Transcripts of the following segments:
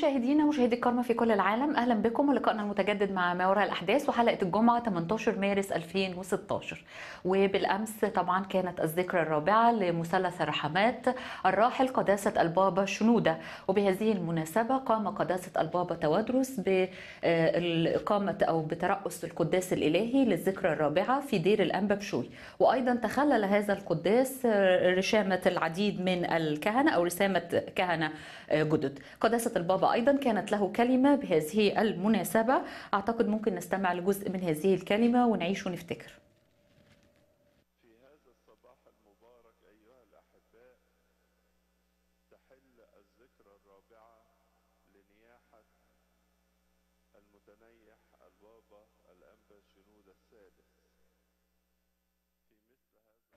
مشاهدينا مشاهدي الكرامة في كل العالم أهلا بكم ولقائنا المتجدد مع ما وراء الأحداث وحلقة الجمعة 18 مارس 2016 وبالأمس طبعا كانت الذكرى الرابعة لمثلث الرحمات الراحل قداسة البابا شنودة وبهذه المناسبة قام قداسة البابا توادرس بالإقامة أو بترأس القداس الإلهي للذكرى الرابعة في دير الأنبا بشوي وأيضا تخلل هذا القداس رشامة العديد من الكهنة أو رسامة كهنة جدد قداسة البابا أيضا كانت له كلمة بهذه المناسبة أعتقد ممكن نستمع لجزء من هذه الكلمة ونعيش ونفتكر في هذا الصباح المبارك أيها الأحباء تحل الذكرى الرابعة لنياحة المتنيح البابا الأنبا شنود الثالث في مثل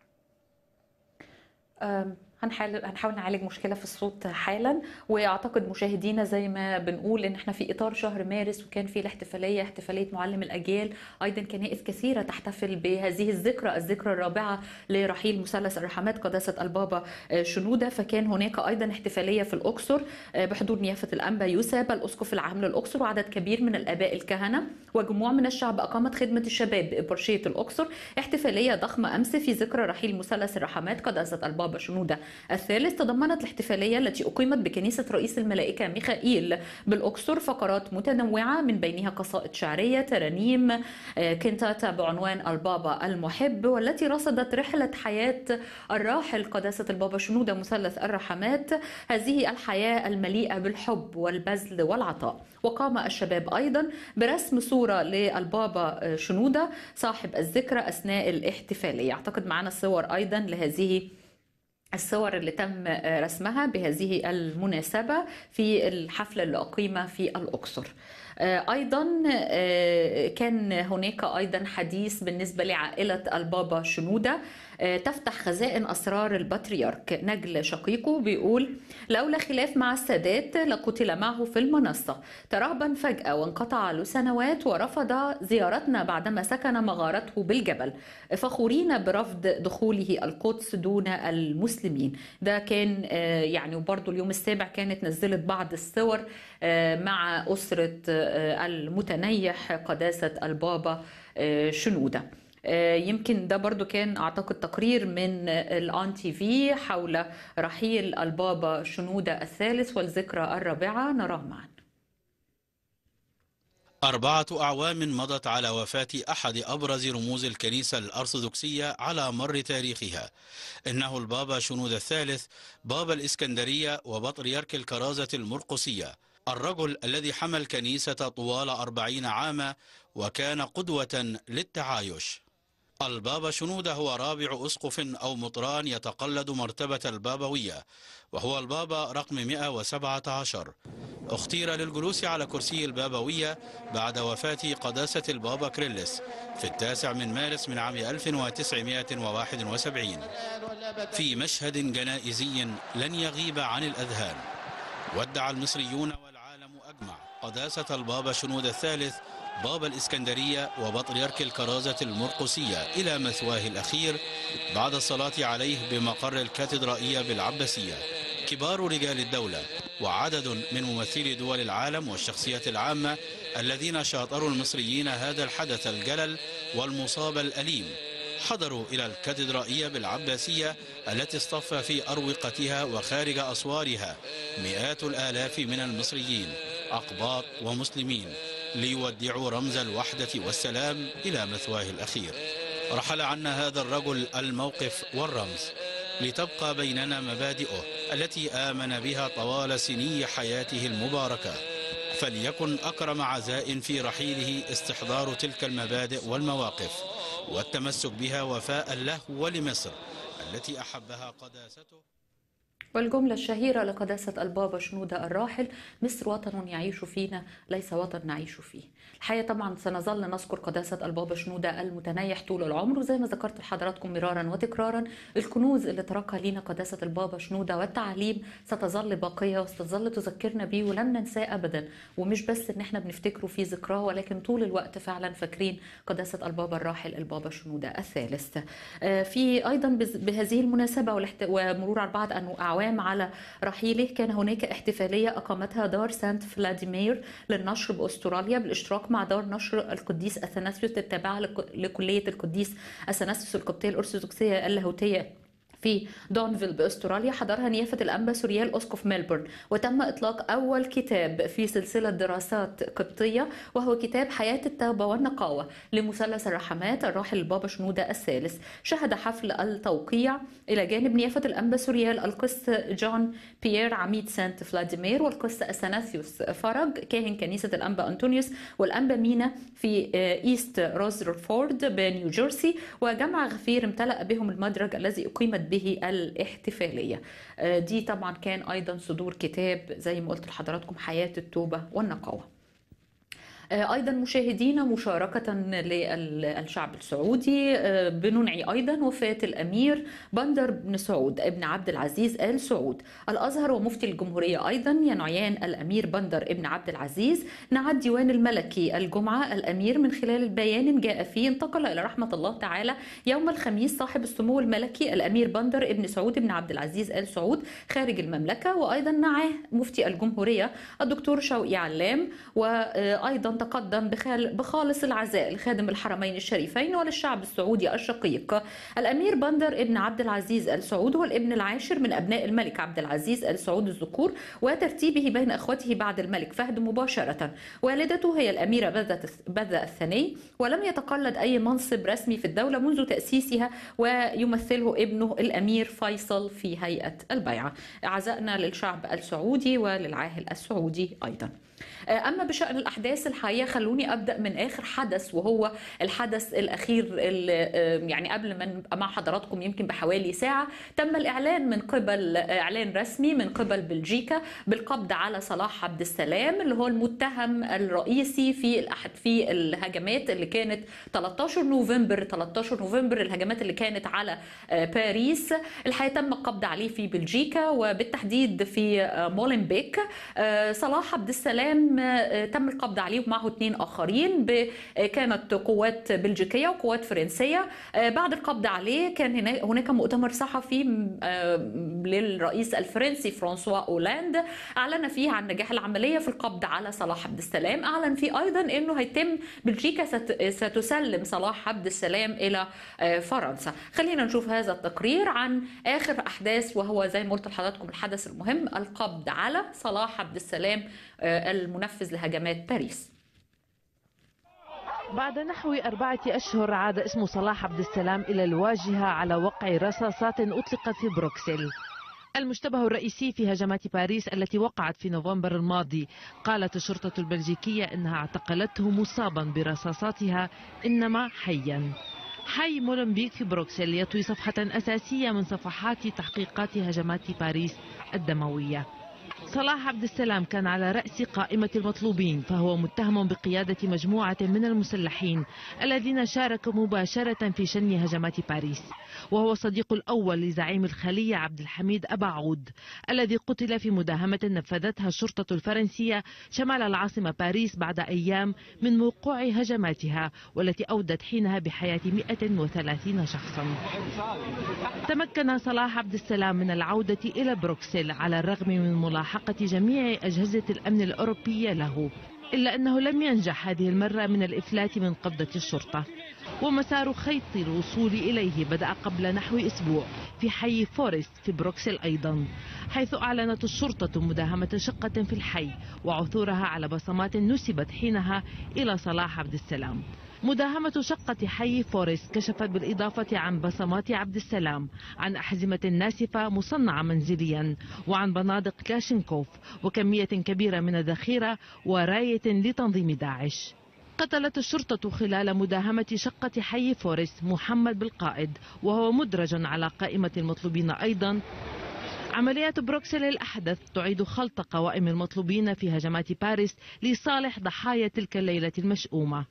هذا أم، هنحاول هنحاول نعالج مشكله في الصوت حالا واعتقد مشاهدينا زي ما بنقول ان احنا في اطار شهر مارس وكان في الاحتفاليه احتفاليه معلم الاجيال ايضا كنائس كثيره تحتفل بهذه الذكرى الذكرى الرابعه لرحيل مثلث الرحمات قداسه البابا آه، شنوده فكان هناك ايضا احتفاليه في الاقصر آه، بحضور نيافه الانبا يوسف الاسقف العام للاقصر وعدد كبير من الاباء الكهنه وجموع من الشعب اقامت خدمه الشباب بابرشيه الاقصر احتفاليه ضخمه امس في ذكرى رحيل مثلث الرحمات قداسه البابا شنوده الثالث تضمنت الاحتفاليه التي اقيمت بكنيسه رئيس الملائكه ميخائيل بالاقصر فقرات متنوعه من بينها قصائد شعريه ترانيم آه، كنتاتا بعنوان البابا المحب والتي رصدت رحله حياه الراحل قداسه البابا شنوده مثلث الرحمات هذه الحياه المليئه بالحب والبذل والعطاء وقام الشباب ايضا برسم صوره للبابا آه، شنوده صاحب الذكرى اثناء الاحتفاليه اعتقد معنا الصور ايضا لهذه الصور اللي تم رسمها بهذه المناسبة في الحفل اللي أقيم في الأقصر أيضا كان هناك أيضا حديث بالنسبة لعائلة البابا شنودة تفتح خزائن أسرار البطريرك نجل شقيقه بيقول لولا خلاف مع السادات لقتل معه في المنصة ترهبا فجأة وانقطع له سنوات ورفض زيارتنا بعدما سكن مغارته بالجبل فخورين برفض دخوله القدس دون المسلمين ده كان آه، يعني وبرضه اليوم السابع كانت نزلت بعض الصور آه، مع أسرة آه، المتنيح قداسة البابا آه، شنودة آه، يمكن ده برضو كان اعتقد تقرير من الان تي في حول رحيل البابا شنودة الثالث والذكرى الرابعة نراه معا أربعة أعوام مضت على وفاة أحد أبرز رموز الكنيسة الأرثوذكسية على مر تاريخها إنه البابا شنود الثالث بابا الإسكندرية وبطريرك الكرازة المرقسية الرجل الذي حمى الكنيسة طوال أربعين عاما وكان قدوة للتعايش البابا شنودة هو رابع أسقف أو مطران يتقلد مرتبة البابوية وهو البابا رقم 117 اختير للجلوس على كرسي البابوية بعد وفاة قداسة البابا كريلس في التاسع من مارس من عام 1971 في مشهد جنائزي لن يغيب عن الأذهان ودع المصريون والعالم أجمع قداسة البابا شنود الثالث بابا الإسكندرية وبطريرك الكرازة المرقسية إلى مثواه الأخير بعد الصلاة عليه بمقر الكاتدرائية بالعباسية كبار رجال الدولة وعدد من ممثلي دول العالم والشخصيات العامة الذين شاطروا المصريين هذا الحدث الجلل والمصاب الأليم حضروا إلى الكاتدرائية بالعباسية التي اصطف في أروقتها وخارج أسوارها مئات الآلاف من المصريين أقباط ومسلمين ليودعوا رمز الوحدة والسلام إلى مثواه الأخير رحل عنا هذا الرجل الموقف والرمز لتبقى بيننا مبادئه التي آمن بها طوال سني حياته المباركة فليكن أكرم عزاء في رحيله استحضار تلك المبادئ والمواقف والتمسك بها وفاء له ولمصر التي أحبها قداسته والجملة الشهيرة لقداسة البابا شنودة الراحل مصر وطن يعيش فينا ليس وطن نعيش فيه الحقيقة طبعا سنظل نذكر قداسة البابا شنودة المتنيح طول العمر وزي ما ذكرت لحضراتكم مرارا وتكرارا الكنوز اللي تركها لينا قداسة البابا شنودة والتعاليم ستظل باقية وستظل تذكرنا بيه ولن ننساه أبدا ومش بس إن احنا بنفتكره في ذكراه ولكن طول الوقت فعلا فاكرين قداسة البابا الراحل البابا شنودة الثالث آه، في أيضا بز- بهذه المناسبة والاحت- ومرور أربعة أنو- أعوام أعوام على رحيله كان هناك احتفالية أقامتها دار سانت فلاديمير للنشر بأستراليا بالاشتراك مع دار نشر القديس أثناسيوس التابعة لك- لكلية القديس أثناسيوس القبطية الأرثوذكسية اللاهوتية في دونفيل باستراليا حضرها نيافة الأنبا سوريال أسقف ميلبورن وتم إطلاق أول كتاب في سلسلة دراسات قبطية وهو كتاب حياة التوبة والنقاوة لمثلث الرحمات الراحل البابا شنودة الثالث شهد حفل التوقيع إلى جانب نيافة الأنبا سوريال القس جون بيير عميد سانت فلاديمير والقس أثناثيوس فرج كاهن كنيسة الأنبا أنطونيوس والأنبا مينا في إيست روزرفورد بنيو جيرسي وجمع غفير امتلأ بهم المدرج الذي أقيمت به الاحتفالية آه، دي طبعا كان أيضا صدور كتاب زي ما قلت لحضراتكم حياة التوبة والنقاوة آه، ايضا مشاهدينا مشاركه للشعب السعودي آه، بننعي ايضا وفاه الامير بندر بن سعود ابن عبد العزيز ال سعود الازهر ومفتي الجمهوريه ايضا ينعيان الامير بندر ابن عبد العزيز نعى الديوان الملكي الجمعه الامير من خلال بيان جاء فيه انتقل الى رحمه الله تعالى يوم الخميس صاحب السمو الملكي الامير بندر ابن سعود ابن عبد العزيز ال سعود خارج المملكه وايضا نعاه مفتي الجمهوريه الدكتور شوقي علام وايضا تقدم بخال- بخالص العزاء لخادم الحرمين الشريفين وللشعب السعودي الشقيق الامير بندر ابن عبد العزيز ال سعود هو الابن العاشر من ابناء الملك عبد العزيز ال سعود الذكور وترتيبه بين اخوته بعد الملك فهد مباشره والدته هي الاميره بذة بذة الثاني ولم يتقلد اي منصب رسمي في الدوله منذ تاسيسها ويمثله ابنه الامير فيصل في هيئه البيعه عزائنا للشعب السعودي وللعاهل السعودي ايضا اما بشان الاحداث الحقيقه خلوني ابدا من اخر حدث وهو الحدث الاخير اللي يعني قبل ما نبقى مع حضراتكم يمكن بحوالي ساعه تم الاعلان من قبل اعلان رسمي من قبل بلجيكا بالقبض على صلاح عبد السلام اللي هو المتهم الرئيسي في الأحد في الهجمات اللي كانت 13 نوفمبر 13 نوفمبر الهجمات اللي كانت على باريس الحقيقه تم القبض عليه في بلجيكا وبالتحديد في مولنبيك صلاح عبد السلام تم القبض عليه ومعه اثنين اخرين كانت قوات بلجيكيه وقوات فرنسيه بعد القبض عليه كان هناك مؤتمر صحفي للرئيس الفرنسي فرانسوا اولاند اعلن فيه عن نجاح العمليه في القبض على صلاح عبد السلام اعلن فيه ايضا انه هيتم بلجيكا ستسلم صلاح عبد السلام الى فرنسا خلينا نشوف هذا التقرير عن اخر احداث وهو زي ما قلت لحضراتكم الحدث المهم القبض على صلاح عبد السلام المنفذ لهجمات باريس بعد نحو أربعة أشهر عاد اسم صلاح عبد السلام إلى الواجهة على وقع رصاصات أطلقت في بروكسل المشتبه الرئيسي في هجمات باريس التي وقعت في نوفمبر الماضي قالت الشرطة البلجيكية أنها اعتقلته مصابا برصاصاتها إنما حيا حي مولمبيك في بروكسل يطوي صفحة أساسية من صفحات تحقيقات هجمات باريس الدموية صلاح عبد السلام كان على رأس قائمة المطلوبين فهو متهم بقيادة مجموعة من المسلحين الذين شاركوا مباشرة في شن هجمات باريس وهو صديق الأول لزعيم الخلية عبد الحميد أبا عود الذي قتل في مداهمة نفذتها الشرطة الفرنسية شمال العاصمة باريس بعد أيام من وقوع هجماتها والتي أودت حينها بحياة 130 شخصا تمكن صلاح عبد السلام من العودة إلى بروكسل على الرغم من ملاحقة جميع أجهزة الأمن الأوروبية له إلا أنه لم ينجح هذه المرة من الإفلات من قبضة الشرطة ومسار خيط الوصول إليه بدأ قبل نحو أسبوع في حي فورست في بروكسل أيضا حيث أعلنت الشرطة مداهمة شقة في الحي وعثورها على بصمات نسبت حينها إلى صلاح عبد السلام مداهمة شقة حي فورست كشفت بالإضافة عن بصمات عبد السلام عن أحزمة ناسفة مصنعة منزليا وعن بنادق كلاشينكوف وكمية كبيرة من الذخيرة وراية لتنظيم داعش قتلت الشرطة خلال مداهمة شقة حي فورست محمد بالقائد وهو مدرج على قائمة المطلوبين أيضا عمليات بروكسل الأحدث تعيد خلط قوائم المطلوبين في هجمات باريس لصالح ضحايا تلك الليلة المشؤومة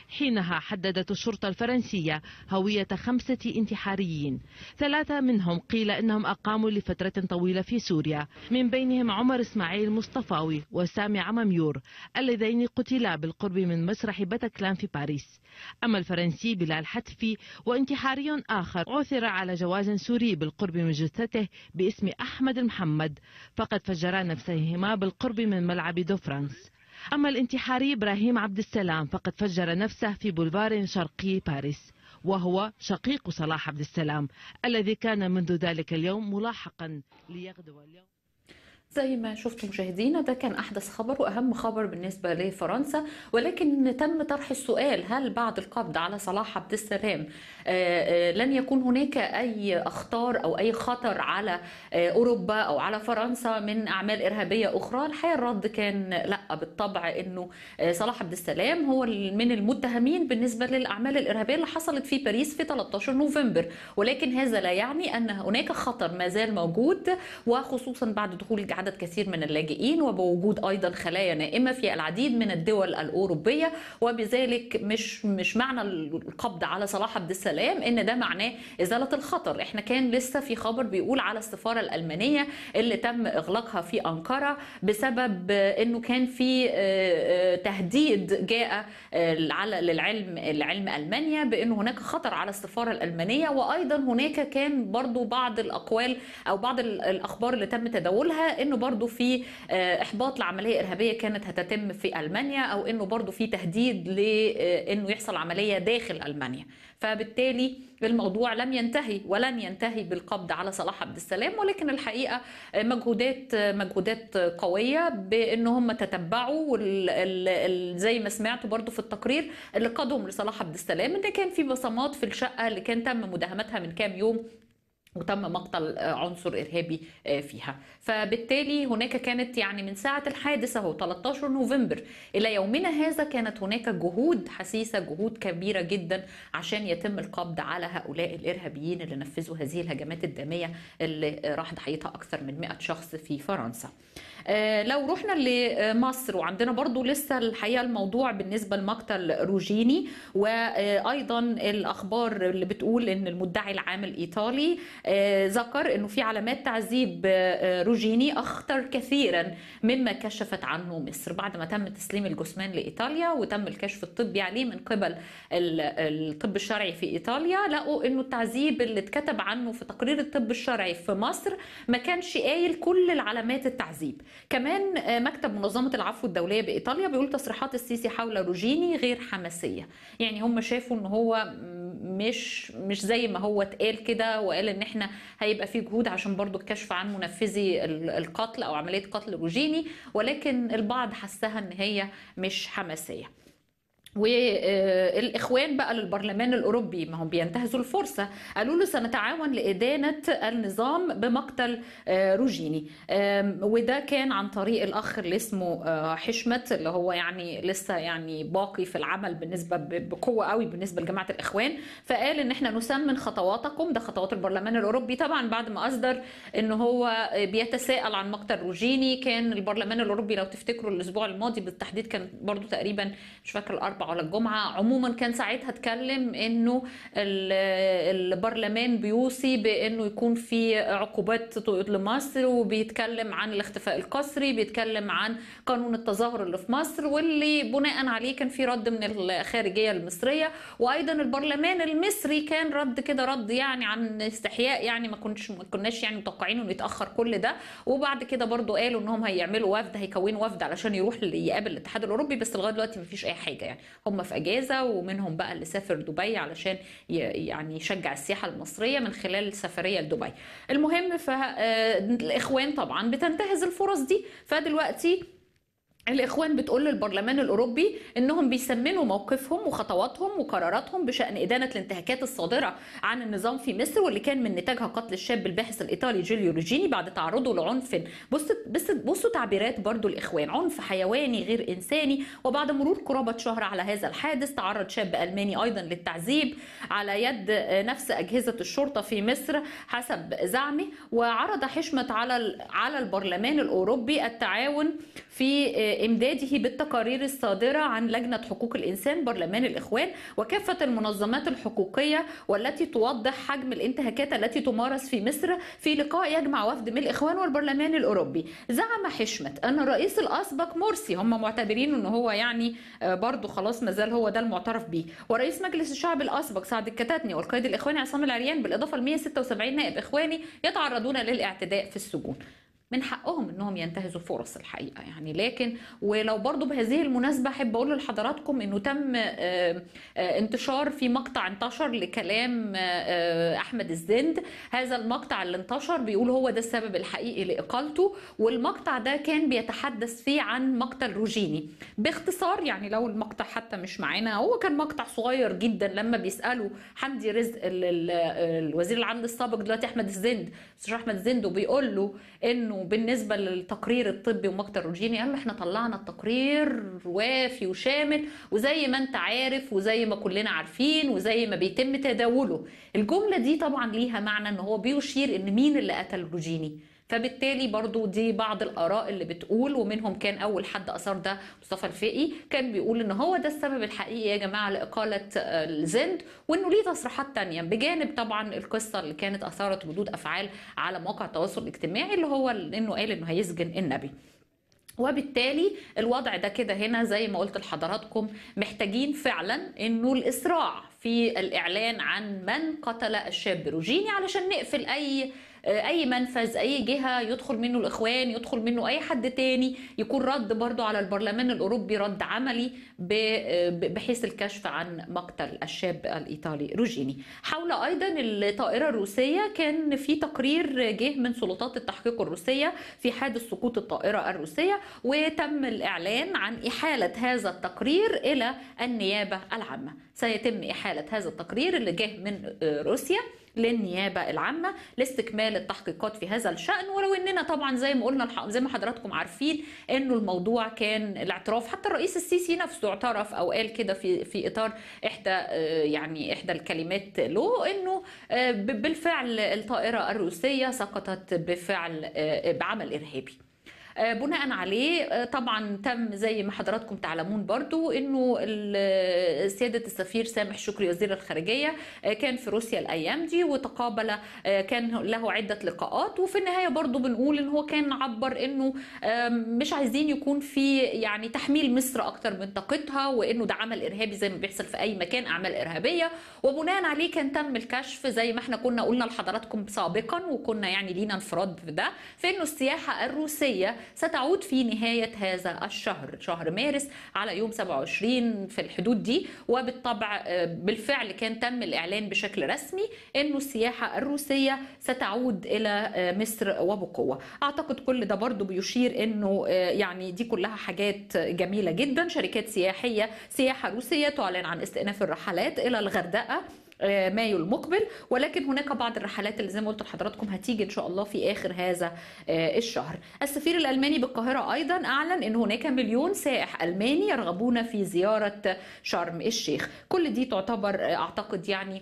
حينها حددت الشرطة الفرنسية هوية خمسة انتحاريين ثلاثة منهم قيل أنهم أقاموا لفترة طويلة في سوريا من بينهم عمر إسماعيل مصطفاوي وسامي عماميور اللذين قتلا بالقرب من مسرح باتاكلان في باريس أما الفرنسي بلال حتفي وانتحاري آخر عثر على جواز سوري بالقرب من جثته باسم أحمد محمد فقد فجرا نفسيهما بالقرب من ملعب دو فرانس أما الانتحاري إبراهيم عبد السلام فقد فجر نفسه في بولفار شرقي باريس وهو شقيق صلاح عبد السلام الذي كان منذ ذلك اليوم ملاحقا ليغدو اليوم زي ما شفتوا مشاهدينا ده كان احدث خبر واهم خبر بالنسبه لفرنسا ولكن تم طرح السؤال هل بعد القبض على صلاح عبد السلام لن يكون هناك اي اخطار او اي خطر على اوروبا او على فرنسا من اعمال ارهابيه اخرى الحقيقه الرد كان لا بالطبع انه صلاح عبد السلام هو من المتهمين بالنسبه للاعمال الارهابيه اللي حصلت في باريس في 13 نوفمبر ولكن هذا لا يعني ان هناك خطر ما زال موجود وخصوصا بعد دخول عدد كثير من اللاجئين وبوجود ايضا خلايا نائمه في العديد من الدول الاوروبيه وبذلك مش مش معنى القبض على صلاح عبد السلام ان ده معناه ازاله الخطر احنا كان لسه في خبر بيقول على السفاره الالمانيه اللي تم اغلاقها في انقره بسبب انه كان في تهديد جاء على للعلم العلم المانيا بانه هناك خطر على السفاره الالمانيه وايضا هناك كان برضو بعض الاقوال او بعض الاخبار اللي تم تداولها انه برضو في احباط لعمليه ارهابيه كانت هتتم في المانيا او انه برضو في تهديد لانه يحصل عمليه داخل المانيا فبالتالي الموضوع لم ينتهي ولن ينتهي بالقبض على صلاح عبد السلام ولكن الحقيقه مجهودات مجهودات قويه بان هم تتبعوا زي ما سمعتوا برضو في التقرير اللي قادهم لصلاح عبد السلام ان كان في بصمات في الشقه اللي كان تم مداهمتها من كام يوم وتم مقتل عنصر ارهابي فيها فبالتالي هناك كانت يعني من ساعه الحادثه هو 13 نوفمبر الى يومنا هذا كانت هناك جهود حسيسه جهود كبيره جدا عشان يتم القبض على هؤلاء الارهابيين اللي نفذوا هذه الهجمات الداميه اللي راح ضحيتها اكثر من 100 شخص في فرنسا لو رحنا لمصر وعندنا برضو لسه الحقيقه الموضوع بالنسبه لمقتل روجيني وايضا الاخبار اللي بتقول ان المدعي العام الايطالي ذكر انه في علامات تعذيب روجيني اخطر كثيرا مما كشفت عنه مصر بعد ما تم تسليم الجثمان لايطاليا وتم الكشف الطبي عليه من قبل الطب الشرعي في ايطاليا لقوا انه التعذيب اللي اتكتب عنه في تقرير الطب الشرعي في مصر ما كانش قايل كل العلامات التعذيب كمان مكتب منظمه العفو الدوليه بايطاليا بيقول تصريحات السيسي حول روجيني غير حماسيه يعني هم شافوا ان هو مش مش زي ما هو اتقال كده وقال ان احنا هيبقى في جهود عشان برضو الكشف عن منفذي القتل او عمليه قتل روجيني ولكن البعض حسها ان هي مش حماسيه والاخوان بقى للبرلمان الاوروبي ما هم بينتهزوا الفرصه قالوا له سنتعاون لادانه النظام بمقتل روجيني وده كان عن طريق الاخ اللي اسمه حشمت اللي هو يعني لسه يعني باقي في العمل بالنسبه بقوه قوي بالنسبه لجماعه الاخوان فقال ان احنا نسمن خطواتكم ده خطوات البرلمان الاوروبي طبعا بعد ما اصدر ان هو بيتساءل عن مقتل روجيني كان البرلمان الاوروبي لو تفتكروا الاسبوع الماضي بالتحديد كان برضو تقريبا مش فاكر الاربع ولا الجمعه عموما كان ساعتها اتكلم انه البرلمان بيوصي بانه يكون في عقوبات لمصر وبيتكلم عن الاختفاء القسري بيتكلم عن قانون التظاهر اللي في مصر واللي بناء عليه كان في رد من الخارجيه المصريه وايضا البرلمان المصري كان رد كده رد يعني عن استحياء يعني ما كناش ما كناش يعني متوقعين انه يتاخر كل ده وبعد كده برضو قالوا انهم هيعملوا وفد هيكونوا وفد علشان يروح يقابل الاتحاد الاوروبي بس لغايه دلوقتي ما فيش اي حاجه يعني هم في اجازه ومنهم بقى اللي سافر دبي علشان يعني يشجع السياحه المصريه من خلال سفريه لدبي المهم فالاخوان طبعا بتنتهز الفرص دي فدلوقتي الاخوان بتقول للبرلمان الاوروبي انهم بيسمنوا موقفهم وخطواتهم وقراراتهم بشان ادانه الانتهاكات الصادره عن النظام في مصر واللي كان من نتاجها قتل الشاب الباحث الايطالي جوليو روجيني بعد تعرضه لعنف بص بس بصوا تعبيرات برضو الاخوان عنف حيواني غير انساني وبعد مرور قرابه شهر على هذا الحادث تعرض شاب الماني ايضا للتعذيب على يد نفس اجهزه الشرطه في مصر حسب زعمه وعرض حشمت على على البرلمان الاوروبي التعاون في وامداده بالتقارير الصادره عن لجنه حقوق الانسان برلمان الاخوان وكافه المنظمات الحقوقيه والتي توضح حجم الانتهاكات التي تمارس في مصر في لقاء يجمع وفد من الاخوان والبرلمان الاوروبي زعم حشمت ان الرئيس الاسبق مرسي هم معتبرين ان هو يعني آه، برضه خلاص مازال هو ده المعترف به ورئيس مجلس الشعب الاسبق سعد الكتاتني والقائد الاخواني عصام العريان بالاضافه ل 176 نائب اخواني يتعرضون للاعتداء في السجون من حقهم انهم ينتهزوا فرص الحقيقه يعني لكن ولو برضو بهذه المناسبه احب اقول لحضراتكم انه تم آه، آه، انتشار في مقطع انتشر لكلام آه، احمد الزند هذا المقطع اللي انتشر بيقول هو ده السبب الحقيقي لاقالته والمقطع ده كان بيتحدث فيه عن مقتل روجيني باختصار يعني لو المقطع حتى مش معانا هو كان مقطع صغير جدا لما بيسالوا حمدي رزق ال- ال- الوزير العدل السابق دلوقتي احمد الزند استاذ احمد الزند وبيقول له انه بالنسبه للتقرير الطبي ومقتل روجيني قال له احنا طلعنا التقرير وافي وشامل وزي ما انت عارف وزي ما كلنا عارفين وزي ما بيتم تداوله الجمله دي طبعا ليها معنى ان هو بيشير ان مين اللي قتل روجيني فبالتالي برضو دي بعض الآراء اللي بتقول ومنهم كان أول حد أثار ده مصطفى الفقي كان بيقول إن هو ده السبب الحقيقي يا جماعة لإقالة آه، الزند وإنه ليه تصريحات تانية بجانب طبعا القصة اللي كانت أثارت ردود أفعال على مواقع التواصل الاجتماعي اللي هو إنه قال إنه هيسجن النبي وبالتالي الوضع ده كده هنا زي ما قلت لحضراتكم محتاجين فعلا انه الاسراع في الاعلان عن من قتل الشاب روجيني علشان نقفل اي اي منفذ اي جهه يدخل منه الاخوان يدخل منه اي حد تاني يكون رد برضو على البرلمان الاوروبي رد عملي ب- بحيث الكشف عن مقتل الشاب الايطالي روجيني حول ايضا الطائره الروسيه كان في تقرير جه من سلطات التحقيق الروسيه في حادث سقوط الطائره الروسيه وتم الاعلان عن احاله هذا التقرير الى النيابه العامه سيتم احاله هذا التقرير اللي جه من روسيا للنيابه العامه لاستكمال التحقيقات في هذا الشان ولو اننا طبعا زي ما قلنا الح- زي ما حضراتكم عارفين انه الموضوع كان الاعتراف حتى الرئيس السيسي نفسه اعترف او قال كده في في اطار احدى آه، يعني احدى الكلمات له انه آه، ب- بالفعل الطائره الروسيه سقطت بفعل آه، بعمل ارهابي آه، بناء عليه آه، طبعا تم زي ما حضراتكم تعلمون برضو انه ال- سياده السفير سامح شكري وزير الخارجيه آه، كان في روسيا الايام دي وتقابل آه، كان له عده لقاءات وفي النهايه برضو بنقول ان هو كان عبر انه آم، مش عايزين يكون في يعني تحميل مصر اكتر من طاقتها وانه ده عمل ارهابي زي ما بيحصل في اي مكان اعمال ارهابيه وبناء عليه كان تم الكشف زي ما احنا كنا قلنا لحضراتكم سابقا وكنا يعني لينا انفراد في ده في انه السياحه الروسيه ستعود في نهايه هذا الشهر شهر مارس على يوم 27 في الحدود دي وبالطبع آه، بالفعل كان تم الاعلان بشكل رسمي انه السياحه الروسيه ستعود الى آه، مصر وبقوه اعتقد كل ده برضو بيشير انه آه، يعني دي كلها حاجات جميله جدا شركات سياحيه سياحه روسيه تعلن عن استئناف الرحلات الى الغردقه آه، مايو المقبل ولكن هناك بعض الرحلات اللي زي ما قلت لحضراتكم هتيجي ان شاء الله في اخر هذا آه، الشهر. السفير الالماني بالقاهره ايضا اعلن ان هناك مليون سائح الماني يرغبون في زياره شرم الشيخ. كل دي تعتبر آه، اعتقد يعني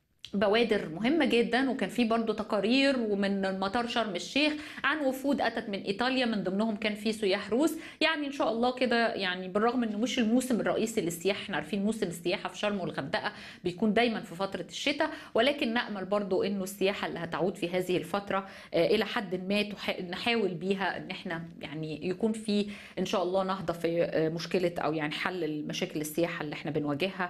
بوادر مهمة جدا وكان في برضو تقارير ومن مطار شرم الشيخ عن وفود أتت من إيطاليا من ضمنهم كان في سياح روس يعني إن شاء الله كده يعني بالرغم إنه مش الموسم الرئيسي للسياحة احنا عارفين موسم السياحة في شرم والغردقة بيكون دايما في فترة الشتاء ولكن نأمل برضو إنه السياحة اللي هتعود في هذه الفترة آه، إلى حد ما تح- نحاول بيها إن احنا يعني يكون في إن شاء الله نهضة في آه، مشكلة أو يعني حل المشاكل السياحة اللي احنا بنواجهها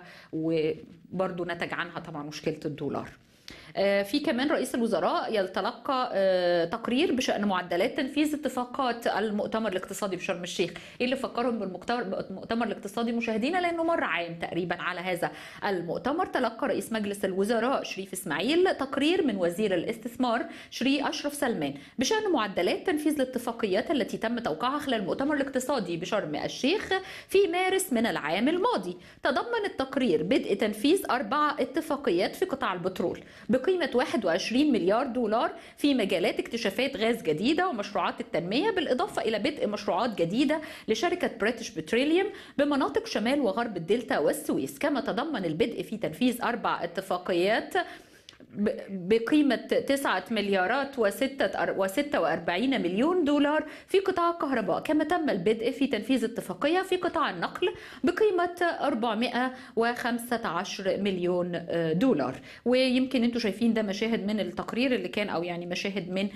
وبرضو نتج عنها طبعا مشكلة الدولار آه، في كمان رئيس الوزراء يتلقى آه، تقرير بشأن معدلات تنفيذ اتفاقات المؤتمر الاقتصادي بشرم الشيخ ايه اللي فكرهم بالمؤتمر الاقتصادي مشاهدينا لانه مر عام تقريبا على هذا المؤتمر تلقى رئيس مجلس الوزراء شريف اسماعيل تقرير من وزير الاستثمار شري اشرف سلمان بشأن معدلات تنفيذ الاتفاقيات التي تم توقيعها خلال المؤتمر الاقتصادي بشرم الشيخ في مارس من العام الماضي تضمن التقرير بدء تنفيذ أربع اتفاقيات في قطاع البترول بقيمة 21 مليار دولار في مجالات اكتشافات غاز جديدة ومشروعات التنمية بالإضافة إلى بدء مشروعات جديدة لشركة بريتش بتروليوم بمناطق شمال وغرب الدلتا والسويس كما تضمن البدء في تنفيذ أربع اتفاقيات ب- بقيمة 9 مليارات و46 مليون دولار في قطاع الكهرباء كما تم البدء في تنفيذ اتفاقية في قطاع النقل بقيمة 415 مليون دولار ويمكن انتم شايفين ده مشاهد من التقرير اللي كان او يعني مشاهد من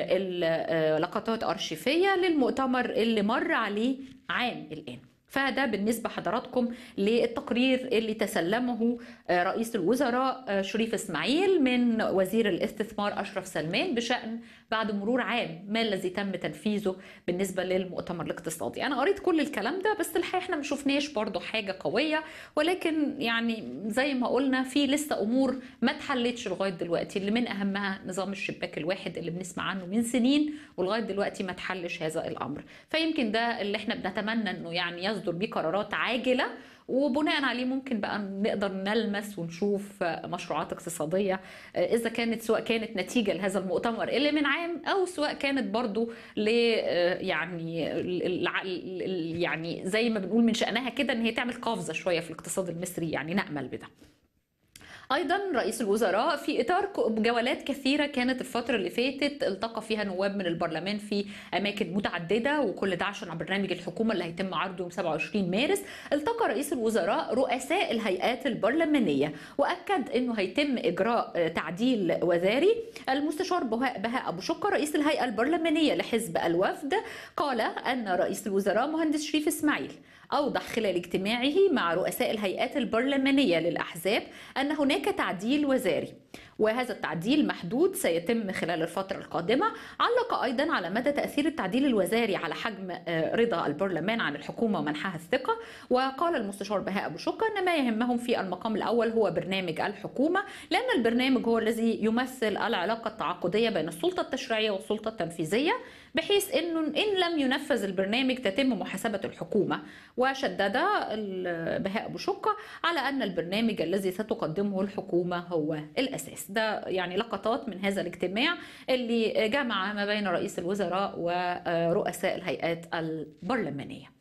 لقطات ارشيفية للمؤتمر اللي مر عليه عام الآن فده بالنسبة حضراتكم للتقرير اللي تسلمه رئيس الوزراء شريف اسماعيل من وزير الاستثمار أشرف سلمان بشأن بعد مرور عام ما الذي تم تنفيذه بالنسبة للمؤتمر الاقتصادي أنا قريت كل الكلام ده بس الحقيقة احنا ما شفناش برضو حاجة قوية ولكن يعني زي ما قلنا في لسه أمور ما اتحلتش لغاية دلوقتي اللي من أهمها نظام الشباك الواحد اللي بنسمع عنه من سنين ولغاية دلوقتي ما اتحلش هذا الأمر فيمكن ده اللي احنا بنتمنى أنه يعني يصدر بيه قرارات عاجلة وبناء عليه ممكن بقى نقدر نلمس ونشوف مشروعات اقتصادية إذا كانت سواء كانت نتيجة لهذا المؤتمر اللي من عام أو سواء كانت برضو ل يعني يعني زي ما بنقول من شأنها كده إن هي تعمل قفزة شوية في الاقتصاد المصري يعني نأمل بده ايضا رئيس الوزراء في اطار جولات كثيره كانت الفتره اللي فاتت التقى فيها نواب من البرلمان في اماكن متعدده وكل ده عشان برنامج الحكومه اللي هيتم عرضه يوم 27 مارس التقى رئيس الوزراء رؤساء الهيئات البرلمانيه واكد انه هيتم اجراء تعديل وزاري المستشار بهاء ابو شقه رئيس الهيئه البرلمانيه لحزب الوفد قال ان رئيس الوزراء مهندس شريف اسماعيل أوضح خلال اجتماعه مع رؤساء الهيئات البرلمانية للأحزاب أن هناك تعديل وزاري وهذا التعديل محدود سيتم خلال الفترة القادمة علق أيضا على مدى تأثير التعديل الوزاري على حجم رضا البرلمان عن الحكومة ومنحها الثقة وقال المستشار بهاء أبو شقة أن ما يهمهم في المقام الأول هو برنامج الحكومة لأن البرنامج هو الذي يمثل العلاقة التعاقدية بين السلطة التشريعية والسلطة التنفيذية بحيث أنه إن لم ينفذ البرنامج تتم محاسبة الحكومة وشدد بهاء أبو شقة على أن البرنامج الذي ستقدمه الحكومة هو الأساس ده يعني لقطات من هذا الاجتماع اللي جمع ما بين رئيس الوزراء ورؤساء الهيئات البرلمانيه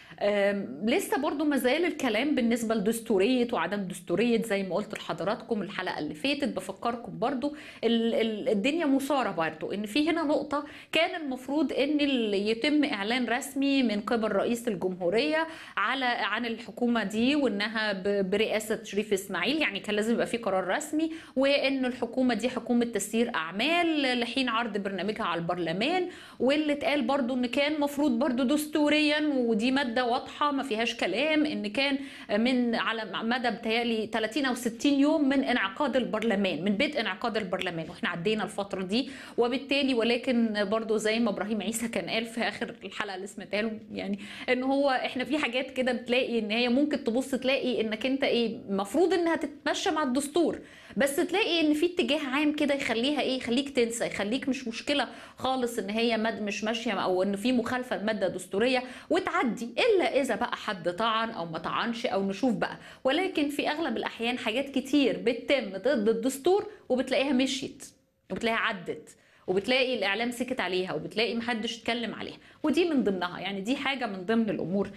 لسه برضو مازال الكلام بالنسبة لدستورية وعدم دستورية زي ما قلت لحضراتكم الحلقة اللي فاتت بفكركم برضو الدنيا مثارة برضو ان في هنا نقطة كان المفروض ان يتم اعلان رسمي من قبل رئيس الجمهورية على عن الحكومة دي وانها برئاسة شريف اسماعيل يعني كان لازم يبقى في قرار رسمي وان الحكومة دي حكومة تسيير اعمال لحين عرض برنامجها على البرلمان واللي اتقال برضو ان كان مفروض برضو دستوريا ودي مادة واضحه ما فيهاش كلام ان كان من على مدى بتهيألي 30 او 60 يوم من انعقاد البرلمان من بدء انعقاد البرلمان واحنا عدينا الفتره دي وبالتالي ولكن برضو زي ما ابراهيم عيسى كان قال في اخر الحلقه اللي سمعتها له يعني ان هو احنا في حاجات كده بتلاقي ان هي ممكن تبص تلاقي انك انت ايه المفروض انها تتمشى مع الدستور بس تلاقي ان في اتجاه عام كده يخليها ايه يخليك تنسى يخليك مش مشكله خالص ان هي مد مش ماشيه او ان في مخالفه لماده دستوريه وتعدي الا اذا بقى حد طعن او ما طعنش او نشوف بقى ولكن في اغلب الاحيان حاجات كتير بتتم ضد الدستور وبتلاقيها مشيت وبتلاقيها عدت وبتلاقي الاعلام سكت عليها وبتلاقي محدش اتكلم عليها ودي من ضمنها يعني دي حاجه من ضمن الامور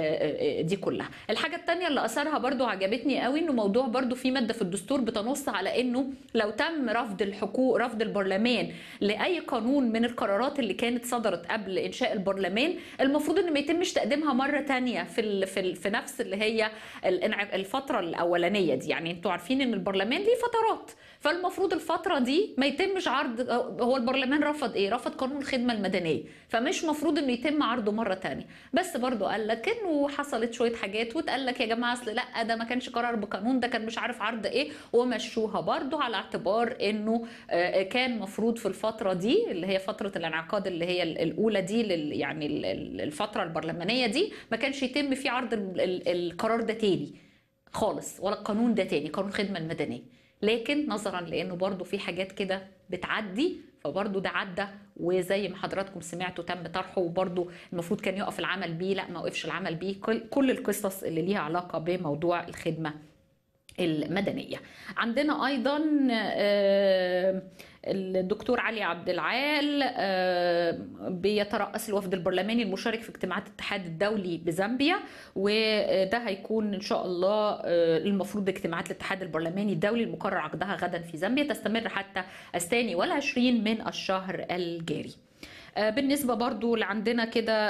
دي كلها الحاجه الثانيه اللي اثرها برضو عجبتني قوي انه موضوع برضو في ماده في الدستور بتنص على انه لو تم رفض الحقوق رفض البرلمان لاي قانون من القرارات اللي كانت صدرت قبل انشاء البرلمان المفروض ان ما يتمش تقديمها مره تانية في ال في, ال في نفس اللي هي الفتره الاولانيه دي يعني انتوا عارفين ان البرلمان ليه فترات فالمفروض الفتره دي ما يتمش عرض هو البرلمان رفض ايه رفض قانون الخدمه المدنيه فمش مفروض انه يتم عرضه مره تانية بس برضو قال لك انه حصلت شويه حاجات واتقال لك يا جماعه اصل لا ده ما كانش قرار بقانون ده كان مش عارف عرض ايه ومشوها برضو على اعتبار انه كان مفروض في الفتره دي اللي هي فتره الانعقاد اللي هي الاولى دي لل يعني الفتره البرلمانيه دي ما كانش يتم في عرض القرار ده تاني خالص ولا القانون ده تاني قانون الخدمه المدنيه لكن نظرا لانه برضو في حاجات كده بتعدي فبرضه ده عدى وزي ما حضراتكم سمعتوا تم طرحه وبرضه المفروض كان يقف العمل بيه لا ما وقفش العمل بيه كل القصص اللي ليها علاقه بموضوع الخدمه المدنية عندنا أيضا الدكتور علي عبد العال بيترأس الوفد البرلماني المشارك في اجتماعات الاتحاد الدولي بزامبيا وده هيكون إن شاء الله المفروض اجتماعات الاتحاد البرلماني الدولي المقرر عقدها غدا في زامبيا تستمر حتى الثاني والعشرين من الشهر الجاري بالنسبة برضو اللي عندنا كده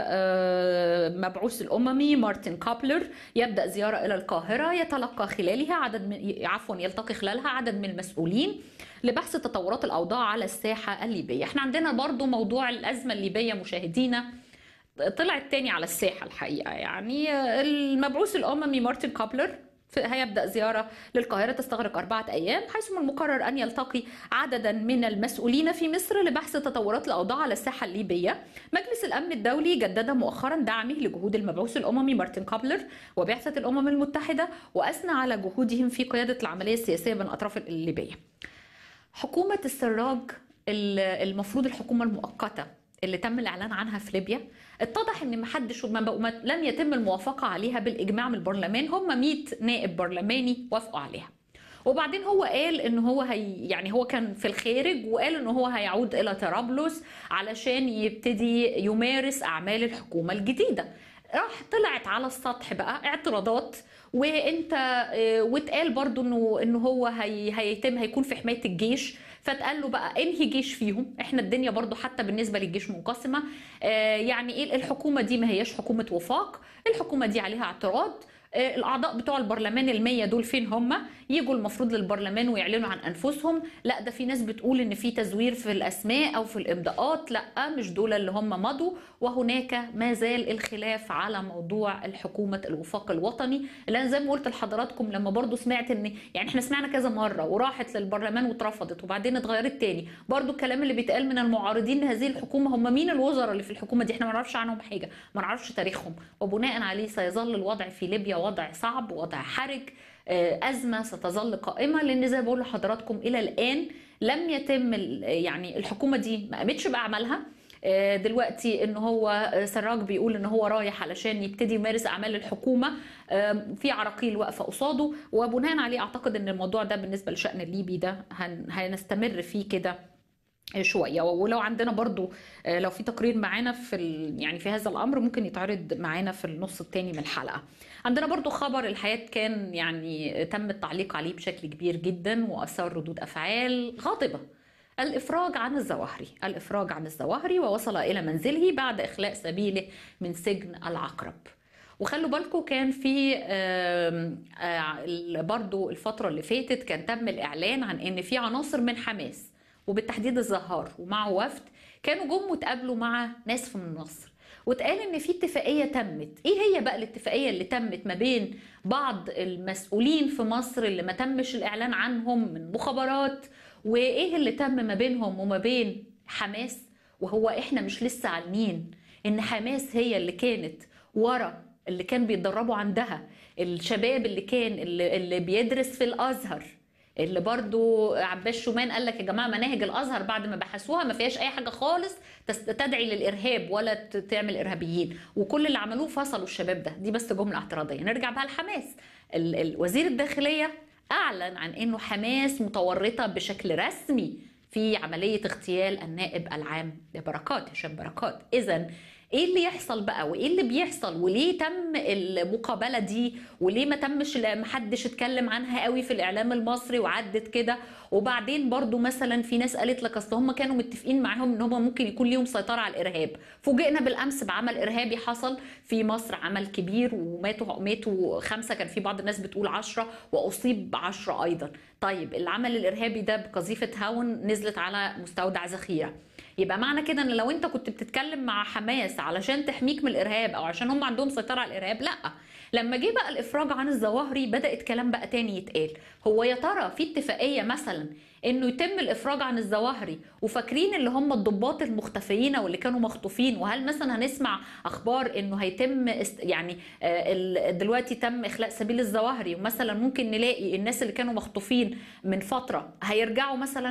مبعوث الأممي مارتن كابلر يبدأ زيارة إلى القاهرة يتلقى خلالها عدد من عفوا يلتقي خلالها عدد من المسؤولين لبحث تطورات الأوضاع على الساحة الليبية احنا عندنا برضو موضوع الأزمة الليبية مشاهدينا طلعت تاني على الساحة الحقيقة يعني المبعوث الأممي مارتن كابلر هيبدأ زيارة للقاهرة تستغرق أربعة أيام حيث من المقرر أن يلتقي عددا من المسؤولين في مصر لبحث تطورات الأوضاع على الساحة الليبية مجلس الأمن الدولي جدد مؤخرا دعمه لجهود المبعوث الأممي مارتن كابلر وبعثة الأمم المتحدة وأثنى على جهودهم في قيادة العملية السياسية بين الأطراف الليبية حكومة السراج المفروض الحكومة المؤقتة اللي تم الاعلان عنها في ليبيا اتضح ان ما حدش ما لم يتم الموافقه عليها بالاجماع من البرلمان هم 100 نائب برلماني وافقوا عليها وبعدين هو قال ان هو هي يعني هو كان في الخارج وقال ان هو هيعود الى طرابلس علشان يبتدي يمارس اعمال الحكومه الجديده راح طلعت على السطح بقى اعتراضات وانت واتقال برضو انه انه هو هي هيتم هيكون في حمايه الجيش فتقال له بقى انهي جيش فيهم احنا الدنيا برضو حتى بالنسبه للجيش منقسمه آه يعني ايه الحكومه دي ما هياش حكومه وفاق الحكومه دي عليها اعتراض الاعضاء بتوع البرلمان المية دول فين هم يجوا المفروض للبرلمان ويعلنوا عن انفسهم لا ده في ناس بتقول ان في تزوير في الاسماء او في الامضاءات لا مش دول اللي هم مضوا وهناك ما زال الخلاف على موضوع الحكومه الوفاق الوطني اللي انا زي ما قلت لحضراتكم لما برضو سمعت ان يعني احنا سمعنا كذا مره وراحت للبرلمان واترفضت وبعدين اتغيرت تاني برضو الكلام اللي بيتقال من المعارضين لهذه الحكومه هم مين الوزراء اللي في الحكومه دي احنا ما نعرفش عنهم حاجه ما نعرفش تاريخهم وبناء عليه سيظل الوضع في ليبيا وضع صعب وضع حرج أزمة ستظل قائمة لأن زي ما بقول لحضراتكم إلى الآن لم يتم يعني الحكومة دي ما قامتش بأعمالها دلوقتي ان هو سراج بيقول ان هو رايح علشان يبتدي يمارس اعمال الحكومه في عراقيل واقفه قصاده وبناء عليه اعتقد ان الموضوع ده بالنسبه للشان الليبي ده هنستمر فيه كده شويه ولو عندنا برضو لو في تقرير معانا في يعني في هذا الامر ممكن يتعرض معانا في النص الثاني من الحلقه عندنا برضو خبر الحياه كان يعني تم التعليق عليه بشكل كبير جدا واثار ردود افعال غاضبه الافراج عن الزواهري الافراج عن الزواهري ووصل الى منزله بعد اخلاء سبيله من سجن العقرب وخلوا بالكم كان في برضو الفتره اللي فاتت كان تم الاعلان عن ان في عناصر من حماس وبالتحديد الزهار ومعه وفد كانوا جم وتقابلوا مع ناس في مصر واتقال ان في اتفاقيه تمت ايه هي بقى الاتفاقيه اللي تمت ما بين بعض المسؤولين في مصر اللي ما تمش الاعلان عنهم من مخابرات وايه اللي تم ما بينهم وما بين حماس وهو احنا مش لسه عالمين ان حماس هي اللي كانت ورا اللي كان بيتدربوا عندها الشباب اللي كان اللي, اللي بيدرس في الازهر اللي برضو عباس شومان قال لك يا جماعه مناهج الازهر بعد ما بحثوها ما فيهاش اي حاجه خالص تدعي للارهاب ولا تعمل ارهابيين وكل اللي عملوه فصلوا الشباب ده دي بس جمله اعتراضيه نرجع بقى لحماس وزير الداخليه اعلن عن انه حماس متورطه بشكل رسمي في عمليه اغتيال النائب العام بركات هشام بركات اذا ايه اللي يحصل بقى وايه اللي بيحصل وليه تم المقابله دي وليه ما تمش ما حدش اتكلم عنها قوي في الاعلام المصري وعدت كده وبعدين برضو مثلا في ناس قالت لك اصل هم كانوا متفقين معاهم ان هم ممكن يكون ليهم سيطره على الارهاب فوجئنا بالامس بعمل ارهابي حصل في مصر عمل كبير وماتوا ماتوا خمسه كان في بعض الناس بتقول عشرة واصيب عشرة ايضا طيب العمل الارهابي ده بقذيفه هاون نزلت على مستودع ذخيره يبقى معنى كده ان لو انت كنت بتتكلم مع حماس علشان تحميك من الارهاب او عشان هم عندهم سيطره على الارهاب لا لما جه بقى الافراج عن الظواهري بدات كلام بقى تاني يتقال هو يا ترى في اتفاقيه مثلا انه يتم الافراج عن الظواهري وفاكرين اللي هم الضباط المختفيين واللي كانوا مخطوفين وهل مثلا هنسمع اخبار انه هيتم است يعني دلوقتي تم اخلاء سبيل الظواهري ومثلا ممكن نلاقي الناس اللي كانوا مخطوفين من فتره هيرجعوا مثلا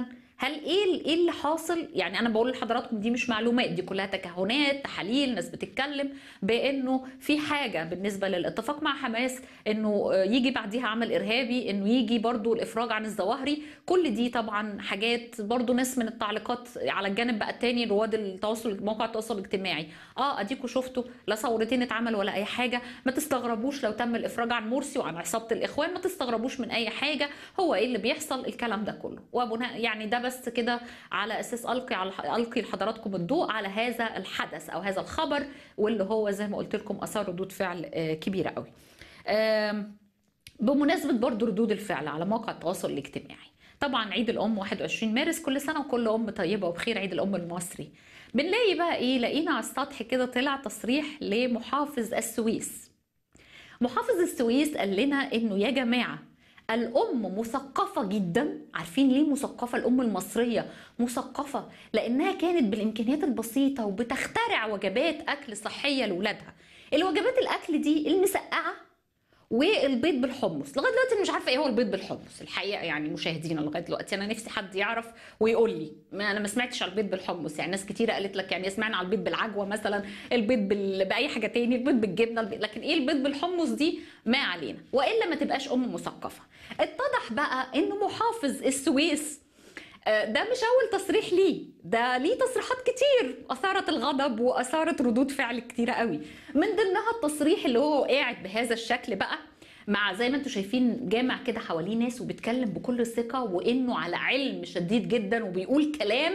هل ايه ال- ايه اللي حاصل يعني انا بقول لحضراتكم دي مش معلومات دي كلها تكهنات تحاليل ناس بتتكلم بانه في حاجه بالنسبه للاتفاق مع حماس انه آه، يجي بعديها عمل ارهابي انه يجي برضو الافراج عن الظواهري كل دي طبعا حاجات برضو ناس من التعليقات على الجانب بقى التاني رواد التواصل مواقع التواصل الاجتماعي اه اديكوا شفتوا لا ثورتين اتعمل ولا اي حاجه ما تستغربوش لو تم الافراج عن مرسي وعن عصابه الاخوان ما تستغربوش من اي حاجه هو ايه اللي بيحصل الكلام ده كله وبناء يعني ده بس كده على اساس القي على القي لحضراتكم الضوء على هذا الحدث او هذا الخبر واللي هو زي ما قلت لكم اثار ردود فعل آه، كبيره قوي آم، بمناسبة برضو ردود الفعل على مواقع التواصل الاجتماعي طبعا عيد الأم 21 مارس كل سنة وكل أم طيبة وبخير عيد الأم المصري بنلاقي بقى إيه لقينا على السطح كده طلع تصريح لمحافظ السويس محافظ السويس قال لنا إنه يا جماعة الأم مثقفة جدا عارفين ليه مثقفة الأم المصرية مثقفة لأنها كانت بالإمكانيات البسيطة وبتخترع وجبات أكل صحية لأولادها الوجبات الأكل دي المسقعة والبيض بالحمص لغايه دلوقتي أنا مش عارفه ايه هو البيض بالحمص الحقيقه يعني مشاهدينا لغايه دلوقتي انا نفسي حد يعرف ويقول لي ما انا ما سمعتش على البيض بالحمص يعني ناس كتيره قالت لك يعني سمعنا على البيض بالعجوه مثلا البيض بال... باي حاجه تاني البيض بالجبنه البيض... لكن ايه البيض بالحمص دي ما علينا والا ما تبقاش ام مثقفه اتضح بقى ان محافظ السويس آه، ده مش اول تصريح ليه ده ليه تصريحات كتير اثارت الغضب واثارت ردود فعل كتيره قوي من ضمنها التصريح اللي هو قاعد بهذا الشكل بقى مع زي ما انتم شايفين جامع كده حواليه ناس وبيتكلم بكل ثقه وانه على علم شديد جدا وبيقول كلام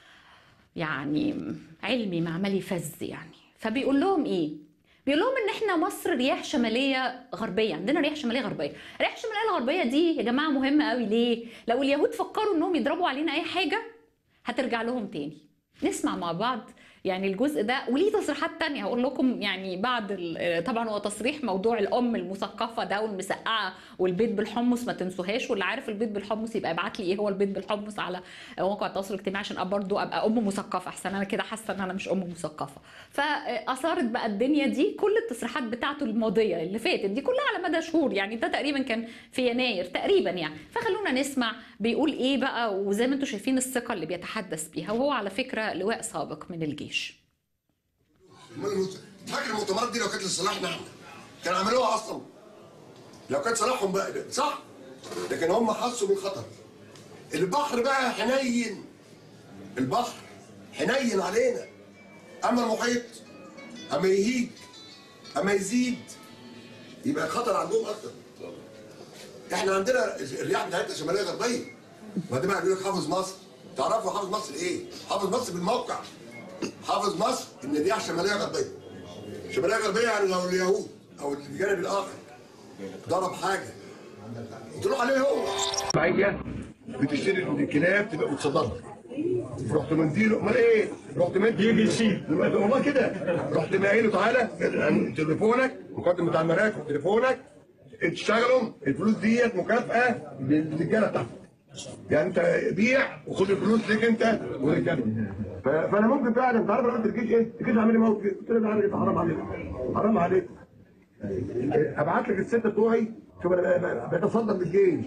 يعني علمي معملي فز يعني فبيقول لهم ايه بيقول لهم ان احنا مصر رياح شماليه غربيه عندنا رياح شماليه غربيه الرياح الشماليه الغربيه دي يا جماعه مهمه قوي ليه لو اليهود فكروا انهم يضربوا علينا اي حاجه هترجع لهم تاني نسمع مع بعض يعني الجزء ده وليه تصريحات تانية هقول لكم يعني بعد ال- طبعا هو تصريح موضوع الام المثقفه ده والمسقعه والبيض بالحمص ما تنسوهاش واللي عارف البيض بالحمص يبقى ابعت لي ايه هو البيض بالحمص على مواقع التواصل الاجتماعي عشان أبقى برضه ابقى ام مثقفه احسن انا كده حاسه ان انا مش ام مثقفه فاثارت بقى الدنيا دي كل التصريحات بتاعته الماضيه اللي فاتت دي كلها على مدى شهور يعني ده تقريبا كان في يناير تقريبا يعني فخلونا نسمع بيقول ايه بقى وزي ما انتم شايفين الثقه اللي بيتحدث بيها وهو على فكره لواء سابق من الجيش فاكر المؤتمرات دي لو كانت لصالحنا احنا كانوا عملوها اصلا لو كانت صالحهم بقى صح لكن هم حسوا بالخطر البحر بقى حنين البحر حنين علينا اما المحيط اما يهيج اما يزيد يبقى الخطر عندهم اكتر احنا عندنا الرياح بتاعتنا شماليه غربيه وبعدين بقى يقول لك حافظ مصر تعرفوا حافظ مصر ايه؟ حافظ مصر بالموقع حافظ مصر ان الرياح شماليه غربيه شماليه غربيه يعني لو اليهود او الجانب الاخر ضرب حاجه تروح عليه هو معايا بتشتري الكلاب تبقى بتصدرها رحت مديله امال ايه؟ رحت مدي يجي يشيل والله كده رحت مايله تعالى تليفونك مقدم بتاع المراكب تليفونك اشتغلوا الفلوس ديت مكافاه للرجاله بتاعتك يعني انت بيع وخد الفلوس ليك انت ورجالك ف- فانا ممكن فعلا انت عارف انا قلت الجيش ايه؟ الجيش عامل لي موقف قلت له تعالى يا حرام عليك حرام عليك ابعت لك السته بتوعي شوف انا ب- ب- بتصدر بالجيش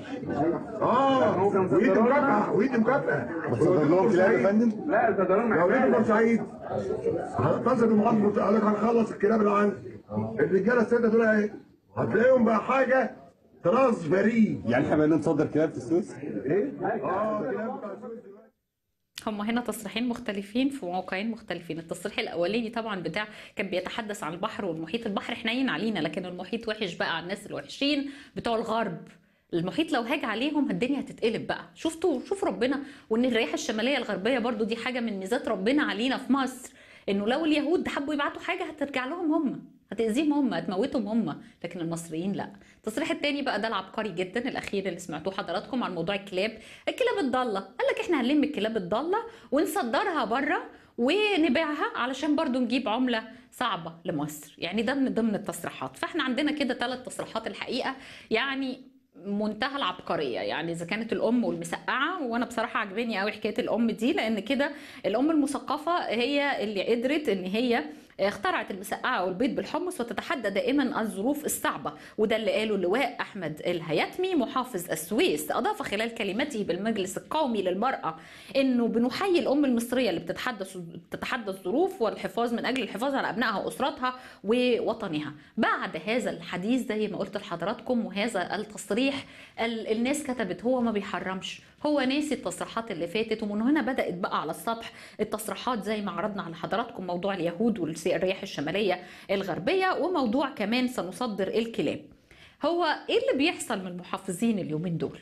اه ويدي مكافاه ويدي مكافاه بتصدر لهم كلاب يا فندم؟ لا صدرنا لو لقيت بورسعيد هتصل بمحافظه قال لك هنخلص الكلاب اللي عندك الرجاله السته دول ايه؟ هتلاقيهم بقى حاجه طراز فريد يعني احنا بقينا نصدر كلاب في السويس ايه؟ اه كلاب بتاع السويس دلوقتي. هم هنا تصريحين مختلفين في موقعين مختلفين التصريح الاولاني طبعا بتاع كان بيتحدث عن البحر والمحيط البحر حنين علينا لكن المحيط وحش بقى على الناس الوحشين بتوع الغرب المحيط لو هاج عليهم الدنيا هتتقلب بقى شفتوا شوف ربنا وان الرياح الشماليه الغربيه برضو دي حاجه من ميزات ربنا علينا في مصر انه لو اليهود حبوا يبعتوا حاجه هترجع لهم هم هتأذيهم هم هتموتهم هم لكن المصريين لا التصريح التاني بقى ده العبقري جدا الاخير اللي سمعتوه حضراتكم عن موضوع الكلاب الكلاب الضاله قال لك احنا هنلم الكلاب الضاله ونصدرها بره ونبيعها علشان برضو نجيب عمله صعبه لمصر يعني ده من ضمن التصريحات فاحنا عندنا كده ثلاث تصريحات الحقيقه يعني منتهى العبقريه يعني اذا كانت الام والمسقعه وانا بصراحه عجباني قوي حكايه الام دي لان كده الام المثقفه هي اللي قدرت ان هي اخترعت المسقعه والبيض بالحمص وتتحدى دائما الظروف الصعبه وده اللي قاله اللواء احمد الهياتمي محافظ السويس اضاف خلال كلمته بالمجلس القومي للمراه انه بنحيي الام المصريه اللي بتتحدث بتتحدى الظروف والحفاظ من اجل الحفاظ على ابنائها واسرتها ووطنها بعد هذا الحديث زي ما قلت لحضراتكم وهذا التصريح ال- الناس كتبت هو ما بيحرمش هو ناسي التصريحات اللي فاتت ومن هنا بدات بقى على السطح التصريحات زي ما عرضنا على حضراتكم موضوع اليهود والرياح الشماليه الغربيه وموضوع كمان سنصدر الكلاب هو ايه اللي بيحصل من المحافظين اليومين دول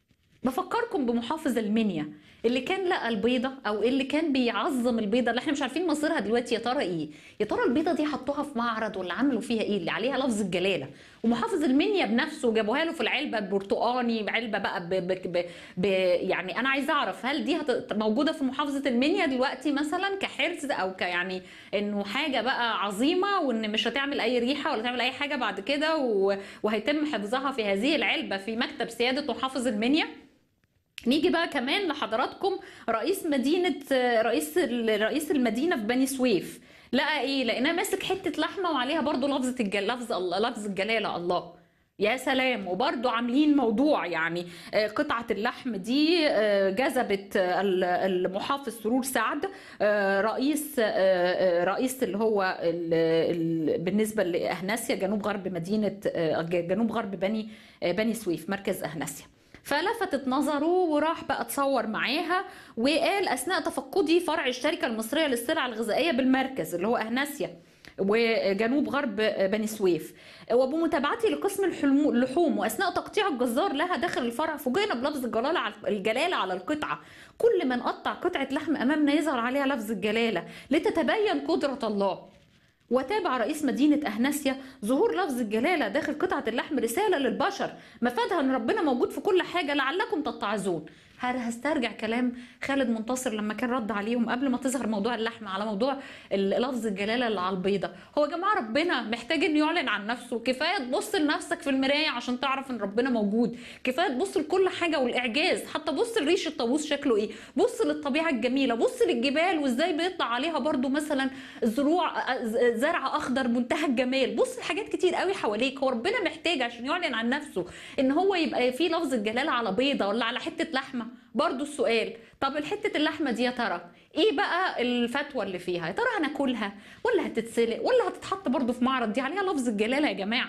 بفكركم بمحافظ المنيا اللي كان لقى البيضة او اللي كان بيعظم البيضة اللي احنا مش عارفين مصيرها دلوقتي يا ترى ايه يا ترى البيضة دي حطوها في معرض ولا عملوا فيها ايه اللي عليها لفظ الجلالة ومحافظ المنيا بنفسه جابوها له في العلبة البرتقاني علبة بقى ب ب ب ب يعني انا عايزه اعرف هل دي هت- موجودة في محافظة المنيا دلوقتي مثلا كحرز او كيعني انه حاجة بقى عظيمة وان مش هتعمل اي ريحة ولا تعمل اي حاجة بعد كده و- وهيتم حفظها في هذه العلبة في مكتب سيادة محافظ المنيا نيجي بقى كمان لحضراتكم رئيس مدينة رئيس رئيس المدينة في بني سويف لقى ايه لقيناه ماسك حتة لحمة وعليها برضو لفظة الجل... لفظ الله لفظ الجلالة الله يا سلام وبرضو عاملين موضوع يعني آه، قطعة اللحم دي آه، جذبت آه، ال- المحافظ سرور سعد آه، رئيس آه، آه، رئيس اللي هو ال- ال- بالنسبة لأهناسيا جنوب غرب مدينة آه، جنوب غرب بني آه، بني سويف مركز أهناسيا فلفتت نظره وراح بقى اتصور معاها وقال اثناء تفقدي فرع الشركه المصريه للسلع الغذائيه بالمركز اللي هو اهناسيا وجنوب غرب بني سويف وبمتابعتي لقسم الحلم- اللحوم واثناء تقطيع الجزار لها داخل الفرع فوجئنا بلفظ الجلاله على الجلاله على القطعه كل ما نقطع قطعه لحم امامنا يظهر عليها لفظ الجلاله لتتبين قدره الله وتابع رئيس مدينة أهناسيا ظهور لفظ الجلالة داخل قطعة اللحم رسالة للبشر مفادها أن ربنا موجود في كل حاجة لعلكم تتعظون هر- هسترجع كلام خالد منتصر لما كان رد عليهم قبل ما تظهر موضوع اللحم على موضوع ال- لفظ الجلالة اللي على البيضة هو يا جماعة ربنا محتاج انه يعلن عن نفسه كفاية تبص لنفسك في المراية عشان تعرف ان ربنا موجود كفاية تبص لكل حاجة والإعجاز حتى بص لريش الطاووس شكله ايه بص للطبيعة الجميلة بص للجبال وازاي بيطلع عليها برضو مثلا زروع زرع اخضر منتهى الجمال بص لحاجات كتير قوي حواليك هو ربنا محتاج عشان يعلن عن نفسه ان هو يبقى في لفظ الجلالة على بيضة ولا على حتة لحمة برضو السؤال طب الحتة اللحمة دي يا ترى ايه بقى الفتوى اللي فيها يا ترى هناكلها ولا هتتسلق ولا هتتحط برضو في معرض دي عليها لفظ الجلالة يا جماعة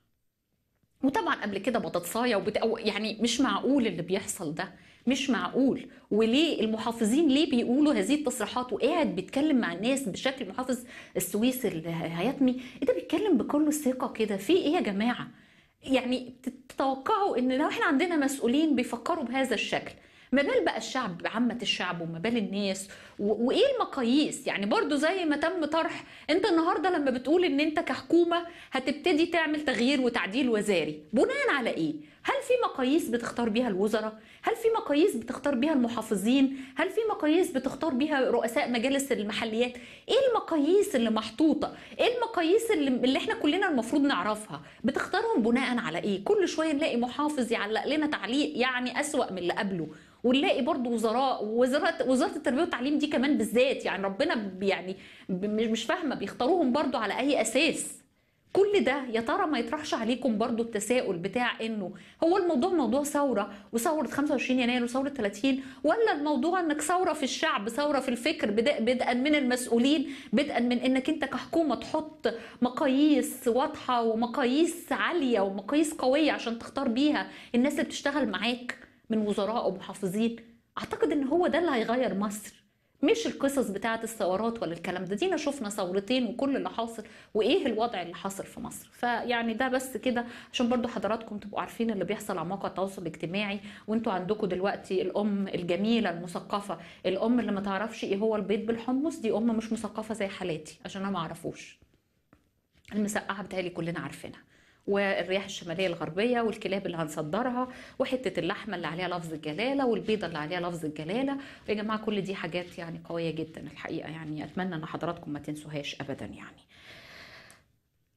وطبعا قبل كده بطاطسايه وبت... أو يعني مش معقول اللي بيحصل ده مش معقول وليه المحافظين ليه بيقولوا هذه التصريحات وقاعد بيتكلم مع الناس بشكل محافظ السويس الهياتمي ايه ده بيتكلم بكل ثقه كده في ايه يا جماعه يعني تتوقعوا ان لو احنا عندنا مسؤولين بيفكروا بهذا الشكل ما بال بقى الشعب عامة الشعب وما بال الناس و... وايه المقاييس يعني برضو زي ما تم طرح انت النهارده لما بتقول ان انت كحكومه هتبتدي تعمل تغيير وتعديل وزاري بناء على ايه هل في مقاييس بتختار بيها الوزراء هل في مقاييس بتختار بيها المحافظين هل في مقاييس بتختار بيها رؤساء مجالس المحليات ايه المقاييس اللي محطوطه ايه المقاييس اللي, اللي احنا كلنا المفروض نعرفها بتختارهم بناء على ايه كل شويه نلاقي محافظ يعلق لنا تعليق يعني اسوأ من اللي قبله ونلاقي برضو وزراء وزارة وزارة التربية والتعليم دي كمان بالذات يعني ربنا ب- يعني ب- مش مش فاهمة بيختاروهم برضو على أي أساس كل ده يا ترى ما يطرحش عليكم برضو التساؤل بتاع انه هو الموضوع موضوع ثورة وثورة 25 يناير وثورة 30 ولا الموضوع انك ثورة في الشعب ثورة في الفكر بدء بدءا من المسؤولين بدءا من انك انت كحكومة تحط مقاييس واضحة ومقاييس عالية ومقاييس قوية عشان تختار بيها الناس اللي بتشتغل معاك من وزراء ومحافظين اعتقد ان هو ده اللي هيغير مصر مش القصص بتاعه الثورات ولا الكلام ده دينا شفنا ثورتين وكل اللي حاصل وايه الوضع اللي حاصل في مصر فيعني ده بس كده عشان برضو حضراتكم تبقوا عارفين اللي بيحصل على مواقع التواصل الاجتماعي وانتوا عندكم دلوقتي الام الجميله المثقفه الام اللي ما تعرفش ايه هو البيض بالحمص دي ام مش مثقفه زي حالاتي عشان انا ما اعرفوش المسقعه بتهيألي كلنا عارفينها والرياح الشماليه الغربيه والكلاب اللي هنصدرها وحته اللحمه اللي عليها لفظ الجلاله والبيضه اللي عليها لفظ الجلاله يا جماعه كل دي حاجات يعني قويه جدا الحقيقه يعني اتمنى ان حضراتكم ما تنسوهاش ابدا يعني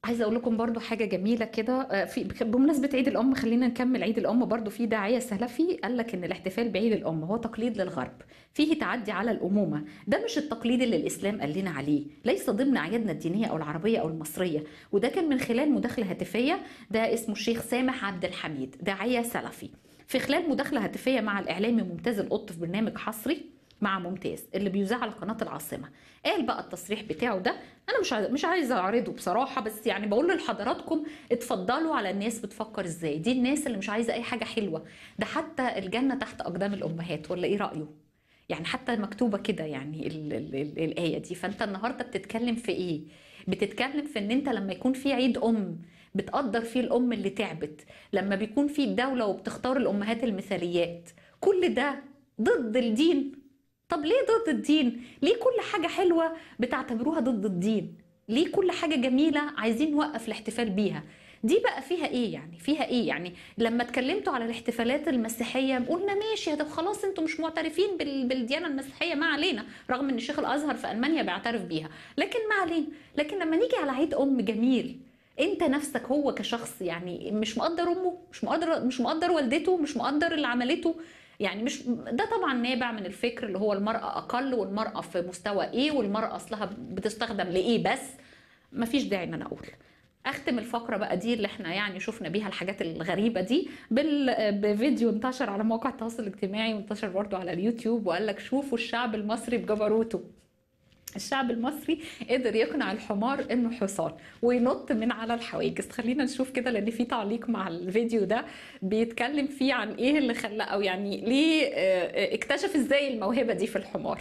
عايزه اقول لكم برضو حاجه جميله كده آه، في بمناسبه عيد الام خلينا نكمل عيد الام برضو في داعيه سلفي قال لك ان الاحتفال بعيد الام هو تقليد للغرب فيه تعدي على الامومه ده مش التقليد اللي الاسلام قال لنا عليه ليس ضمن اعيادنا الدينيه او العربيه او المصريه وده كان من خلال مداخله هاتفيه ده اسمه الشيخ سامح عبد الحميد داعيه سلفي في خلال مداخله هاتفيه مع الاعلامي ممتاز القط في برنامج حصري مع ممتاز اللي بيذاع على قناه العاصمه قال بقى التصريح بتاعه ده انا مش عايز مش عايزه اعرضه بصراحه بس يعني بقول لحضراتكم اتفضلوا على الناس بتفكر ازاي دي الناس اللي مش عايزه اي حاجه حلوه ده حتى الجنه تحت اقدام الامهات ولا ايه رايه يعني حتى مكتوبه كده يعني ال ال ال الايه دي فانت النهارده بتتكلم في ايه بتتكلم في ان انت لما يكون في عيد ام بتقدر فيه الام اللي تعبت لما بيكون في الدوله وبتختار الامهات المثاليات كل ده ضد الدين طب ليه ضد الدين ليه كل حاجه حلوه بتعتبروها ضد الدين ليه كل حاجه جميله عايزين نوقف الاحتفال بيها دي بقى فيها ايه يعني فيها ايه يعني لما اتكلمتوا على الاحتفالات المسيحيه قلنا ماشي طب خلاص انتوا مش معترفين بال- بالديانه المسيحيه ما علينا رغم ان شيخ الازهر في المانيا بيعترف بيها لكن ما علينا لكن لما نيجي على عيد ام جميل انت نفسك هو كشخص يعني مش مقدر امه مش مقدر مش مقدر والدته مش مقدر اللي عملته يعني مش ده طبعا نابع من الفكر اللي هو المرأة أقل والمرأة في مستوى إيه والمرأة أصلها بتستخدم لإيه بس مفيش داعي إن أنا أقول اختم الفقره بقى دي اللي احنا يعني شفنا بيها الحاجات الغريبه دي بال... بفيديو انتشر على مواقع التواصل الاجتماعي وانتشر برضو على اليوتيوب وقال لك شوفوا الشعب المصري بجبروته الشعب المصري قدر يقنع الحمار انه حصان وينط من على الحواجز خلينا نشوف كده لان في تعليق مع الفيديو ده بيتكلم فيه عن ايه اللي خلاه او يعني ليه آه، اكتشف ازاي الموهبه دي في الحمار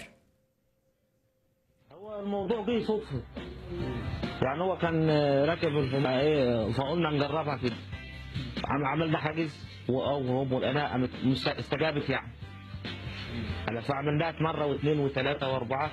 هو الموضوع جه صدفة يعني هو كان راكب الحمار ايه فقلنا نجربها كده عم عملنا حاجز وهم والاناء قامت مست- استجابت يعني هلا فعملناها مرة واثنين وثلاثة واربعة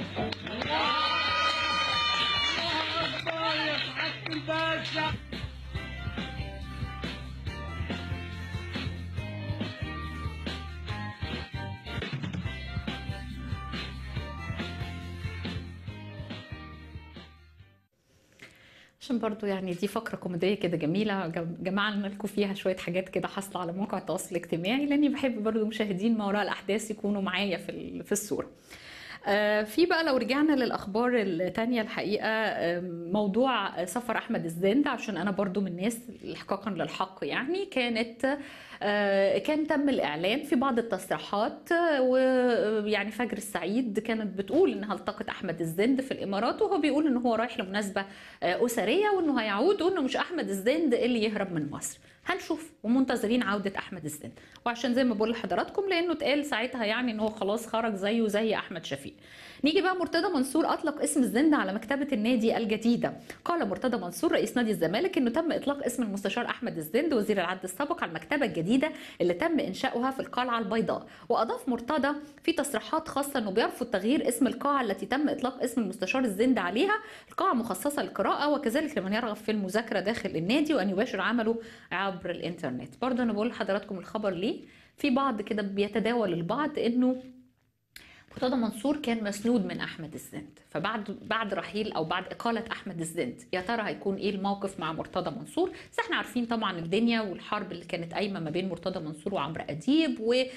عشان برضو يعني دي فقرة كوميدية كده جميلة جم- جمعنا لكم فيها شوية حاجات كده حاصلة على مواقع التواصل الاجتماعي لأني بحب برضو مشاهدين ما وراء الأحداث يكونوا معايا في ال- في الصورة آه، في بقى لو رجعنا للأخبار التانية الحقيقة آم، موضوع سفر أحمد الزند عشان أنا برضو من الناس إحقاقا للحق يعني كانت آه، كان تم الإعلان في بعض التصريحات آه، ويعني فجر السعيد كانت بتقول إنها التقت أحمد الزند في الإمارات وهو بيقول إن هو رايح لمناسبة آه، أسرية وإنه هيعود وإنه مش أحمد الزند اللي يهرب من مصر هنشوف ومنتظرين عودة أحمد الزند وعشان زي ما بقول لحضراتكم لأنه اتقال ساعتها يعني إن هو خلاص خرج زيه زي أحمد شفيق نيجي بقى مرتضى منصور أطلق اسم الزند على مكتبة النادي الجديدة قال مرتضى منصور رئيس نادي الزمالك إنه تم إطلاق اسم المستشار أحمد الزند وزير العدل السابق على المكتبة الجديدة اللي تم إنشاؤها في القلعة البيضاء وأضاف مرتضى في تصريحات خاصة إنه بيرفض تغيير اسم القاعة التي تم إطلاق اسم المستشار الزند عليها القاعة مخصصة للقراءة وكذلك لمن يرغب في المذاكرة داخل النادي وأن يباشر عمله عبر الإنترنت برضه أنا بقول لحضراتكم الخبر ليه في بعض كده بيتداول البعض إنه مرتضى منصور كان مسنود من احمد الزند فبعد بعد رحيل او بعد اقاله احمد الزند يا ترى هيكون ايه الموقف مع مرتضى منصور بس احنا عارفين طبعا الدنيا والحرب اللي كانت قايمه ما بين مرتضى منصور وعمرو اديب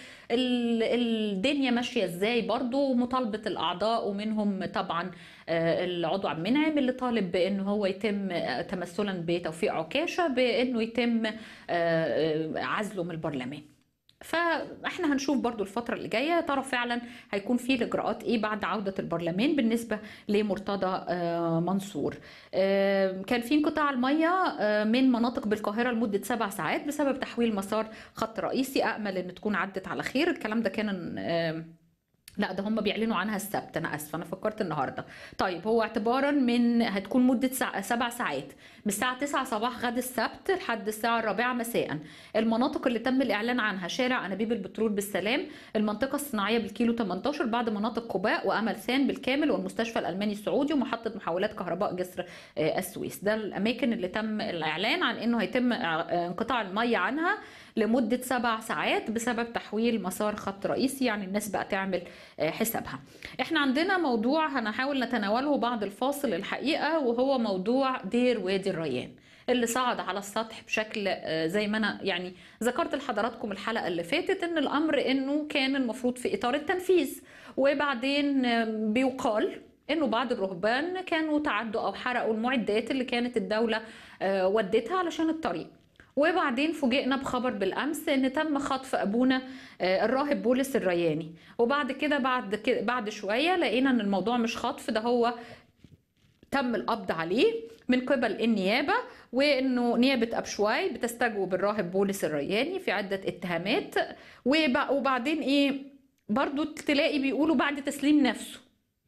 والدنيا ماشيه ازاي برضو ومطالبه الاعضاء ومنهم طبعا آه، العضو عبد المنعم اللي طالب بانه هو يتم آه، تمثلا بتوفيق عكاشه بانه يتم آه، آه، عزله من البرلمان فاحنا هنشوف برضو الفترة اللي جاية يا ترى فعلا هيكون في الاجراءات ايه بعد عودة البرلمان بالنسبة لمرتضى آه، منصور آه، كان في انقطاع المية آه، من مناطق بالقاهرة لمدة سبع ساعات بسبب تحويل مسار خط رئيسي أأمل ان تكون عدت على خير الكلام ده كان آه، لا ده هم بيعلنوا عنها السبت انا اسفه انا فكرت النهارده طيب هو اعتبارا من هتكون مده ساعة سبع ساعات من الساعه 9 صباح غد السبت لحد الساعه الرابعه مساء المناطق اللي تم الاعلان عنها شارع انابيب البترول بالسلام المنطقه الصناعيه بالكيلو 18 بعد مناطق قباء وامل ثان بالكامل والمستشفى الالماني السعودي ومحطه محولات كهرباء جسر آه، السويس ده الاماكن اللي تم الاعلان عن انه هيتم آه، انقطاع الميه عنها لمده سبع ساعات بسبب تحويل مسار خط رئيسي يعني الناس بقى تعمل آه، حسابها احنا عندنا موضوع هنحاول نتناوله بعد الفاصل الحقيقه وهو موضوع دير وادي الريان اللي صعد على السطح بشكل آه، زي ما انا يعني ذكرت لحضراتكم الحلقه اللي فاتت ان الامر انه كان المفروض في اطار التنفيذ وبعدين آه، بيقال انه بعض الرهبان كانوا تعدوا او حرقوا المعدات اللي كانت الدوله آه، ودتها علشان الطريق وبعدين فوجئنا بخبر بالامس ان تم خطف ابونا آه، الراهب بولس الرياني وبعد كده بعد كده بعد شويه لقينا ان الموضوع مش خطف ده هو تم القبض عليه من قبل النيابة وانه نيابة ابشواي بتستجوب الراهب بولس الرياني في عدة اتهامات وب- وبعدين ايه برضو تلاقي بيقولوا بعد تسليم نفسه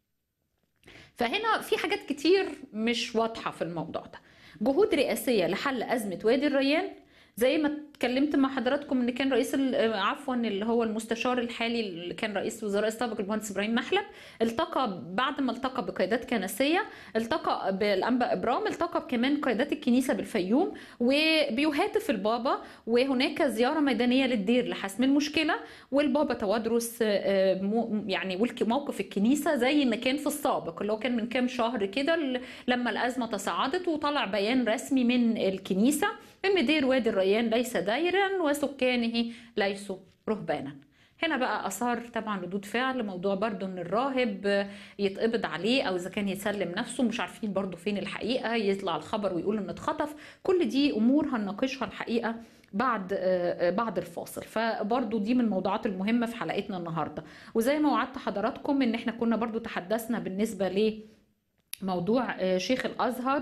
فهنا في حاجات كتير مش واضحة في الموضوع ده جهود رئاسية لحل أزمة وادي الريان زي ما اتكلمت مع حضراتكم ان كان رئيس ال- عفوا اللي هو المستشار الحالي اللي كان رئيس وزراء السابق المهندس ابراهيم محلب التقى بعد ما التقى بقيادات كنسيه التقى بالانبا ابرام التقى كمان قيادات الكنيسه بالفيوم وبيهاتف البابا وهناك زياره ميدانيه للدير لحسم المشكله والبابا توادرس آه، مو- يعني والك- موقف الكنيسه زي ما كان في السابق اللي هو كان من كام شهر كده ال- لما الازمه تصاعدت وطلع بيان رسمي من الكنيسه ان دير وادي الريان ليس دايرا وسكانه ليسوا رهبانا هنا بقى اثار طبعا ردود فعل موضوع برضو ان الراهب يتقبض عليه او اذا كان يسلم نفسه مش عارفين برضو فين الحقيقه يطلع الخبر ويقول انه اتخطف كل دي امور هنناقشها الحقيقه بعد آه، بعد الفاصل فبرضو دي من الموضوعات المهمه في حلقتنا النهارده وزي ما وعدت حضراتكم ان احنا كنا برضو تحدثنا بالنسبه ل موضوع آه، شيخ الازهر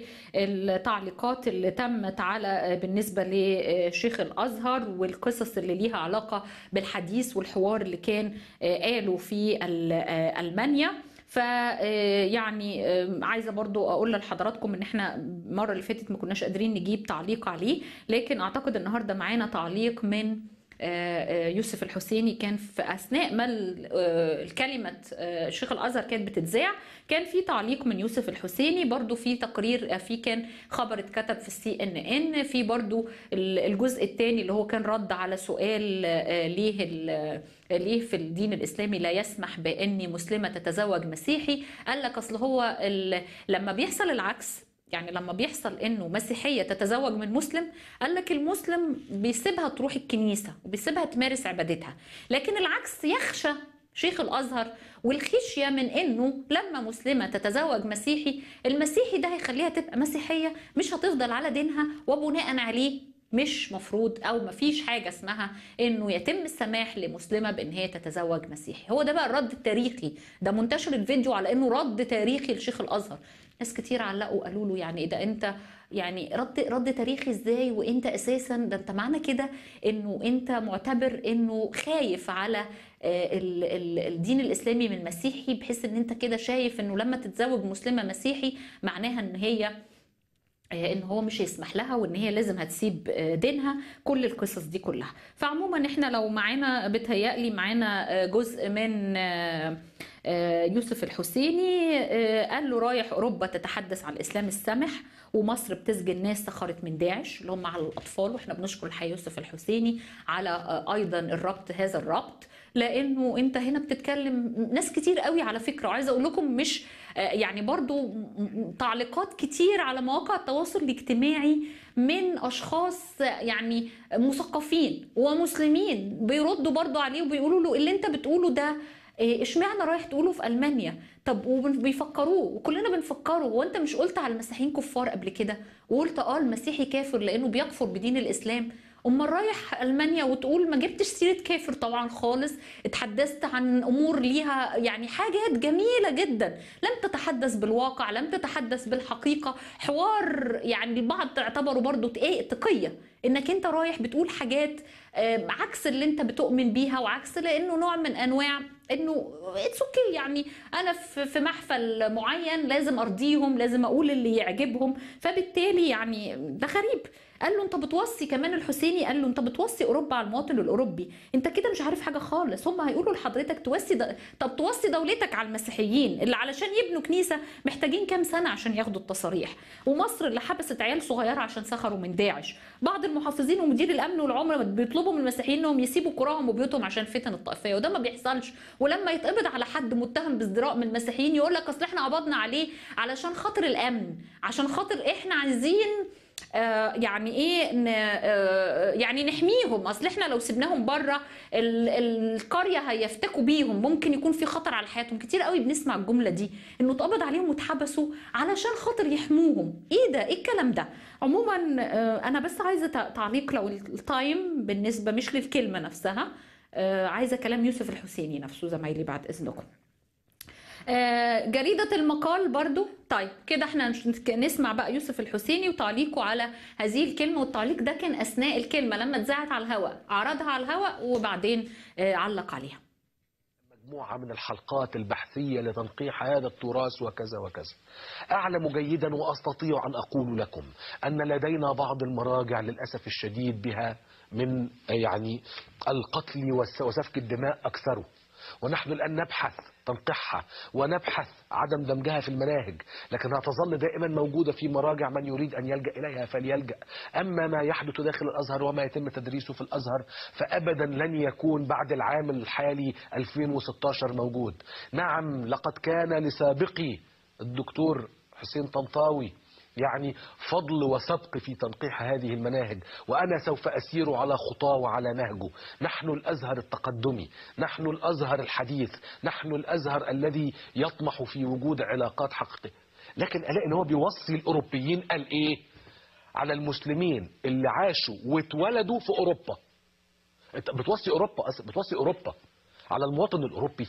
والتعليقات اللي تمت على آه، بالنسبه لشيخ الازهر والقصص اللي ليها علاقه بالحديث والحوار اللي كان آه، قاله في ال- آه، المانيا ف آه، يعني آه، عايزه برضو اقول لحضراتكم ان احنا المره اللي فاتت ما كناش قادرين نجيب تعليق عليه لكن اعتقد النهارده معانا تعليق من آه، آه، يوسف الحسيني كان في اثناء ما ال- آه، الكلمه آه، شيخ الازهر كانت بتتذاع كان في تعليق من يوسف الحسيني برضو في تقرير آه، في كان خبر اتكتب في السي ان ان في برضو ال- الجزء الثاني اللي هو كان رد على سؤال آه، ليه ال- ليه في الدين الاسلامي لا يسمح بان مسلمه تتزوج مسيحي قال لك اصل هو ال- لما بيحصل العكس يعني لما بيحصل انه مسيحيه تتزوج من مسلم قال لك المسلم بيسيبها تروح الكنيسه وبيسيبها تمارس عبادتها لكن العكس يخشى شيخ الازهر والخشيه من انه لما مسلمه تتزوج مسيحي المسيحي ده هيخليها تبقى مسيحيه مش هتفضل على دينها وبناء عليه مش مفروض او مفيش حاجه اسمها انه يتم السماح لمسلمه بان هي تتزوج مسيحي هو ده بقى الرد التاريخي ده منتشر الفيديو على انه رد تاريخي لشيخ الازهر ناس كتير علقوا قالوا له يعني ده انت يعني رد رد تاريخي ازاي وانت اساسا ده انت معنى كده انه انت معتبر انه خايف على آه، ال- ال- الدين الاسلامي من مسيحي بحيث ان انت كده شايف انه لما تتزوج مسلمه مسيحي معناها ان هي آه، ان هو مش هيسمح لها وان هي لازم هتسيب آه، دينها كل القصص دي كلها فعموما احنا لو معانا بتهيألي معانا آه، جزء من آه، آه، يوسف الحسيني آه، قال له رايح اوروبا تتحدث عن الاسلام السمح ومصر بتسجن ناس سخرت من داعش اللي هم على الاطفال واحنا بنشكر الحقيقه يوسف الحسيني على آه، ايضا الربط هذا الربط لانه انت هنا بتتكلم ناس كتير قوي على فكره وعايزه اقول لكم مش آه، يعني برضو م- م- تعليقات كتير على مواقع التواصل الاجتماعي من اشخاص يعني مثقفين ومسلمين بيردوا برضو عليه وبيقولوا له اللي انت بتقوله ده إيه، اشمعنى رايح تقوله في المانيا طب وبيفكروه وكلنا بنفكره هو انت مش قلت على المسيحيين كفار قبل كده وقلت اه المسيحي كافر لانه بيكفر بدين الاسلام امال رايح المانيا وتقول ما جبتش سيره كافر طبعا خالص اتحدثت عن امور ليها يعني حاجات جميله جدا لم تتحدث بالواقع لم تتحدث بالحقيقه حوار يعني البعض تعتبره برضو ايه تقيه انك انت رايح بتقول حاجات آه، عكس اللي انت بتؤمن بيها وعكس لانه نوع من انواع انه اتس اوكي يعني انا في في محفل معين لازم ارضيهم لازم اقول اللي يعجبهم فبالتالي يعني ده غريب قال له انت بتوصي كمان الحسيني قال له انت بتوصي اوروبا على المواطن الاوروبي انت كده مش عارف حاجه خالص هم هيقولوا لحضرتك توصي د... طب توصي دولتك على المسيحيين اللي علشان يبنوا كنيسه محتاجين كام سنه عشان ياخدوا التصاريح ومصر اللي حبست عيال صغيره عشان سخروا من داعش بعض المحافظين ومدير الامن والعمره بيطلبوا من المسيحيين انهم يسيبوا قراهم وبيوتهم عشان فتن الطائفيه وده ما بيحصلش ولما يتقبض على حد متهم بازدراء من المسيحيين يقول لك اصل احنا قبضنا عليه علشان خاطر الامن عشان خاطر احنا عايزين آه، يعني ايه ن- آه، يعني نحميهم اصل احنا لو سيبناهم بره ال- القريه هيفتكوا بيهم ممكن يكون في خطر على حياتهم كتير قوي بنسمع الجمله دي انه اتقبض عليهم واتحبسوا علشان خاطر يحموهم ايه ده ايه الكلام ده عموما آه، انا بس عايزه تع- تعليق لو التايم بالنسبه مش للكلمه نفسها آه، عايزه كلام يوسف الحسيني نفسه زمايلي بعد اذنكم آه، جريدة المقال برضو طيب كده احنا نش- نسمع بقى يوسف الحسيني وتعليقه على هذه الكلمة والتعليق ده كان أثناء الكلمة لما اتذاعت على الهواء عرضها على الهواء وبعدين آه، علق عليها مجموعة من الحلقات البحثية لتنقيح هذا التراث وكذا وكذا أعلم جيدا وأستطيع أن أقول لكم أن لدينا بعض المراجع للأسف الشديد بها من يعني القتل والس- وسفك الدماء أكثره ونحن الآن نبحث تنقيحها ونبحث عدم دمجها في المناهج لكنها تظل دائما موجودة في مراجع من يريد أن يلجأ إليها فليلجأ أما ما يحدث داخل الأزهر وما يتم تدريسه في الأزهر فأبدا لن يكون بعد العام الحالي 2016 موجود نعم لقد كان لسابقي الدكتور حسين طنطاوي يعني فضل وسبق في تنقيح هذه المناهج وأنا سوف أسير على خطاه وعلى نهجه نحن الأزهر التقدمي نحن الأزهر الحديث نحن الأزهر الذي يطمح في وجود علاقات حقيقية لكن ألاقي إن هو بيوصي الأوروبيين قال إيه على المسلمين اللي عاشوا واتولدوا في أوروبا أنت بتوصي أوروبا أص- بتوصي أوروبا على المواطن الأوروبي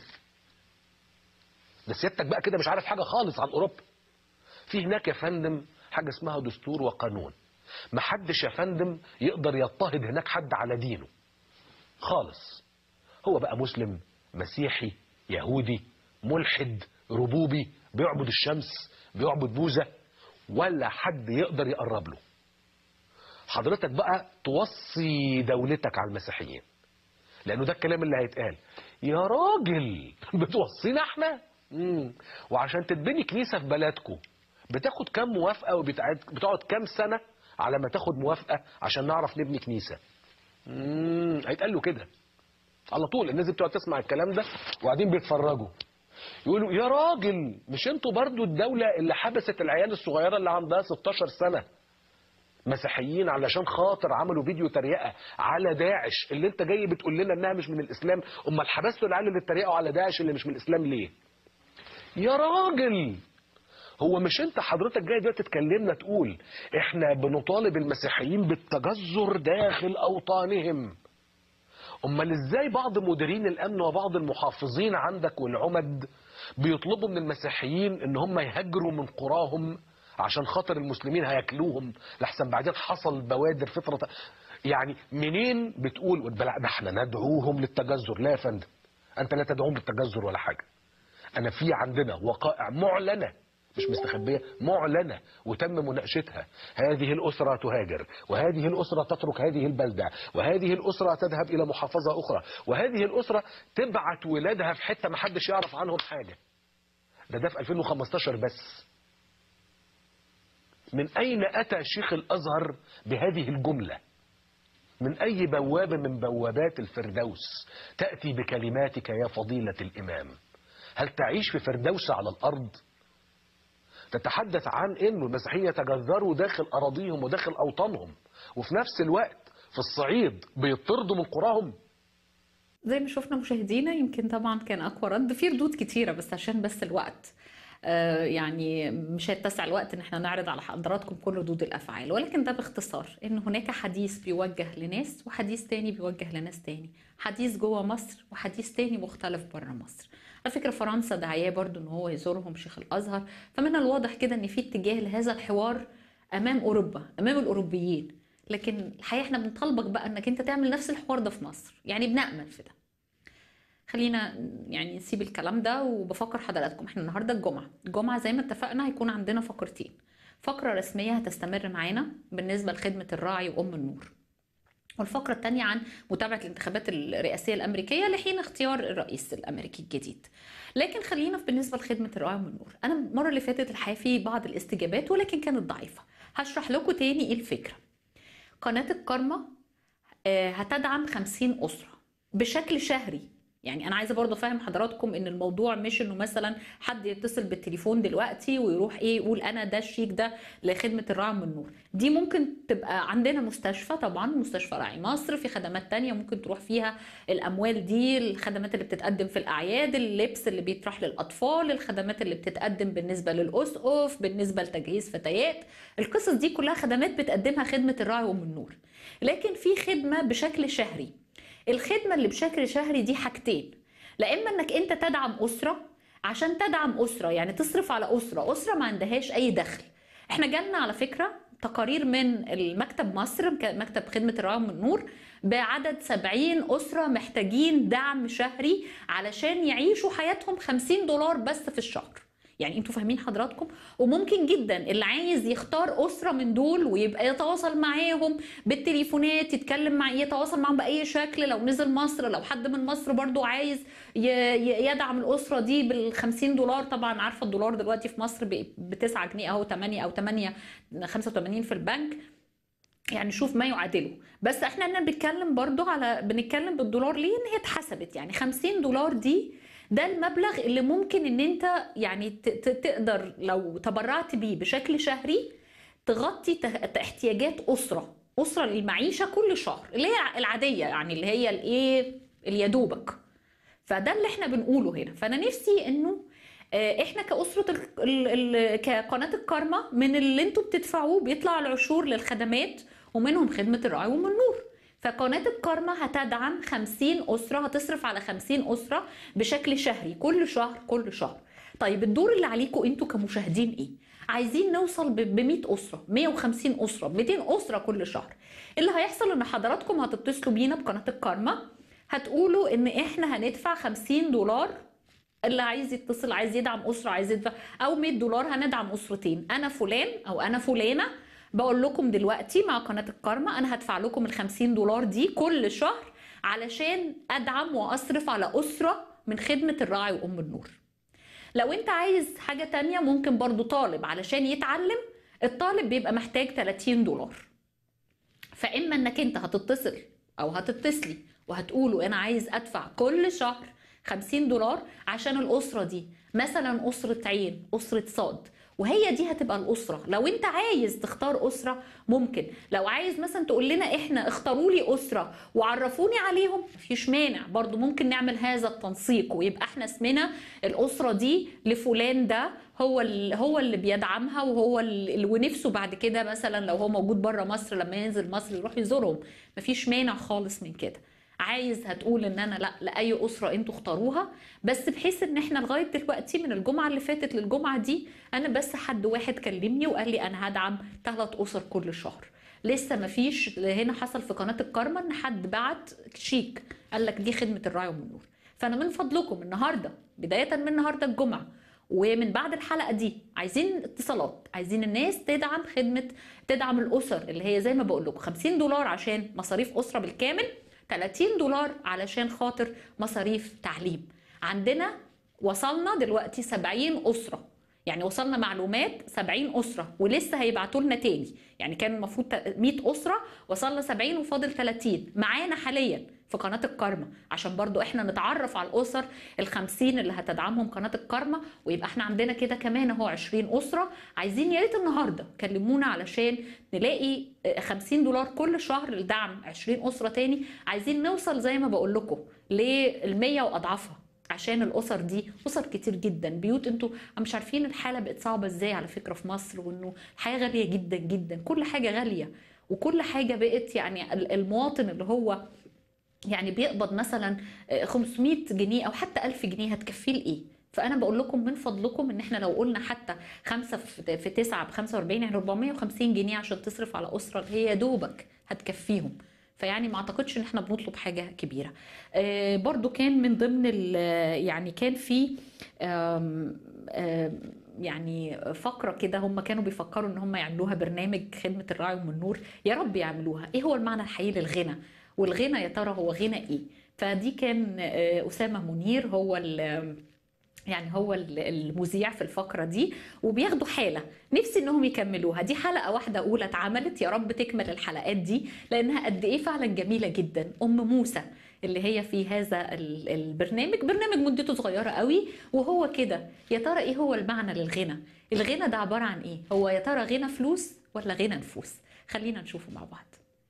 ده سيادتك بقى كده مش عارف حاجة خالص عن أوروبا في هناك يا فندم حاجة اسمها دستور وقانون محدش يا فندم يقدر يضطهد هناك حد على دينه خالص هو بقى مسلم مسيحي يهودي ملحد ربوبي بيعبد الشمس بيعبد بوذا ولا حد يقدر يقرب له حضرتك بقى توصي دولتك على المسيحيين لانه ده الكلام اللي هيتقال يا راجل بتوصينا احنا مم. وعشان تتبني كنيسه في بلدكم بتاخد كام موافقه وبتقعد كام سنه على ما تاخد موافقه عشان نعرف نبني كنيسه امم هيتقال له كده على طول الناس دي بتقعد تسمع الكلام ده وقاعدين بيتفرجوا يقولوا يا راجل مش انتوا برضو الدوله اللي حبست العيال الصغيره اللي عندها 16 سنه مسيحيين علشان خاطر عملوا فيديو تريقه على داعش اللي انت جاي بتقول لنا انها مش من الاسلام امال حبستوا العيال اللي اتريقوا على داعش اللي مش من الاسلام ليه يا راجل هو مش انت حضرتك جاي دلوقتي تكلمنا تقول احنا بنطالب المسيحيين بالتجذر داخل اوطانهم امال ازاي بعض مديرين الامن وبعض المحافظين عندك والعمد بيطلبوا من المسيحيين ان هم يهاجروا من قراهم عشان خاطر المسلمين هياكلوهم لحسن بعدين حصل بوادر فترة يعني منين بتقول بلا ده احنا ندعوهم للتجذر لا يا فندم انت لا تدعوهم للتجذر ولا حاجة انا في عندنا وقائع معلنة مش مستخبية معلنة وتم مناقشتها هذه الأسرة تهاجر وهذه الأسرة تترك هذه البلدة وهذه الأسرة تذهب إلى محافظة أخرى وهذه الأسرة تبعت ولادها في حتة ما حدش يعرف عنهم حاجة ده ده في 2015 بس من أين أتى شيخ الأزهر بهذه الجملة من أي بوابة من بوابات الفردوس تأتي بكلماتك يا فضيلة الإمام هل تعيش في فردوس على الأرض تتحدث عن أنه المسيحية يتجذروا داخل أراضيهم وداخل أوطانهم وفي نفس الوقت في الصعيد بيطردوا من قراهم زي ما شفنا مشاهدينا يمكن طبعا كان اقوى رد في ردود كتيره بس عشان بس الوقت آه، يعني مش هيتسع الوقت ان احنا نعرض على حضراتكم كل ردود الافعال ولكن ده باختصار ان هناك حديث بيوجه لناس وحديث تاني بيوجه لناس تاني حديث جوه مصر وحديث تاني مختلف بره مصر على فكره فرنسا دعاياه برضو ان هو يزورهم شيخ الازهر فمن الواضح كده ان في اتجاه لهذا الحوار امام اوروبا امام الاوروبيين لكن الحقيقه احنا بنطالبك بقى انك انت تعمل نفس الحوار ده في مصر يعني بنامل في ده خلينا يعني نسيب الكلام ده وبفكر حضراتكم احنا النهارده الجمعه الجمعه زي ما اتفقنا هيكون عندنا فقرتين فقرة رسمية هتستمر معانا بالنسبة لخدمة الراعي وأم النور والفقرة الثانية عن متابعة الانتخابات الرئاسية الأمريكية لحين اختيار الرئيس الأمريكي الجديد لكن خلينا في بالنسبة لخدمة الراعي والنور أنا المرة اللي فاتت الحقيقة في بعض الاستجابات ولكن كانت ضعيفة هشرح لكم تاني إيه الفكرة قناة الكارما آه، هتدعم 50 أسرة بشكل شهري يعني انا عايزه برضه افهم حضراتكم ان الموضوع مش انه مثلا حد يتصل بالتليفون دلوقتي ويروح ايه يقول انا ده الشيك ده لخدمه الرعي والنور دي ممكن تبقى عندنا مستشفى طبعا مستشفى راعي مصر في خدمات تانية ممكن تروح فيها الاموال دي الخدمات اللي بتتقدم في الاعياد اللبس اللي بيطرح للاطفال الخدمات اللي بتتقدم بالنسبه للاسقف بالنسبه لتجهيز فتيات القصص دي كلها خدمات بتقدمها خدمه الراعي وام النور لكن في خدمه بشكل شهري الخدمه اللي بشكل شهري دي حاجتين لا اما انك انت تدعم اسره عشان تدعم اسره يعني تصرف على اسره اسره ما عندهاش اي دخل احنا جالنا على فكره تقارير من المكتب مصر مكتب خدمه الرعايه والنور بعدد 70 اسره محتاجين دعم شهري علشان يعيشوا حياتهم 50 دولار بس في الشهر يعني انتوا فاهمين حضراتكم وممكن جدا اللي عايز يختار اسره من دول ويبقى يتواصل معاهم بالتليفونات يتكلم مع يتواصل معاهم باي شكل لو نزل مصر لو حد من مصر برضو عايز ي- ي- يدعم الاسره دي بال 50 دولار طبعا عارفه الدولار دلوقتي في مصر ب 9 جنيه اهو 8 او 8 85 في البنك يعني شوف ما يعادله بس احنا هنا بنتكلم برضو على بنتكلم بالدولار ليه ان هي اتحسبت يعني 50 دولار دي ده المبلغ اللي ممكن ان انت يعني ت- ت- تقدر لو تبرعت بيه بشكل شهري تغطي ت- احتياجات اسره اسره للمعيشه كل شهر اللي هي العاديه يعني اللي هي الايه اللي يا دوبك فده اللي احنا بنقوله هنا فانا نفسي انه آه، احنا كاسره ال... ال... ال... كقناه الكارما من اللي انتوا بتدفعوه بيطلع العشور للخدمات ومنهم خدمه الرعايه والنور فقناة الكارما هتدعم 50 أسرة هتصرف على 50 أسرة بشكل شهري كل شهر كل شهر طيب الدور اللي عليكم انتوا كمشاهدين ايه؟ عايزين نوصل ب 100 أسرة 150 أسرة 200 أسرة كل شهر اللي هيحصل ان حضراتكم هتتصلوا بينا بقناة الكارما هتقولوا ان احنا هندفع 50 دولار اللي عايز يتصل عايز يدعم اسره عايز يدفع او 100 دولار هندعم اسرتين انا فلان او انا فلانه بقول لكم دلوقتي مع قناه الكارما انا هدفع لكم ال 50 دولار دي كل شهر علشان ادعم واصرف على اسره من خدمه الراعي وام النور لو انت عايز حاجه تانية ممكن برضو طالب علشان يتعلم الطالب بيبقى محتاج 30 دولار فاما انك انت هتتصل او هتتصلي وهتقولوا انا عايز ادفع كل شهر 50 دولار عشان الاسره دي مثلا اسره عين اسره صاد وهي دي هتبقى الاسره لو انت عايز تختار اسره ممكن لو عايز مثلا تقول لنا احنا اختاروا لي اسره وعرفوني عليهم مفيش مانع برضو ممكن نعمل هذا التنسيق ويبقى احنا اسمنا الاسره دي لفلان ده هو اللي هو اللي بيدعمها وهو اللي ونفسه بعد كده مثلا لو هو موجود بره مصر لما ينزل مصر يروح يزورهم مفيش مانع خالص من كده عايز هتقول ان انا لا لاي اسره انتوا اختاروها بس بحيث ان احنا لغايه دلوقتي من الجمعه اللي فاتت للجمعه دي انا بس حد واحد كلمني وقال لي انا هدعم ثلاث اسر كل شهر لسه ما فيش هنا حصل في قناه الكارما ان حد بعت شيك قال لك دي خدمه الراعي والنور فانا من فضلكم النهارده بدايه من النهارده الجمعه ومن بعد الحلقه دي عايزين اتصالات عايزين الناس تدعم خدمه تدعم الاسر اللي هي زي ما بقول لكم 50 دولار عشان مصاريف اسره بالكامل 30 دولار علشان خاطر مصاريف تعليم عندنا وصلنا دلوقتي 70 أسرة يعني وصلنا معلومات 70 أسرة ولسه هيبعتوا لنا تاني يعني كان المفروض 100 أسرة وصلنا 70 وفاضل 30 معانا حاليا في قناة الكارما عشان برضو احنا نتعرف على الأسر ال 50 اللي هتدعمهم قناة الكارما ويبقى احنا عندنا كده كمان اهو 20 أسرة عايزين يا ريت النهارده كلمونا علشان نلاقي 50 دولار كل شهر لدعم 20 أسرة تاني عايزين نوصل زي ما بقول لكم لل 100 وأضعافها عشان الاسر دي اسر كتير جدا بيوت انتوا مش عارفين الحاله بقت صعبه ازاي على فكره في مصر وانه الحياه غاليه جدا جدا كل حاجه غاليه وكل حاجه بقت يعني المواطن اللي هو يعني بيقبض مثلا 500 جنيه او حتى 1000 جنيه هتكفيه لايه فانا بقول لكم من فضلكم ان احنا لو قلنا حتى 5 في 9 ب 45 يعني 450 جنيه عشان تصرف على اسره اللي هي يا دوبك هتكفيهم فيعني ما اعتقدش ان احنا بنطلب حاجه كبيره آه برضو كان من ضمن يعني كان في آم آم يعني فقره كده هم كانوا بيفكروا ان هم يعملوها برنامج خدمه الراعي ام النور يا رب يعملوها ايه هو المعنى الحقيقي للغنى والغنى يا ترى هو غنى ايه فدي كان آه، اسامه منير هو ال- يعني هو ال- المذيع في الفقرة دي وبياخدوا حالة نفسي انهم يكملوها دي حلقة واحدة اولى اتعملت يا رب تكمل الحلقات دي لانها قد ايه فعلا جميلة جدا ام موسى اللي هي في هذا ال- البرنامج برنامج مدته صغيرة قوي وهو كده يا ترى ايه هو المعنى للغنى الغنى ده عبارة عن ايه هو يا ترى غنى فلوس ولا غنى نفوس خلينا نشوفه مع بعض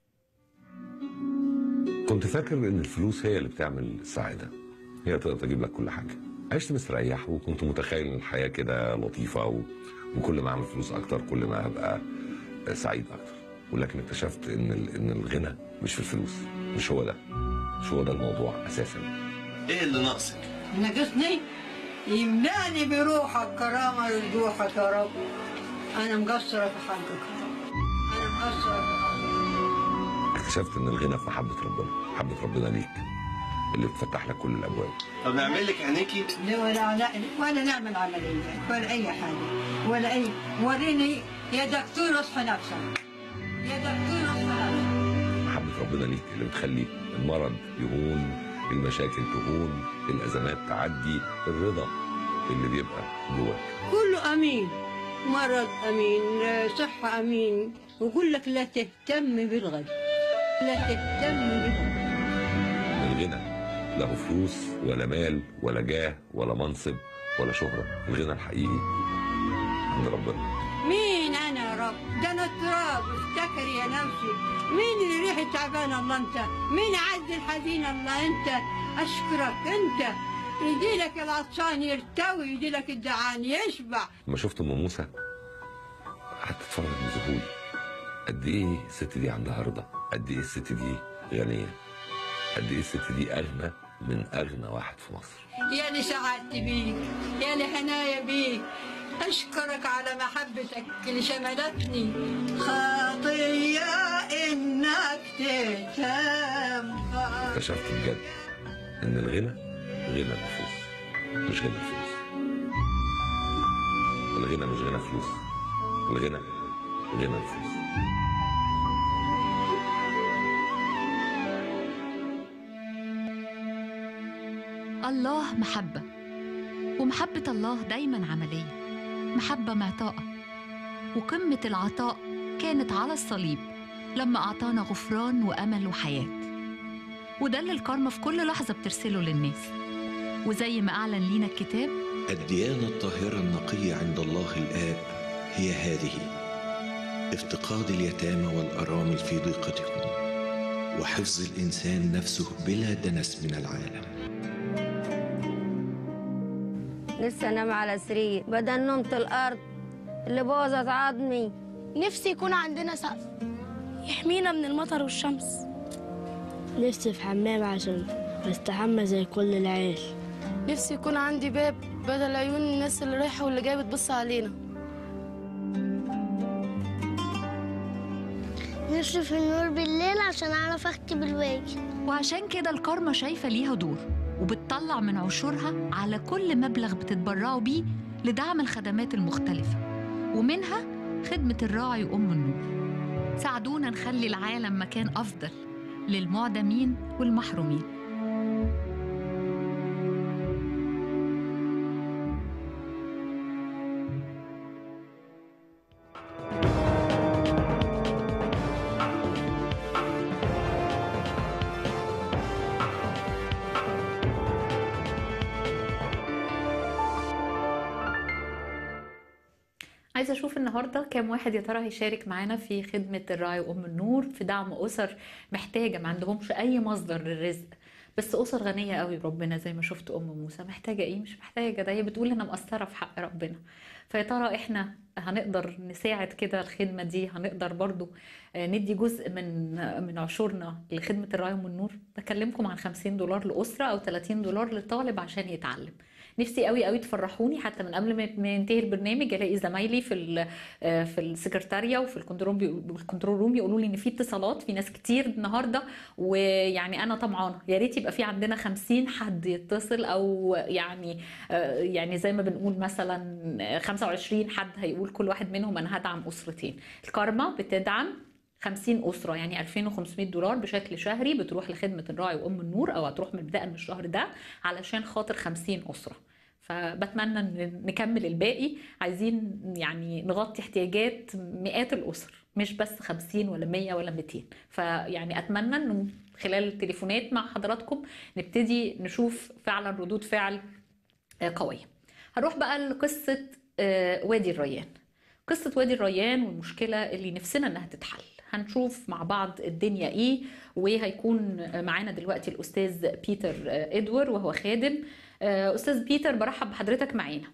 كنت فاكر ان الفلوس هي اللي بتعمل السعاده هي تقدر تجيب لك كل حاجه عشت مستريح وكنت متخيل ان الحياه كده لطيفه و... وكل ما اعمل فلوس اكتر كل ما هبقى سعيد اكتر ولكن اكتشفت ان ال... ان الغنى مش في الفلوس مش هو ده مش هو ده الموضوع اساسا ايه اللي ناقصك؟ ناقصني يملاني بروحك كرامة لجروحك يا رب أنا مقصرة في حقك يا رب أنا مقصرة في حقك اكتشفت ان الغنى في محبه ربنا محبه ربنا ليك اللي بتفتح لك كل الابواب طب نعمل لك عينيكي لا ولا لا ولا نعمل عملية ولا أي حاجة ولا أي وريني يا دكتور اصحى نفسك يا دكتور اصحى نفسك محبه ربنا ليك اللي بتخلي المرض يهون المشاكل تهون الازمات تعدي الرضا اللي بيبقى جواك كله أمين مرض أمين صحة أمين ويقول لك لا تهتم بالغد لا تهتم بالغد الغنى له فلوس ولا مال ولا جاه ولا منصب ولا شهرة الغنى الحقيقي عند ربنا مين انا يا رب ده انا تراب افتكر يا نفسي مين اللي ريحي تعبان الله انت مين عز الحزين الله انت اشكرك انت يديلك العطشان يرتوي يديلك الجعان يشبع لما شفت ام موسى قعدت اتفرج بذهول قد ايه الست دي عندها رضا قد ايه الست دي غنيه قد ايه الست دي اغنى من اغنى واحد في مصر يا اللي سعدت بيك يا اللي حناية بيك أشكرك على محبتك اللي شملتني خطية إنك تهتم اكتشفت بجد ان الغنى غنى النفوس مش غنى الفلوس الغنى مش غنى فلوس الغنى غنى الفلوس الله محبة ومحبة الله دايما عملية محبة معطاءة وقمة العطاء كانت على الصليب لما أعطانا غفران وأمل وحياة وده اللي الكارما في كل لحظة بترسله للناس وزي ما أعلن لينا الكتاب الديانة الطاهرة النقية عند الله الآب هي هذه افتقاد اليتامى والأرامل في ضيقتهم وحفظ الإنسان نفسه بلا دنس من العالم لسه انام على سرير بدل نومة الارض اللي بوظت عظمي نفسي يكون عندنا سقف يحمينا من المطر والشمس نفسي في حمام عشان بستحمى زي كل العيال نفسي يكون عندي باب بدل عيون الناس اللي رايحة واللي جاية بتبص علينا نفسي في النور بالليل عشان أعرف أكتب الواجب وعشان كده الكارما شايفة ليها دور وبتطلع من عشورها على كل مبلغ بتتبرعوا بيه لدعم الخدمات المختلفة ومنها خدمة الراعي وأم النور ساعدونا نخلي العالم مكان أفضل للمعدمين والمحرومين عايزه اشوف النهارده كام واحد يا ترى هيشارك معانا في خدمه الراعي وام النور في دعم اسر محتاجه ما عندهمش اي مصدر للرزق بس اسر غنيه قوي بربنا زي ما شفت ام موسى محتاجه ايه مش محتاجه ده هي بتقول انا مقصره في حق ربنا فيا ترى احنا هنقدر نساعد كده الخدمه دي هنقدر برضو آه، ندي جزء من من عشورنا لخدمه الراعي وام النور بكلمكم عن 50 دولار لاسره او 30 دولار لطالب عشان يتعلم نفسي قوي قوي تفرحوني حتى من قبل ما ما ينتهي البرنامج الاقي زمايلي في ال- آه، في السكرتاريه وفي الكنترول بي- الكنترول روم يقولوا لي ان في اتصالات في ناس كتير النهارده ويعني انا طمعانه يا ريت يبقى في عندنا 50 حد يتصل او يعني آه، يعني زي ما بنقول مثلا آه، 25 حد هيقول كل واحد منهم انا هدعم اسرتين الكارما بتدعم 50 أسرة يعني 2500 دولار بشكل شهري بتروح لخدمة الراعي وأم النور أو هتروح من بداية من الشهر ده علشان خاطر 50 أسرة فبتمنى ان نكمل الباقي عايزين يعني نغطي احتياجات مئات الاسر مش بس 50 ولا 100 ولا 200 فيعني اتمنى انه خلال التليفونات مع حضراتكم نبتدي نشوف فعلا ردود فعل آه، قويه هنروح بقى لقصه آه، وادي الريان قصة وادي الريان والمشكلة اللي نفسنا انها تتحل هنشوف مع بعض الدنيا ايه وهيكون معانا دلوقتي الاستاذ بيتر ادوار وهو خادم آه، استاذ بيتر برحب بحضرتك معانا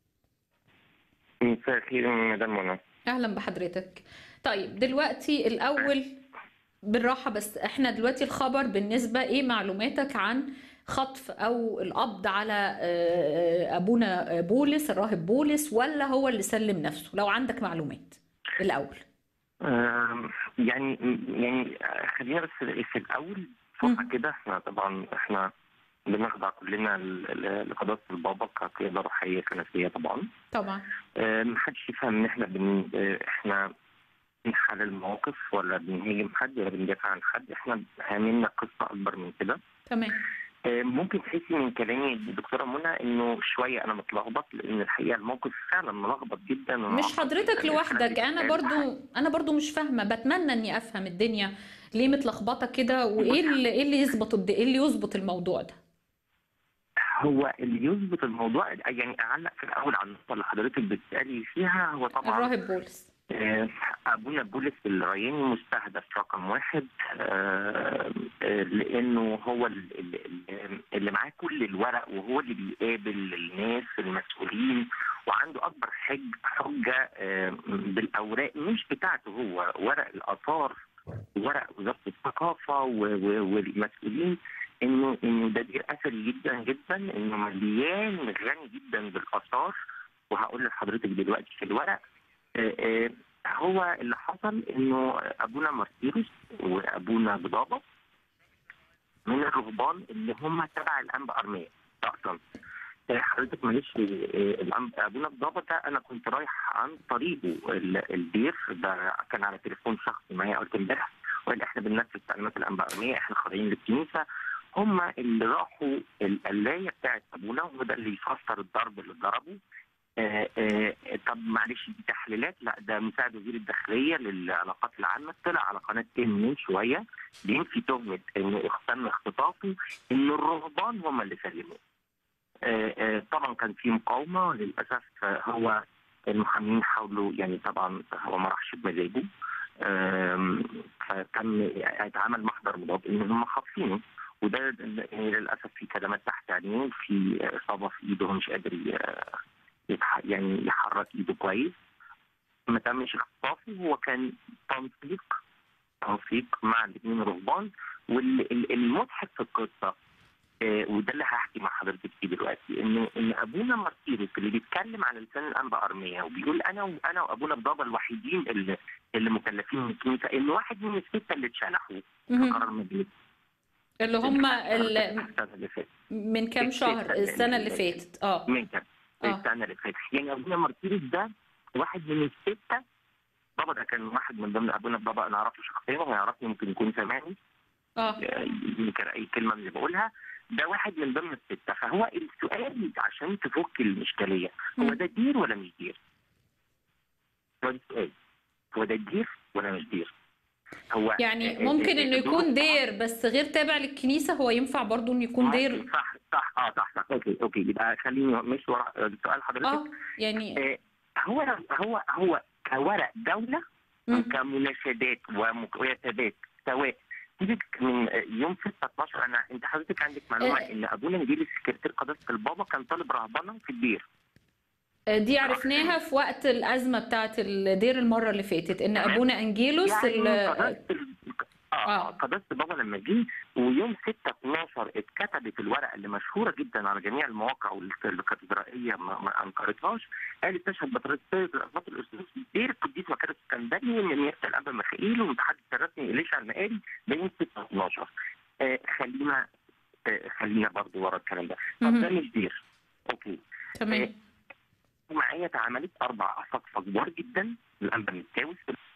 مساء الخير يا مدام منى اهلا بحضرتك طيب دلوقتي الاول بالراحه بس احنا دلوقتي الخبر بالنسبه ايه معلوماتك عن خطف او القبض على آه، ابونا بولس الراهب بولس ولا هو اللي سلم نفسه لو عندك معلومات الاول آم، يعني يعني آه، خلينا بس في الاول فرصه كده احنا طبعا احنا بنخضع كلنا ل- ل- لقداسه البابا كقياده روحيه كنسيه طبعا طبعا آه، محدش يفهم ان احنا بن آه، احنا بنحلل المواقف ولا بنهاجم حد ولا بندافع عن حد احنا هاملنا قصه اكبر من كده تمام آه، ممكن تحسي من كلامي الدكتوره منى انه شويه انا متلخبط لان الحقيقه الموقف فعلا ملخبط جدا مش ومعقد حضرتك جداً. لوحدك انا إحنا برضو انا برضو مش فاهمه بتمنى اني افهم الدنيا ليه متلخبطه كده وايه اللي ايه اللي يظبط الد- ايه اللي يظبط الموضوع ده هو اللي يظبط الموضوع يعني اعلق في الاول على النقطه اللي حضرتك بتسالي فيها هو طبعا الراهب بولس آه، ابونا بولس الرياني مستهدف رقم واحد آه، آه، لانه هو ال- ال- ال- اللي معاه كل الورق وهو اللي بيقابل الناس المسؤولين وعنده اكبر حج حجه آه، بالاوراق مش بتاعته هو ورق الاثار ورق وزاره الثقافه و- و- والمسؤولين انه انه ده دير اثري جدا جدا انه مليان غني جدا بالاثار وهقول لحضرتك دلوقتي في الورق آه، آه، هو اللي حصل انه ابونا مارتيروس وابونا بضابه من الرهبان اللي هم تبع الانبا ارميه اصلا آه، حضرتك معلش آه، الأنبا- ابونا بضابه ده انا كنت رايح عن طريقه ال- الدير ده كان على تليفون شخصي معايا قلت امبارح وقال احنا بننفذ تعليمات الانبا ارميه احنا خاضعين للكنيسه هم اللي راحوا القلايه بتاعت ابونا وهو ده اللي يفسر الضرب اللي ضربه آه، آه، طب معلش دي تحليلات لا ده مساعد وزير الداخليه للعلاقات العامه طلع على قناه تين من شويه بينفي تهمه انه تم اختطافه ان الرهبان هم اللي سلموه. آه، آه، طبعا كان في مقاومه للاسف آه، هو المحامين حاولوا يعني طبعا هو ما راحش بمزاجه آم، فتم اتعمل محضر مضاد ان هم خاطفينه وده يعني للاسف في كلمات تحت عينيه في اصابه في ايده هو مش قادر ي- يتح... يعني يحرك ايده كويس ما تمش اختصاصه هو كان تنسيق تنسيق مع الاثنين رهبان والمضحك في القصه آه، وده اللي هحكي مع حضرتك فيه دلوقتي انه ان ابونا مارتيروس اللي بيتكلم على لسان الانبا ارميه وبيقول انا وانا وابونا بضابه الوحيدين اللي اللي مكلفين من الكنيسه ان واحد من السته اللي اتشنحوا في مهم. قرار مجلس اللي هم ال- السنه اللي فاتت من كام شهر السنه اللي فاتت اه من كام السنه اللي فاتت يعني ابونا مارتيروس ده واحد من السته بابا ده كان واحد من ضمن ابونا بابا انا اعرفه شخصيا وهو يعرفني ممكن يكون سامعني اه يمكن اي كلمه من اللي بقولها ده واحد من ضمن السته فهو السؤال عشان تفك الاشكاليه هو ده دير ولا مش دير؟ هو ده السؤال هو ده دير ولا مش دير؟ هو يعني آه، ممكن آه، انه آه، يكون دير بس غير تابع للكنيسه هو ينفع برضو انه يكون دير صح صح اه صح صح اوكي اوكي يبقى خليني مش ورا سؤال حضرتك اه يعني آه، هو هو هو كورق دوله وكمناشدات ومكتبات سواء سيبك من يوم 6 12 انا انت حضرتك عندك معلومه ان ابونا نجيل سكرتير قداسه البابا كان طالب رهبنه في الدير آه، دي عرفناها في وقت الازمه بتاعت الدير المره اللي فاتت ان ابونا انجيلوس يعني ال- قداسة ال- اه اه قداسه بابا لما جه ويوم 6 12 اتكتبت الورقه اللي مشهوره جدا على جميع المواقع والكاتدرائيه ما, ما انكرتهاش قالت تشهد بطريقه الاسباط الاسلوب دير القديس مكارس الاسكندري من نيابه الاب ميخائيل والمتحدث الرسمي اليشع المقاري ده يوم 6 12 آه خلينا آه خلينا برضو ورا الكلام ده طب ده مش دير اوكي تمام معايا اتعملت اربع اساقفه كبار جدا الانبا متاوس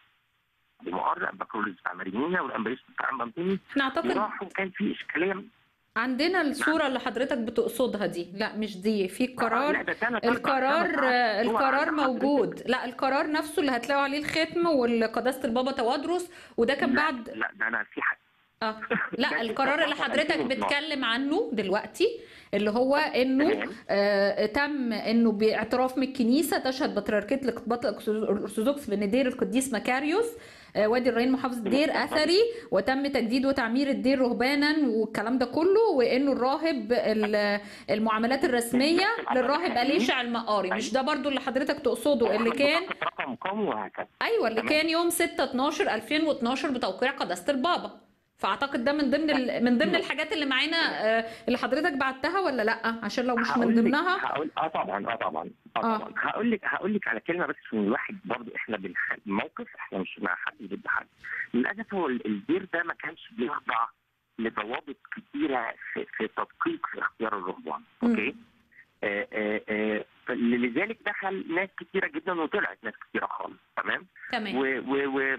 بمقر الانبا كرولوس بتاع مارينينا والانبا يوسف بتاع انبا انطوني احنا اعتقد راحوا كان في اشكاليه عندنا الصورة اللي حضرتك بتقصدها دي لا مش دي في قرار لا، ده تلات أربع القرار خمس عشر. هو القرار عند موجود لا القرار نفسه اللي هتلاقوا عليه الختم والقداسة البابا توادرس وده كان بعد لا ده انا في حاجه اه لا ده القرار اللي 16 حضرتك 2012. بتتكلم عنه دلوقتي اللي هو انه آه تم انه باعتراف من الكنيسه تشهد بطريركيه الاقتباط الارثوذكس بان دير القديس مكاريوس آه وادي الرين محافظه دير اثري وتم تجديد وتعمير الدير رهبانا والكلام ده كله وانه الراهب ال- المعاملات الرسميه للراهب اليشع المقاري مش ده برضو اللي حضرتك تقصده اللي كان رقم قومي وهكذا ايوه اللي تمام. كان يوم 6 12 2012 بتوقيع قداسه البابا فاعتقد ده من ضمن ال... من ضمن الحاجات اللي معانا آه، اللي حضرتك بعتها ولا لا عشان لو مش من هقول لك- ضمنها هقول اه طبعا اه طبعا اه طبعا هقول لك هقول لك على كلمه بس عشان الواحد برضو احنا بنخ... موقف احنا مش مع حد ضد حد للاسف هو ال- الدير ده ما كانش بيخضع لضوابط كتيره في, في تدقيق في اختيار الرهبان اوكي آه آه آه لذلك دخل ناس كتيره جدا وطلعت ناس كتيره خالص تمام تمام. و و و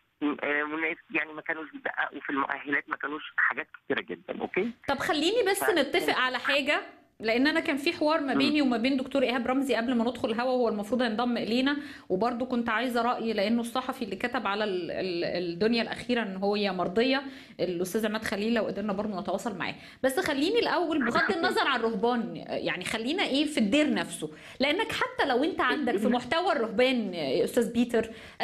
آه، وناس يعني ما كانوش بيدققوا في المؤهلات ما كانوش حاجات كتيره جدا اوكي طب خليني بس ف- نتفق على حاجه لان انا كان في حوار ما بيني وما بين دكتور ايهاب رمزي قبل ما ندخل الهوا هو المفروض هينضم الينا وبرده كنت عايزه راي لانه الصحفي اللي كتب على ال- ال- الدنيا الاخيره ان هي مرضيه الاستاذ عماد خليل لو قدرنا برضه نتواصل معاه بس خليني الاول بغض النظر عن الرهبان يعني خلينا ايه في الدير نفسه لانك حتى لو انت عندك في محتوى الرهبان يا استاذ بيتر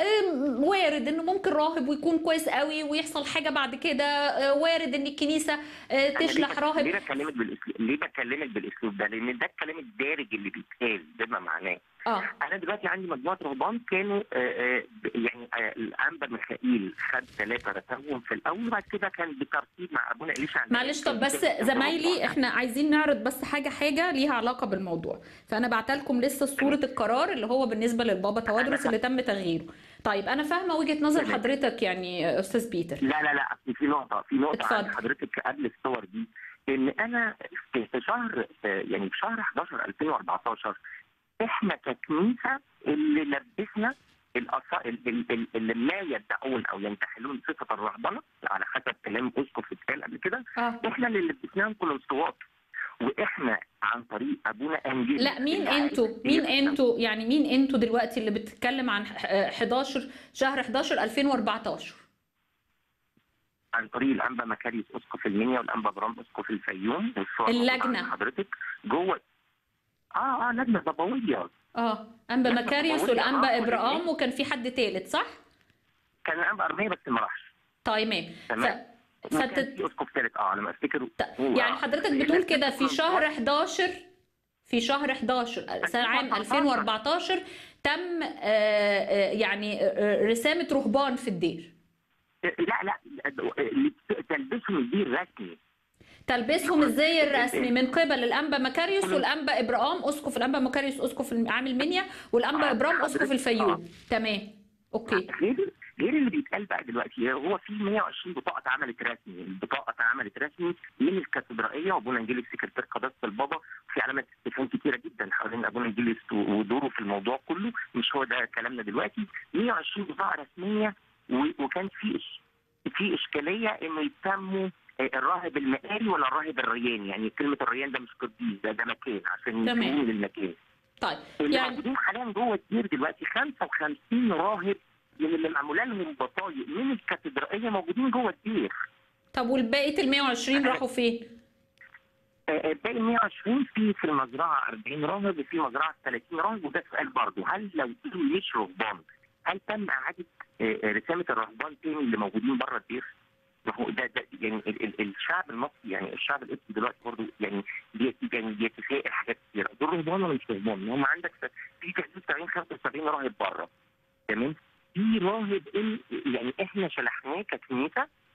آم، وارد انه ممكن راهب ويكون كويس قوي ويحصل حاجه بعد كده آه، وارد ان الكنيسه آه، أنا ليه تشلح بك- راهب ليه بكلمك بالاسلوب ليه بكلمك بالاسلوب ده؟ لان ده الكلام الدارج اللي بيتقال بما معناه. اه انا دلوقتي عندي مجموعه رهبان كانوا آه، آه، ب- يعني آه، الانبا ميخائيل خد ثلاثه رتبهم في الاول وبعد كده كان بترتيب مع ابونا اليشع معلش طب بس زمايلي احنا عايزين نعرض بس حاجه حاجه ليها علاقه بالموضوع فانا بعت لكم لسه صوره القرار اللي هو بالنسبه للبابا توادرس اللي تم تغييره طيب انا فاهمه وجهه نظر حضرتك يعني يا استاذ بيتر لا لا لا أصل في نقطه في نقطه اتفضل. عند حضرتك قبل الصور دي ان انا في في شهر آه، يعني في شهر 11 2014 احنا ككنيسه اللي لبسنا الأص- ال- ال- ال- اللي ما يدعون او ينتحلون صفه الرهبنه على حسب كلام اسقف اتقال قبل كده آه. احنا اللي لبسناهم كولوستوات واحنا عن طريق ابونا انجيل لا مين انتوا مين انتوا يعني مين انتوا دلوقتي اللي بتتكلم عن ح- 11 شهر 11 2014 عن طريق الانبا مكاريوس اسقف المنيا والانبا برام اسقف الفيوم والصور اللجنة. موجودة عند حضرتك جوه اه اه لجنه بابويه اه انبا لا، مكاريوس بقول لك والانبا آه، ابراهام وكان في حد تالت صح كان الانبا ارميه بس ما راحش تمام تمام ف... وكان في اسقف ثالث اه على ما افتكر هو- يعني حضرتك بتقول كده في شهر 11 في شهر 11 سنة عام 2014 تم آه، آه، يعني آه، رسامة رهبان في الدير لا لا اللي تلبسهم الدين رسمي تلبسهم الزي الرسمي من قبل الانبا مكاريوس والانبا ابرام اسقف الانبا مكاريوس اسقف عام المنيا والانبا ابرام اسقف الفيوم تمام اوكي غير غير اللي بيتقال بقى دلوقتي هو في 120 بطاقه اتعملت رسمي البطاقه اتعملت رسمي من الكاتدرائيه وابونا انجيليس سكرتير قداسه البابا في علامات استفهام كتيره جدا حوالين ابونا انجيليس ودوره في الموضوع كله مش هو ده كلامنا دلوقتي 120 بطاقه رسميه و- وكان في إش- في اشكاليه انه يسموا آه، الراهب المقاري ولا الراهب الرياني يعني كلمه الريان ده مش قديس ده ده مكان عشان تمام. يسموه للمكان طيب اللي يعني موجودين حاليا جوه الدير دلوقتي 55 راهب من اللي معموله لهم بطايق من الكاتدرائيه موجودين جوه الدير طب والباقي ال 120 راحوا فين؟ آه، آه، باقي 120 في في المزرعه 40 راهب وفي مزرعه 30 راهب وده سؤال برضه هل لو دول مش رهبان هل تم اعاده آه، آه، رسامه الرهبان تاني اللي موجودين بره الدير؟ ما هو ده, ده يعني ال ال الشعب المصري يعني الشعب القبطي دلوقتي برضه يعني بيت يعني بيتساءل حاجات كتيره دول رهبان ولا مش رهبان؟ هم عندك في تقريبا 70 75 راهب بره تمام؟ في راهب إن يعني احنا شلحناه ككنيسه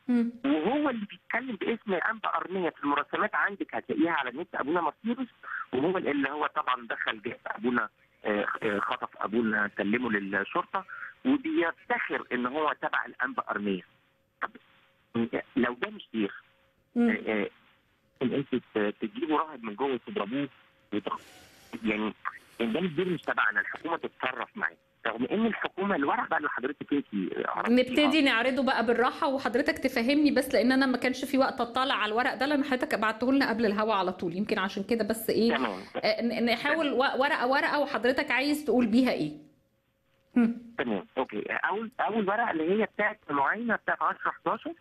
مم. وهو اللي بيتكلم باسم انبا ارميه في المراسمات عندك هتلاقيها على النت ابونا مصيرس وهو اللي هو طبعا دخل جاب ابونا آه، آه، خطف ابونا سلمه للشرطه وبيفتخر ان هو تبع الانبا ارميه طب لو ده مش شيخ مم. آه، آه، ان انت ت- تجيبوا راهب من جوه وتضربوه وتخ... يعني إن ده مش دور مش تبعنا الحكومه تتصرف معاه رغم ان الحكومه الورق بقى اللي حضرتك انت عرفتيها نبتدي نعرضه بقى بالراحه وحضرتك تفهمني بس لان انا ما كانش في وقت اطلع على الورق ده لان حضرتك بعته لنا قبل الهوا على طول يمكن عشان كده بس ايه تمام آه، ن- نحاول و- ورقه ورقه وحضرتك عايز تقول بيها ايه تمام اوكي اول اول ورقه اللي هي بتاعت المعاينه بتاعت 10 11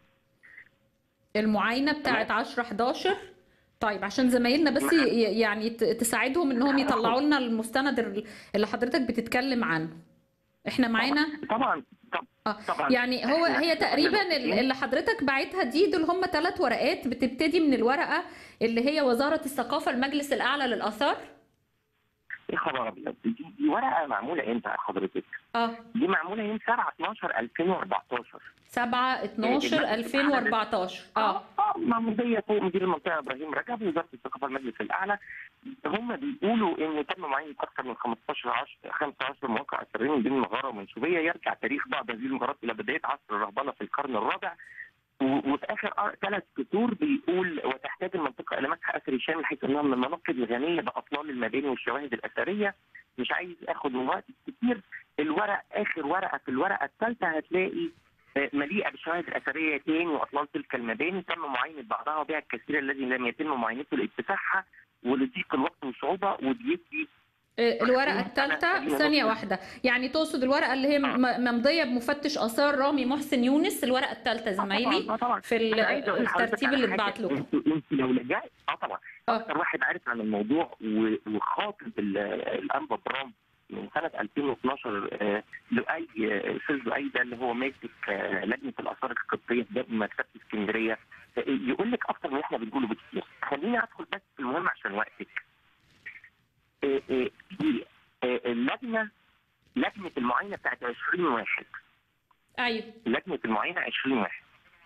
المعاينه بتاعت 10 11 طيب عشان زمايلنا بس ي- يعني ت- تساعدهم انهم يطلعوا لنا المستند ال- اللي حضرتك بتتكلم عنه احنا معانا طبعا طبعا يعني هو هي تقريبا ال- اللي حضرتك باعتها دي دول هم ثلاث ورقات بتبتدي من الورقه اللي هي وزاره الثقافه المجلس الاعلى للاثار يا خبر ابيض دي, دي ورقه معموله امتى يا حضرتك؟ اه دي معموله يوم 7 12 2014 7 12 2014 اه اه ممضيه فوق مدير المنطقه ابراهيم رجب وزاره الثقافه المجلس الاعلى هم بيقولوا ان تم معاينه اكثر من 15 10 15 مواقع اثريه من بين المغاره ومنشوبيه يرجع تاريخ بعض هذه المغارات الى بدايه عصر الرهبنه في القرن الرابع و- وفي اخر ثلاث سطور بيقول وتحتاج المنطقه الى مسح اثري شامل حيث انها من المناطق الغنيه باطلال المباني والشواهد الاثريه مش عايز اخد من وقت كتير الورق اخر ورقه في الورقه الثالثه هتلاقي آه، مليئه بالشواهد الاثريه تاني واطلال تلك المباني تم معاينه بعضها وبها الكثير الذي لم يتم معاينته لاتساعها ولضيق الوقت والصعوبه وبيدي آه، الورقه الثالثه ثانيه واحده يعني تقصد الورقه اللي هي م- ممضيه بمفتش اثار رامي محسن يونس الورقه الثالثه زمايلي في ال- أنا عايز أقول لحضرتك الترتيب على اللي حاجة. اتبعت لكم انتوا انتوا لو لجأت اه طبعا اكتر واحد عارف عن الموضوع و- وخاطب ال- الانبا برام من سنه 2012 آه، لؤي آه، استاذ لؤي ده اللي هو ماسك آه، لجنه الاثار القبطيه في مكتبه اسكندريه آه، يقول لك اكتر من احنا بنقوله بكتير خليني ادخل بس في المهم عشان وقتك آه، آه، في آه، اللجنه لجنه المعاينه بتاعت 20 واحد ايوه لجنه المعاينه 20 واحد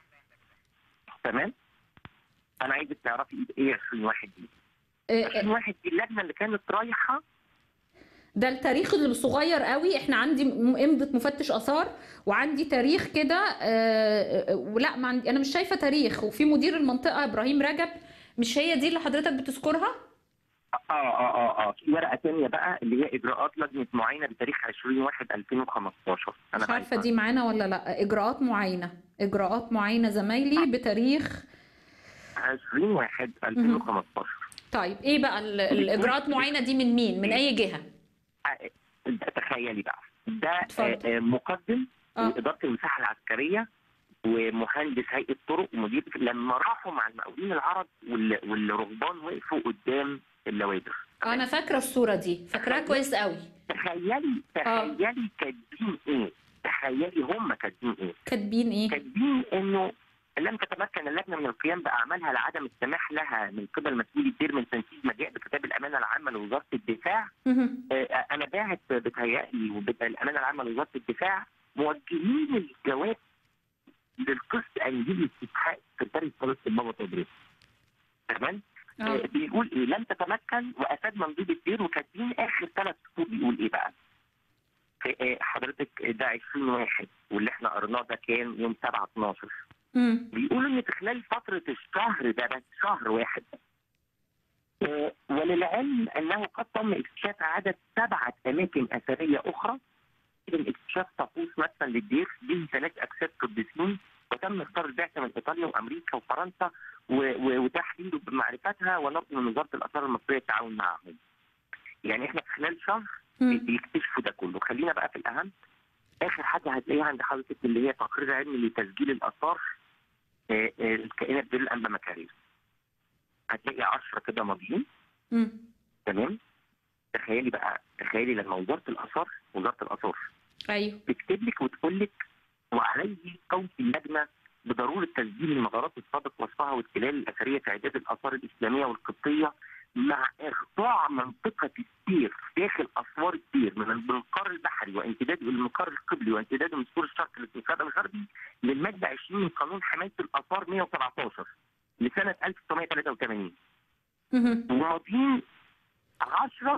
تمام انا عايزك تعرفي ايه 20 واحد دي 20 واحد دي اللجنه اللي كانت رايحه ده التاريخ اللي صغير قوي احنا عندي م- امضه مفتش اثار وعندي تاريخ كده آه، آه، ولا ما عندي انا مش شايفه تاريخ وفي مدير المنطقه ابراهيم رجب مش هي دي اللي حضرتك بتذكرها اه اه اه اه في ورقه ثانيه بقى اللي هي اجراءات لجنه معاينه بتاريخ 20 واحد 2015 انا مش عارفه دي معانا ولا لا اجراءات معاينه اجراءات معاينه زمايلي بتاريخ 20 واحد 2015 طيب ايه بقى ال- الاجراءات معاينه دي من مين من اي جهه آه، ده تخيلي بقى ده آه، آه، مقدم لاداره المساحه العسكريه ومهندس هيئه طرق ومدير لما راحوا مع المقاولين العرب وال- والرهبان وقفوا قدام اللوادر انا فاكره الصوره دي فاكراها كويس قوي تخيلي تخيلي كاتبين ايه تخيلي هم كاتبين ايه كاتبين ايه كاتبين انه لم تتمكن اللجنه من القيام باعمالها لعدم السماح لها من قبل مسؤولي الدير من تنفيذ ما جاء بكتاب الامانه العامه لوزاره الدفاع آه، انا باعت بتهيألي وبالامانه العامه لوزاره الدفاع موجهين الجواب للقسط انجيل استسحاق سكرتاري صلاه البابا تدريس تمام آه، بيقول ايه لم تتمكن وافاد مندوب الدير وكاتبين اخر ثلاث سطور بيقول ايه بقى في- آه، حضرتك ده 20 واحد واللي احنا قرناه ده كان يوم 7 12 بيقولوا ان في خلال فتره الشهر ده بس شهر واحد آه، وللعلم انه قد تم اكتشاف عدد سبعه اماكن اثريه اخرى من اكتشاف طقوس مثلا للدير به ثلاث اجساد قديسين وتم اختار البعثه من ايطاليا وامريكا وفرنسا و- و- وتحليله بمعرفتها ونقل من وزاره الاثار المصريه التعاون معهم. يعني احنا في خلال شهر بيكتشفوا ده كله، خلينا بقى في الاهم اخر حاجه هتلاقيها عند حضرتك اللي هي تقرير علمي لتسجيل الاثار آه، آه، الكائنات دير الانبا مكاريس. هتلاقي 10 كده ماضيين تمام؟ تخيلي بقى تخيلي لما وزاره الاثار وزاره الاثار ايوه تكتب لك وتقول لك وعليه قول اللجنه بضروره تسجيل المغارات السابق وصفها والتلال الاثريه في اعداد الاثار الاسلاميه والقبطيه مع اخضاع منطقه السير داخل اسوار السير من المنقار البحري وامتداده الى المنقار القبلي وامتداده من سور الشرق للمنقار الغربي للماده 20 من قانون حمايه الاثار 117 لسنه 1983 وماضيين 10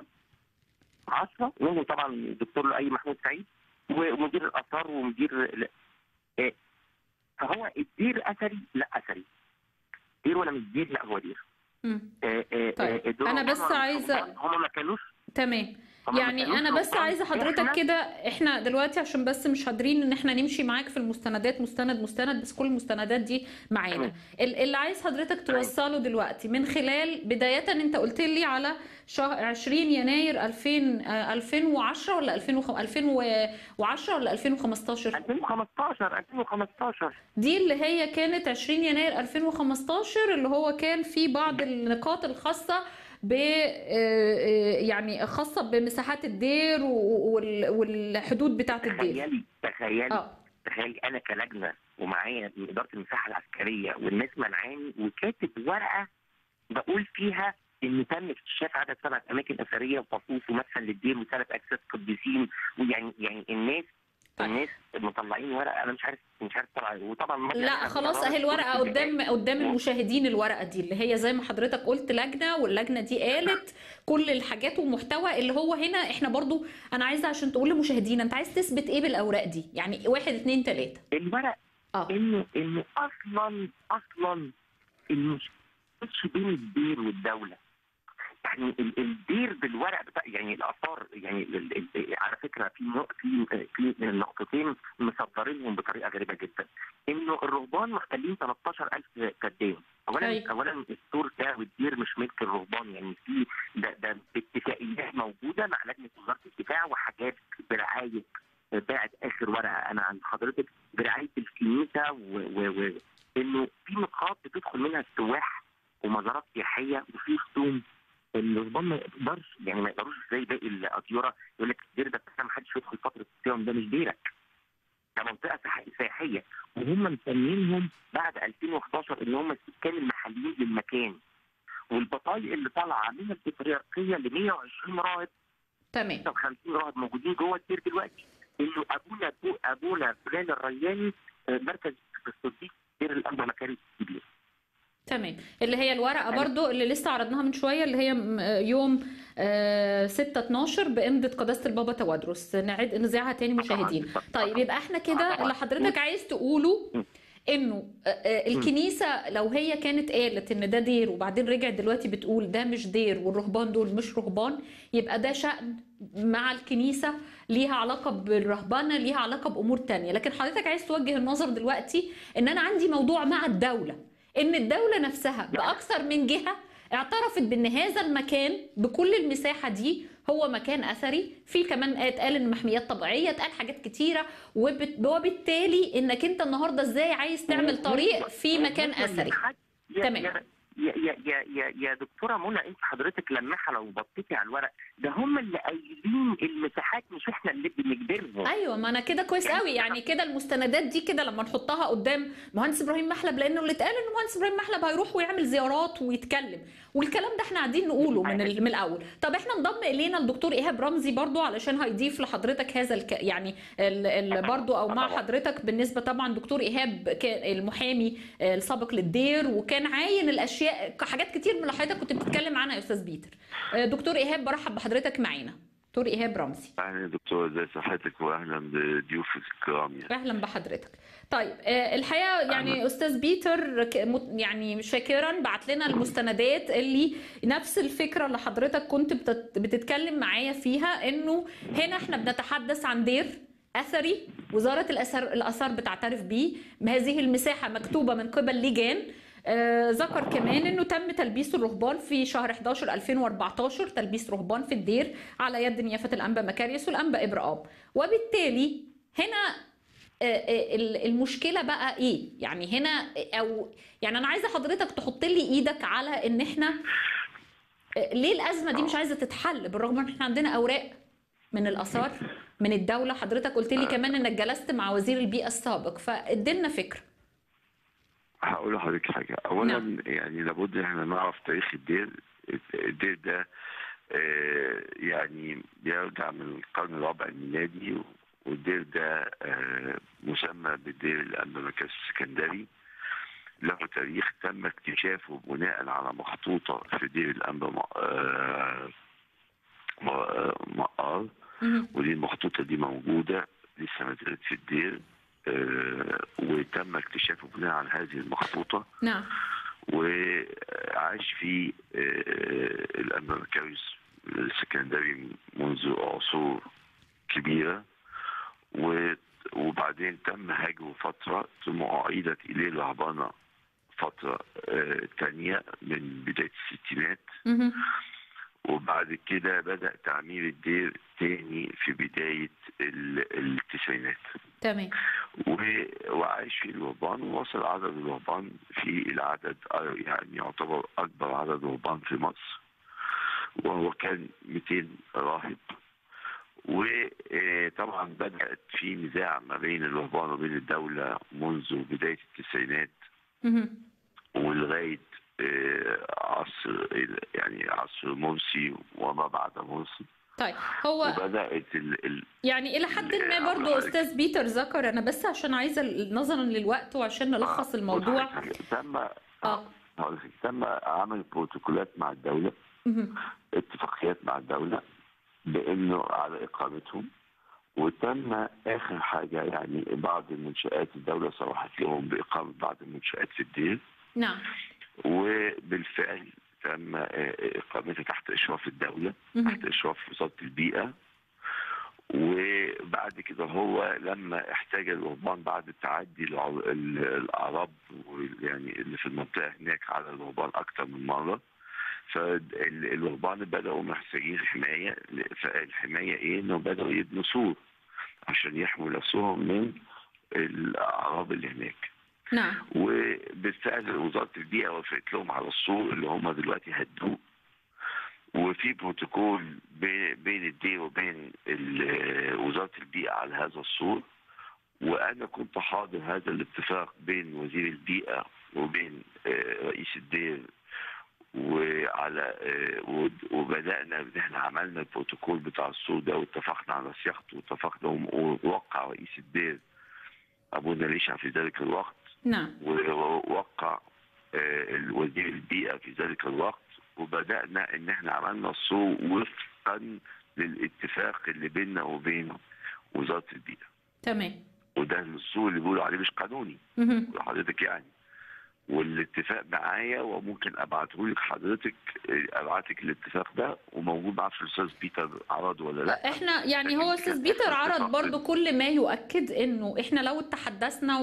10 منهم طبعا الدكتور لؤي محمود سعيد ومدير الاثار ومدير ال- آه، فهو الدير اثري لا اثري دير ولا مش دير لا هو دير مم. آه، آه، طيب، آه، دول أنا هم بس مش عايزة- رهبان، هم ما كانوش تمام هم ما يعني كانوش انا بس رهبان. عايزه حضرتك إحنا- كده احنا دلوقتي عشان بس مش قادرين ان احنا نمشي معاك في المستندات مستند مستند بس كل المستندات دي معانا ال- اللي عايز حضرتك توصله دلوقتي من خلال بدايه انت قلت لي على شهر 20 يناير 2000 آه، 2010 ولا 2005 2010 ولا 2015 2015 2015 دي اللي هي كانت 20 يناير 2015 اللي هو كان في بعض النقاط الخاصة ب آه، آه، يعني خاصة بمساحات الدير و- وال- والحدود بتاعة الدير تخيلي تخيلي اه تخيلي انا كلجنه ومعايا من اداره المساحه العسكريه والناس منعاني وكاتب ورقه بقول فيها ان تم اكتشاف عدد سبعه اماكن اثريه وطقوس ومدفن للدير وثلاث اجساد قديسين ويعني يعني الناس الناس مطلعين ورقه انا مش عارف مش عارف طبعا وطبعا لا خلاص اهي الورقة قدام قدام المشاهدين الورقة دي اللي هي زي ما حضرتك قلت لجنة واللجنة دي قالت كل الحاجات والمحتوى اللي هو هنا احنا برضو انا عايزة عشان تقول لمشاهدينا انت عايز تثبت ايه بالاوراق دي يعني واحد اتنين تلاتة الورق اه انه انه اصلا اصلا المشكله بين الدير والدوله يعني ال- الدير بالورق بتاع يعني الاثار يعني ال- ال- على فكره في نق- في في نقطتين مصدرينهم بطريقه غريبه جدا انه الرهبان محتلين 13000 فدان اولا أيوة. اولا السور ده والدير مش ملك الرهبان يعني في ده ده باتفاقيات موجوده مع لجنه وزاره الدفاع وحاجات برعايه باعت اخر ورقه انا عند حضرتك برعايه الكنيسه و, و, و انه في نقاط بتدخل منها السواح ومزارات سياحيه وفي رسوم الرهبان ما يقدرش يعني ما يقدروش زي باقي الاديره يقول لك الدير ده بتاع ما حدش يدخل فتره الصيام ده مش ديرك ده منطقه سياح- سياحيه وهم مسمينهم بعد 2011 ان هم السكان المحليين للمكان والبطايق اللي طالعه من البطريركيه ل 120 راهب تمام 56 راهب موجودين جوه الدير دلوقتي انه ابونا أبو ابونا فلان الرياني آه، مركز الصديق دير الانبا مكاري الكبير تمام اللي هي الورقه برضو اللي لسه عرضناها من شويه اللي هي م- يوم آه، 6 12 بامضه قداسه البابا توادرس نعيد نذيعها تاني مشاهدين طيب يبقى احنا كده اللي حضرتك عايز تقوله انه آه، آه، الكنيسه لو هي كانت قالت ان ده دير وبعدين رجعت دلوقتي بتقول ده مش دير والرهبان دول مش رهبان يبقى ده شأن مع الكنيسه ليها علاقه بالرهبنه ليها علاقه بامور تانية لكن حضرتك عايز توجه النظر دلوقتي ان انا عندي موضوع مع الدوله ان الدوله نفسها باكثر من جهه اعترفت بان هذا المكان بكل المساحه دي هو مكان اثري في كمان اتقال ان محميات طبيعيه اتقال حاجات كتيره وبت- وبالتالي انك انت النهارده ازاي عايز تعمل طريق في مكان اثري يا تمام. يا يا يا يا, يا, يا دكتوره منى انت حضرتك لماحه لو بصيتي على الورق ده هم اللي قايلين المساحات مش احنا اللي بنجبرهم ايوه ما انا كده كويس قوي يعني كده المستندات دي كده لما نحطها قدام مهندس ابراهيم محلب لانه اللي اتقال ان مهندس ابراهيم محلب هيروح ويعمل زيارات ويتكلم والكلام ده احنا قاعدين نقوله من ال- من الاول طب احنا انضم الينا الدكتور ايهاب رمزي برضو علشان هيضيف لحضرتك هذا الك... يعني ال... ال... برضو او مع حضرتك بالنسبه طبعا دكتور ايهاب كان المحامي آه، السابق للدير وكان عاين الاشياء حاجات كتير من اللي حضرتك كنت بتتكلم عنها يا استاذ بيتر آه، دكتور ايهاب برحب بحضرتك معانا دكتور ايهاب رمزي اهلا يا دكتور ازي صحتك واهلا بضيوفك الكرام يعني اهلا بحضرتك طيب آه، الحقيقه يعني استاذ بيتر ك- مت- يعني شاكرا بعت لنا المستندات اللي نفس الفكره اللي حضرتك كنت بتت- بتتكلم معايا فيها انه هنا احنا بنتحدث عن دير اثري وزاره الاثار الاثار بتعترف بيه هذه المساحه مكتوبه من قبل لجان آه، ذكر كمان انه تم تلبيس الرهبان في شهر 11 2014 تلبيس رهبان في الدير على يد نيافه الانبا مكاريوس والانبا ابراهام وبالتالي هنا آه، آه، ال- المشكله بقى ايه يعني هنا او يعني انا عايزه حضرتك تحط لي ايدك على ان احنا آه، ليه الازمه دي مش عايزه تتحل بالرغم ان احنا عندنا اوراق من الاثار من الدوله حضرتك قلت لي كمان انك جلست مع وزير البيئه السابق فادينا فكره هقول لحضرتك حاجه اولا يعني لابد ان احنا نعرف تاريخ الدير الدير ده آه، يعني بيرجع من القرن الرابع الميلادي والدير ده آه، مسمى بالدير الأنبا مركز السكندري له تاريخ تم اكتشافه بناء على مخطوطة في دير الأنبا م- آه، م- آه، مقار ودي المخطوطة دي موجودة لسه ما زالت في الدير آه، وتم اكتشافه بناء على هذه المخطوطة نعم وعاش في آه، الأنبا مكاويس السكندري منذ عصور كبيرة و- وبعدين تم هجره فترة ثم أعيدت إليه الرهبنة فترة آه، تانية من بداية الستينات مهم. وبعد كده بدأ تعمير الدير تاني في بداية ال- التسعينات تمام و- وعاش في الرهبان ووصل عدد الرهبان في العدد آه، يعني يعتبر أكبر عدد رهبان في مصر وهو كان 200 راهب وطبعا بدأت في نزاع ما بين الرهبان وبين الدولة منذ بداية التسعينات مهم. ولغاية آه، عصر يعني عصر مرسي وما بعد مرسي طيب هو وبدأت ال... ال... يعني الى حد ما ال- برضو استاذ بيتر ذكر انا بس عشان عايزه نظرا للوقت وعشان نلخص الموضوع تم اه هقول لك، تم عمل بروتوكولات مع الدولة مهم. اتفاقيات مع الدولة بأنه على إقامتهم وتم آخر حاجة يعني بعض المنشآت الدولة صرحت لهم بإقامة بعض المنشآت في الدير نعم وبالفعل تم آه، إقامتها تحت إشراف الدولة مهم. تحت إشراف وزارة البيئة وبعد كده هو لما احتاج الرهبان بعد التعدي الع- ال- الأعراب وال- يعني اللي في المنطقة هناك على الرهبان أكثر من مرة فالرهبان بدأوا محتاجين حماية فالحماية إيه؟ إنه بدأوا يبنوا سور عشان يحموا نفسهم من الأعراب اللي هناك نعم وبالفعل وزاره البيئه وافقت لهم على السور اللي هم دلوقتي هدوه وفي بروتوكول بي- بين الدير وبين ال- وزاره البيئه على هذا السور وانا كنت حاضر هذا الاتفاق بين وزير البيئه وبين آه، رئيس الدير وعلى آه، ود- وبدانا ان احنا عملنا البروتوكول بتاع السور ده واتفقنا على صياغته واتفقنا ووقع رئيس الدير ابونا ليشع في ذلك الوقت نعم ووقع آه، الوزير البيئة في ذلك الوقت وبدأنا إن إحنا عملنا السوق وفقا للاتفاق اللي بيننا وبين وزارة البيئة تمام وده السوق اللي بيقولوا عليه مش قانوني مهم. حضرتك يعني والاتفاق معايا وممكن ابعته لك حضرتك آه، ابعتك الاتفاق ده وموجود معاه في الاستاذ بيتر عرضه ولا لا احنا يعني هو استاذ بيتر عرض برضو كل ما يؤكد انه احنا لو تحدثنا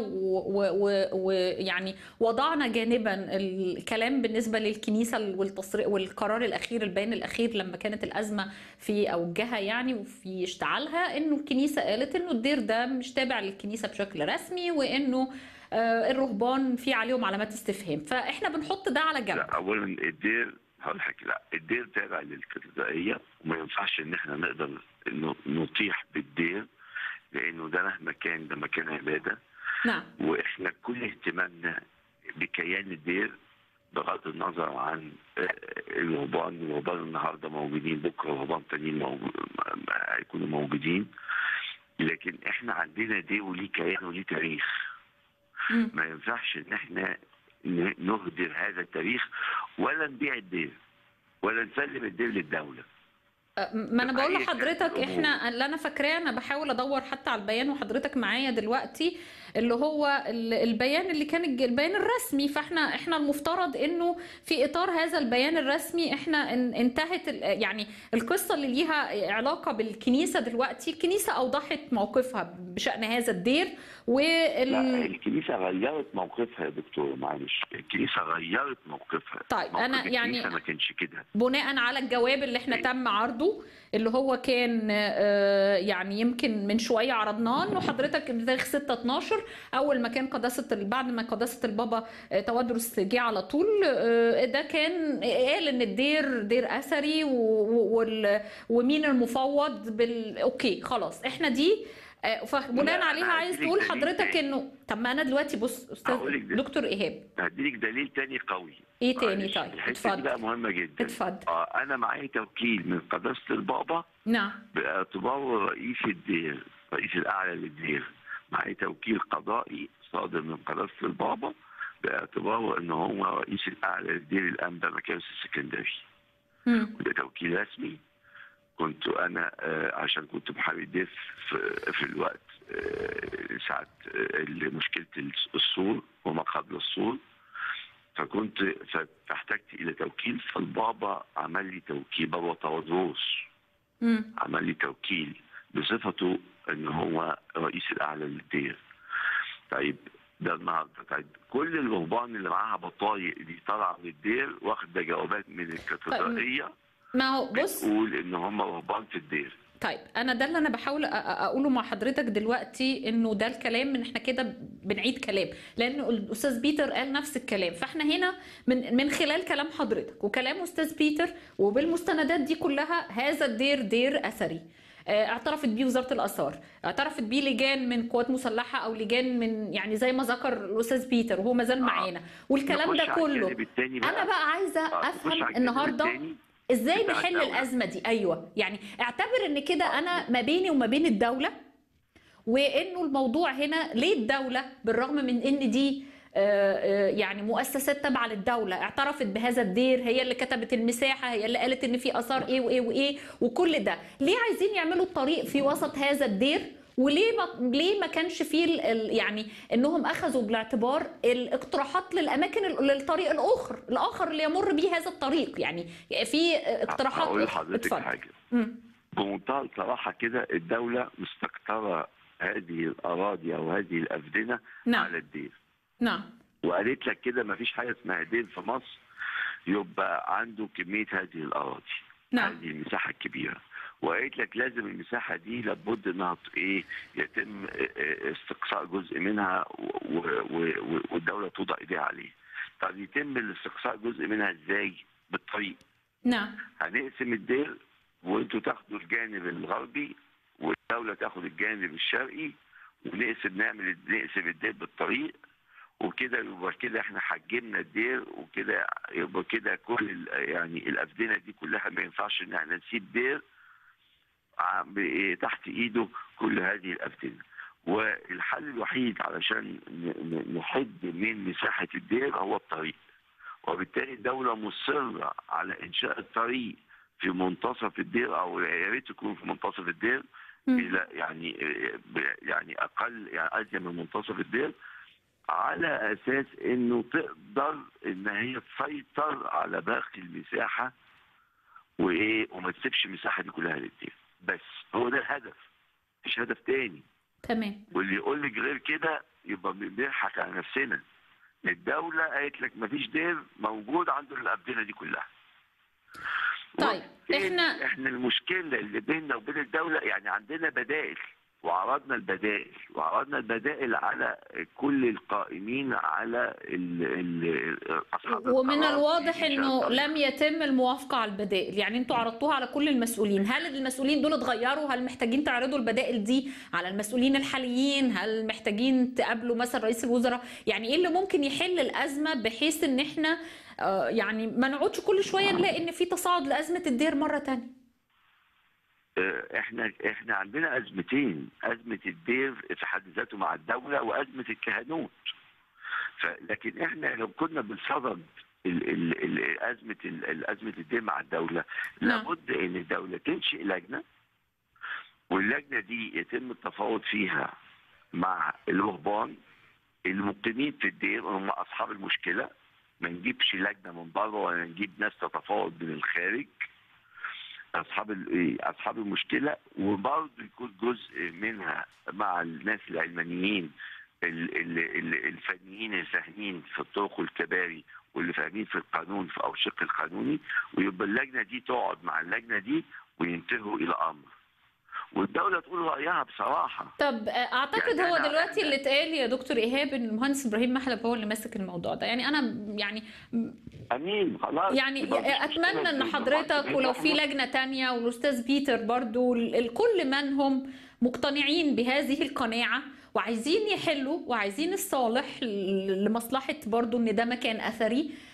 ويعني وضعنا جانبا الكلام بالنسبه للكنيسه والتصريح والقرار الاخير البيان الاخير لما كانت الازمه في اوجها يعني وفي اشتعالها انه الكنيسه قالت انه الدير ده مش تابع للكنيسه بشكل رسمي وانه آه، الرهبان في عليهم علامات استفهام فاحنا بنحط ده على جنب لا اولا الدير هقول لك لا الدير تابع للكاتدرائيه وما ينفعش ان احنا نقدر إنه نطيح بالدير لانه ده مهما كان ده مكان عباده نعم واحنا كل اهتمامنا بكيان الدير بغض النظر عن آه، الرهبان الرهبان النهارده موجودين بكره رهبان تانيين موجو- هيكونوا موجودين لكن احنا عندنا دير وليه كيان وليه تاريخ ما ينفعش ان احنا ن- نهدر هذا التاريخ ولا نبيع الدير ولا نسلم الدير للدوله ما انا بقول أي لحضرتك كلام احنا اللي انا فاكراه انا بحاول ادور حتى على البيان وحضرتك معايا دلوقتي اللي هو ال- البيان اللي كان الج- البيان الرسمي فاحنا احنا المفترض انه في اطار هذا البيان الرسمي احنا ان- انتهت ال- يعني القصه اللي ليها علاقه بالكنيسه دلوقتي الكنيسه اوضحت موقفها بشان هذا الدير لا وال الكنيسه غيرت موقفها يا دكتور معلش الكنيسه غيرت موقفها طيب، موقف أنا يعني- الكنيسة ما كانش كده بناء على الجواب اللي احنا تم عرضه اللي هو كان آه، يعني يمكن من شويه عرضناه انه حضرتك بتاريخ 6 12 اول ما كان قداسه ال- بعد ما قداسه البابا آه، تودرس جه على طول آه، ده كان قال ان الدير دير اثري و- و- وال- ومين المفوض بال اوكي خلاص احنا دي آه، فبناء لا، عليها أنا عايز هديلك تقول دليل حضرتك تاني. انه طب ما انا دلوقتي بص استاذ هقولك ده. دكتور ايهاب هديلك دليل تاني قوي ايه تاني معلش، طيب الحته دي اتفضل بقى مهمه جدا اتفضل اه انا معايا توكيل من قداسه البابا نعم باعتباره رئيس الدير رئيس الاعلى للدير معاه توكيل قضائي صادر من قداسه البابا باعتباره ان هو رئيس الاعلى للدير الانبا مكارس السكندري وده توكيل رسمي كنت انا آه، عشان كنت محامي دير في, في الوقت آه، ساعه آه، مشكله السور وما قبل السور فكنت فاحتجت الى توكيل فالبابا عمل لي توكيل بابا تواضروس عمل لي توكيل بصفته ان هو رئيس الاعلى للدير طيب ده النهارده طيب كل الرهبان اللي معاها بطايق دي طالعه من الدير واخده جوابات من الكاتدرائيه ما هو بص بتقول ان هم رهبان في الدير طيب انا ده اللي انا بحاول أ- أ- اقوله مع حضرتك دلوقتي انه ده الكلام من احنا كده بنعيد كلام لان الاستاذ بيتر قال نفس الكلام فاحنا هنا من من خلال كلام حضرتك وكلام استاذ بيتر وبالمستندات دي كلها هذا الدير دير اثري آه، اعترفت بيه وزاره الاثار اعترفت بيه لجان من قوات مسلحه او لجان من يعني زي ما ذكر الاستاذ بيتر وهو ما زال معانا والكلام نخش ده على كله الجانب التاني بقى. انا بقى عايزه آه، نخش على افهم الجانب النهارده التاني ازاي بتاع نحل الدولة. الازمه دي ايوه يعني اعتبر ان كده انا ما بيني وما بين الدوله وانه الموضوع هنا ليه الدوله بالرغم من ان دي آه، آه، يعني مؤسسات تابعه للدوله اعترفت بهذا الدير هي اللي كتبت المساحه هي اللي قالت ان في اثار ايه وايه وايه وكل ده ليه عايزين يعملوا الطريق في وسط هذا الدير وليه ما ليه ما كانش فيه ال- ال- يعني انهم اخذوا بالاعتبار الاقتراحات للاماكن ال- للطريق الاخر الاخر اللي يمر به هذا الطريق يعني في اقتراحات هقول أخرى. لحضرتك اتفضل. حاجه مم. بمنتهى الصراحه كده الدوله مستكتره هذه الاراضي او هذه الافدنه نعم. على الدير نعم وقالت لك كده ما فيش حاجه اسمها دير في مصر يبقى عنده كميه هذه الاراضي نعم. هذه المساحه الكبيره وقالت لك لازم المساحه دي لابد انها ت- ايه يتم اه، اه، استقصاء جزء منها و- و- و- والدوله توضع ايديها عليه طب يتم الاستقصاء جزء منها ازاي بالطريق نعم هنقسم الدير وانتوا تاخدوا الجانب الغربي والدوله تاخد الجانب الشرقي ونقسم نعمل نقسم الدير بالطريق وكده يبقى كده احنا حجمنا الدير وكده يبقى كده كل ال- يعني الافدنه دي كلها ما ينفعش ان احنا نسيب دير عم- إيه تحت ايده كل هذه الافدنه والحل الوحيد علشان ن- ن- نحد من مساحه الدير هو الطريق وبالتالي الدوله مصره على انشاء الطريق في منتصف الدير او يا ريت يكون في منتصف الدير الى يعني ب- يعني اقل يعني ازيد من منتصف الدير على اساس انه تقدر ان هي تسيطر على باقي المساحه وايه وما تسيبش المساحه دي كلها للدير بس هو ده الهدف مش هدف تاني تمام واللي يقول لك غير كده يبقى بنضحك على نفسنا الدولة قالت لك مفيش دير موجود عنده الأبدنة دي كلها طيب احنا احنا المشكلة اللي بيننا وبين الدولة يعني عندنا بدائل وعرضنا البدائل وعرضنا البدائل على كل القائمين على ال ال اصحاب ومن القرار الواضح في إنشاء انه الطريق. لم يتم الموافقه على البدائل يعني انتوا عرضتوها على كل المسؤولين هل المسؤولين دول اتغيروا هل محتاجين تعرضوا البدائل دي على المسؤولين الحاليين هل محتاجين تقابلوا مثلا رئيس الوزراء يعني ايه اللي ممكن يحل الازمه بحيث ان احنا آه، يعني ما نقعدش كل شويه نلاقي ان في تصاعد لازمه الدير مره تانية آه، احنا احنا عندنا ازمتين ازمه الدير في حد ذاته مع الدوله وازمه الكهنوت ف- لكن احنا لو كنا بنصدد ال- ال- ال- ازمه ال- ال- ازمه الدين مع الدوله لابد ان الدوله تنشئ لجنه واللجنه دي يتم التفاوض فيها مع الرهبان المقيمين في الدير هم اصحاب المشكله ما نجيبش لجنه من بره ولا نجيب ناس تتفاوض من الخارج اصحاب ال- إيه، اصحاب المشكله وبرضه يكون جزء منها مع الناس العلمانيين ال- ال- ال- الفنيين الفاهمين في الطرق والكباري واللي فاهمين في القانون في او الشق القانوني ويبقى اللجنه دي تقعد مع اللجنه دي وينتهوا الى امر والدوله تقول رايها بصراحه طب آه، اعتقد يعني هو أنا- دلوقتي اللي اتقال يا دكتور ايهاب ان المهندس ابراهيم محلب هو اللي ماسك الموضوع ده يعني انا يعني امين خلاص يعني يبقى مفيش اتمنى مشكلة. ان حضرتك ولو في لجنه تانية والاستاذ بيتر برضو ال- الكل من هم مقتنعين بهذه القناعه وعايزين يحلوا وعايزين الصالح ل- لمصلحه برضو ان ده مكان اثري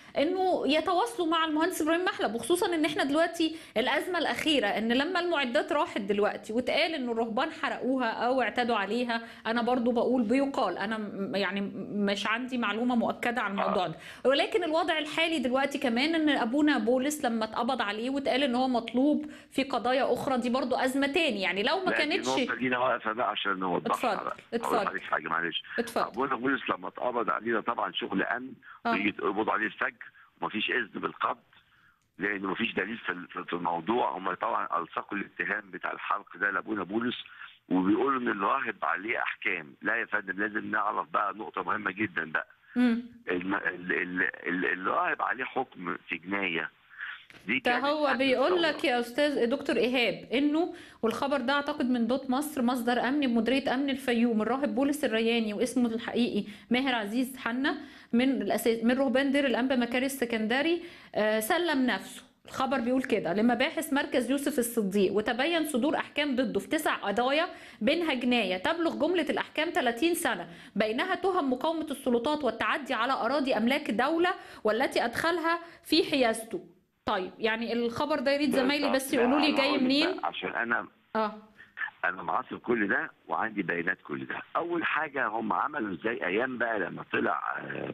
انه يتواصلوا مع المهندس ابراهيم محلب وخصوصا ان احنا دلوقتي الازمه الاخيره ان لما المعدات راحت دلوقتي واتقال انه الرهبان حرقوها او اعتدوا عليها انا برضو بقول بيقال انا م- يعني مش عندي معلومه مؤكده عن الموضوع ده ولكن الوضع الحالي دلوقتي كمان ان ابونا بولس لما اتقبض عليه واتقال ان هو مطلوب في قضايا اخرى دي برضو ازمه تاني يعني لو ما لا، دي كانتش النقطة دي أنا واقفة بقى عشان نوضحها اتفضل، بقى اتفضل. أقول لحضرتك حاجة معلش اتفضل. أبونا بولس لما اتقبض علينا طبعا شغل أمن آه. ويجي يقبضوا عليه الفجر ومفيش إذن بالقبض لأن مفيش دليل في في- في الموضوع هم طبعا ألصقوا الاتهام بتاع الحرق ده لأبونا بولس وبيقولوا إن الراهب عليه أحكام لا يا فندم لازم نعرف بقى نقطة مهمة جدا بقى مم. الم... ال... ال... ال... الراهب عليه حكم في جناية دي ده كانت هو قبل بيقول الثورة. لك يا استاذ دكتور ايهاب انه والخبر ده اعتقد من دوت مصر مصدر امني بمديريه امن الفيوم الراهب بولس الرياني واسمه الحقيقي ماهر عزيز حنا من الاساس من رهبان دير الانبا مكاري السكندري آه، سلم نفسه الخبر بيقول كده لمباحث مركز يوسف الصديق وتبين صدور احكام ضده في تسع قضايا بينها جنايه تبلغ جمله الاحكام 30 سنه بينها تهم مقاومه السلطات والتعدي على اراضي املاك الدوله والتي ادخلها في حيازته طيب يعني الخبر ده يريد زمايلي بس لا، يقولوا لي أنا جاي هقول لك منين بقى، عشان أنا اه انا معاصر كل ده وعندي بيانات كل ده اول حاجه هم عملوا ازاي ايام بقى لما طلع آه،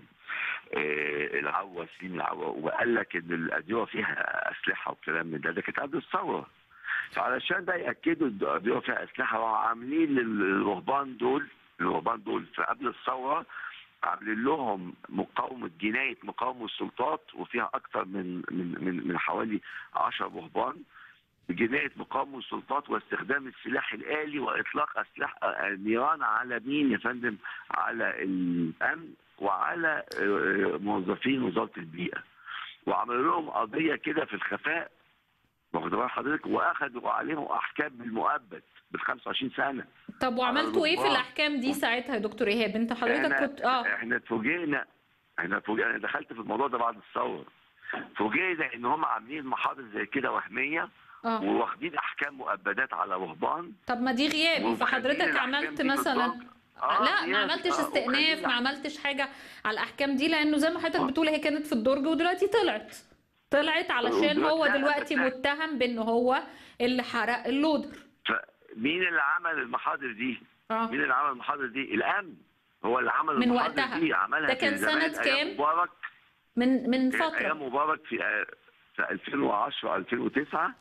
آه، العوا سليم العوا وقال لك ان الادويه فيها اسلحه وكلام من ده ده كانت قبل الثوره فعلشان ده ياكدوا ان الادويه فيها اسلحه راحوا عاملين للرهبان دول الرهبان دول في قبل الثوره عاملين لهم مقاومه جنايه مقاومه السلطات وفيها اكثر من من من, من حوالي 10 رهبان بجناية مقاومة السلطات واستخدام السلاح الآلي وإطلاق أسلحة آه، نيران على مين يا فندم؟ على الأمن وعلى آه، موظفين وزارة البيئة وعملوا لهم قضية كده في الخفاء واخد بال حضرتك وأخذوا عليهم أحكام بالمؤبد بال 25 سنة طب وعملتوا ايه في الرهبان. الاحكام دي ساعتها يا دكتور ايهاب انت حضرتك احنا كنت اه احنا اتفوجئنا احنا اتفوجئنا انا دخلت في الموضوع ده بعد الثوره فوجئنا ان هم عاملين محاضر زي كده وهميه اه وواخدين احكام مؤبدات على رهبان طب ما دي غيابي ومخلين فحضرتك الأحكام عملت دي في مثلا الدرج. آه، لا ما غيابي. عملتش آه، استئناف وخلين ما عملتش حاجه على الاحكام دي لانه زي ما حضرتك بتقول هي كانت في الدرج ودلوقتي طلعت طلعت علشان ودلوقتي هو لا، دلوقتي بس- متهم بانه هو اللي حرق اللودر فمين اللي عمل المحاضر دي؟ آه. مين اللي عمل المحاضر دي؟ الامن هو اللي عمل من المحاضر وقتها. دي عملها ده في كان زمان سنة أيام كام؟ مبارك من من كانت فتره ايام مبارك في في 2010 2009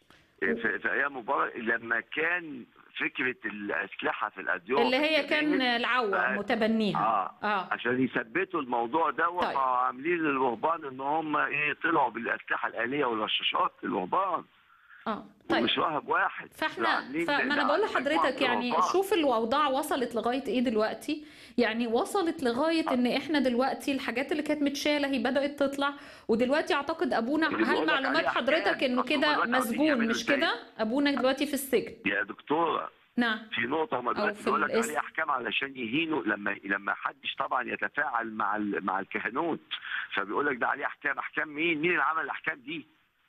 في, في ايام مبارك لما كان فكره الاسلحه في الاديار اللي هي كان العوا متبنيها اه, آه. عشان يثبتوا الموضوع ده طيب. عاملين للرهبان ان هم ايه طلعوا بالاسلحه الاليه والرشاشات الرهبان اه ومش راهب واحد فاحنا عاملين فما انا ده بقول مجموعة لحضرتك يعني رهبان. شوف الاوضاع وصلت لغايه ايه دلوقتي يعني وصلت لغايه ان احنا دلوقتي الحاجات اللي كانت متشاله هي بدات تطلع ودلوقتي اعتقد ابونا اللي هل بيقول لك معلومات عليه حضرتك أحكام. انه أصل هم كده دلوقتي عاوزين مسجون يعملوا مش إزاي؟ كده ابونا دلوقتي في السجن يا دكتوره نعم في نقطة ما دلوقتي في بيقول لك الاسم. عليه أحكام علشان يهينوا لما لما حدش طبعا يتفاعل مع ال- مع الكهنوت فبيقول لك ده عليه أحكام أحكام مين؟ مين اللي عمل الأحكام دي؟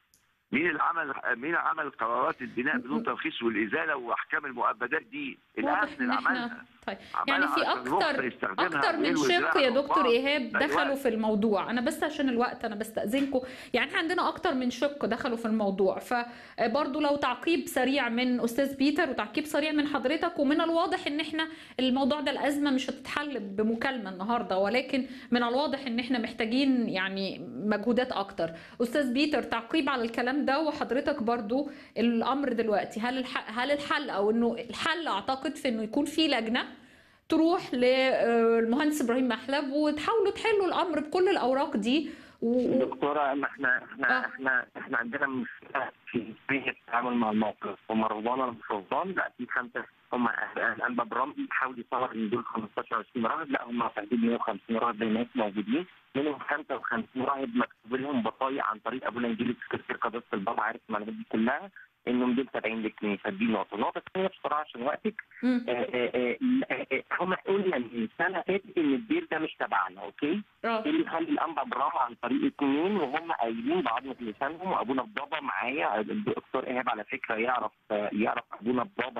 مين اللي عمل مين اللي عمل قرارات البناء بدون ترخيص والإزالة وأحكام المؤبدات دي؟ واضح الأمن ان اللي احنا عملها طيب عملها يعني في عشان رخصة اكتر يستخدمها اكتر من ويلوي شق دراع يا دكتور الرهبان. ايهاب أيوة. دخلوا في الموضوع انا بس عشان الوقت انا بستاذنكم يعني احنا عندنا اكتر من شق دخلوا في الموضوع فبرضه لو تعقيب سريع من استاذ بيتر وتعقيب سريع من حضرتك ومن الواضح ان احنا الموضوع ده الازمه مش هتتحل بمكالمه النهارده ولكن من الواضح ان احنا محتاجين يعني مجهودات اكتر استاذ بيتر تعقيب على الكلام ده وحضرتك برضو الامر دلوقتي هل الح- هل الحل او انه الحل اعتقد في انه يكون في لجنه تروح للمهندس ابراهيم محلب وتحاولوا تحلوا الامر بكل الاوراق دي و... دكتورة ما احنا احنا احنا احنا عندنا مشكلة في كيفية التعامل مع الموقف هم رهبان ولا مش رهبان لا في خمسة هم الانبا برامجي بيحاول يصور ان دول 15 20 راهب لا هم تقريبا 150 راهب زي الناس موجودين منهم 55 راهب مكتوب لهم بطايق عن طريق ابونا انجيل سكرتير قداسة البابا عارف المعلومات دي كلها انهم دول تابعين للكنيسه دي نقطه، النقطه الثانيه بسرعه عشان وقتك آه، آه، آه، آه، هم قلنا من السنه فاتت ان الدير ده مش تبعنا اوكي؟ ايه اللي مخلي الانبا برام عن طريق اثنين وهم قايلين بعضنا في لسانهم وابونا بابا معايا الدكتور ايهاب على فكره يعرف آه، يعرف ابونا بابا ده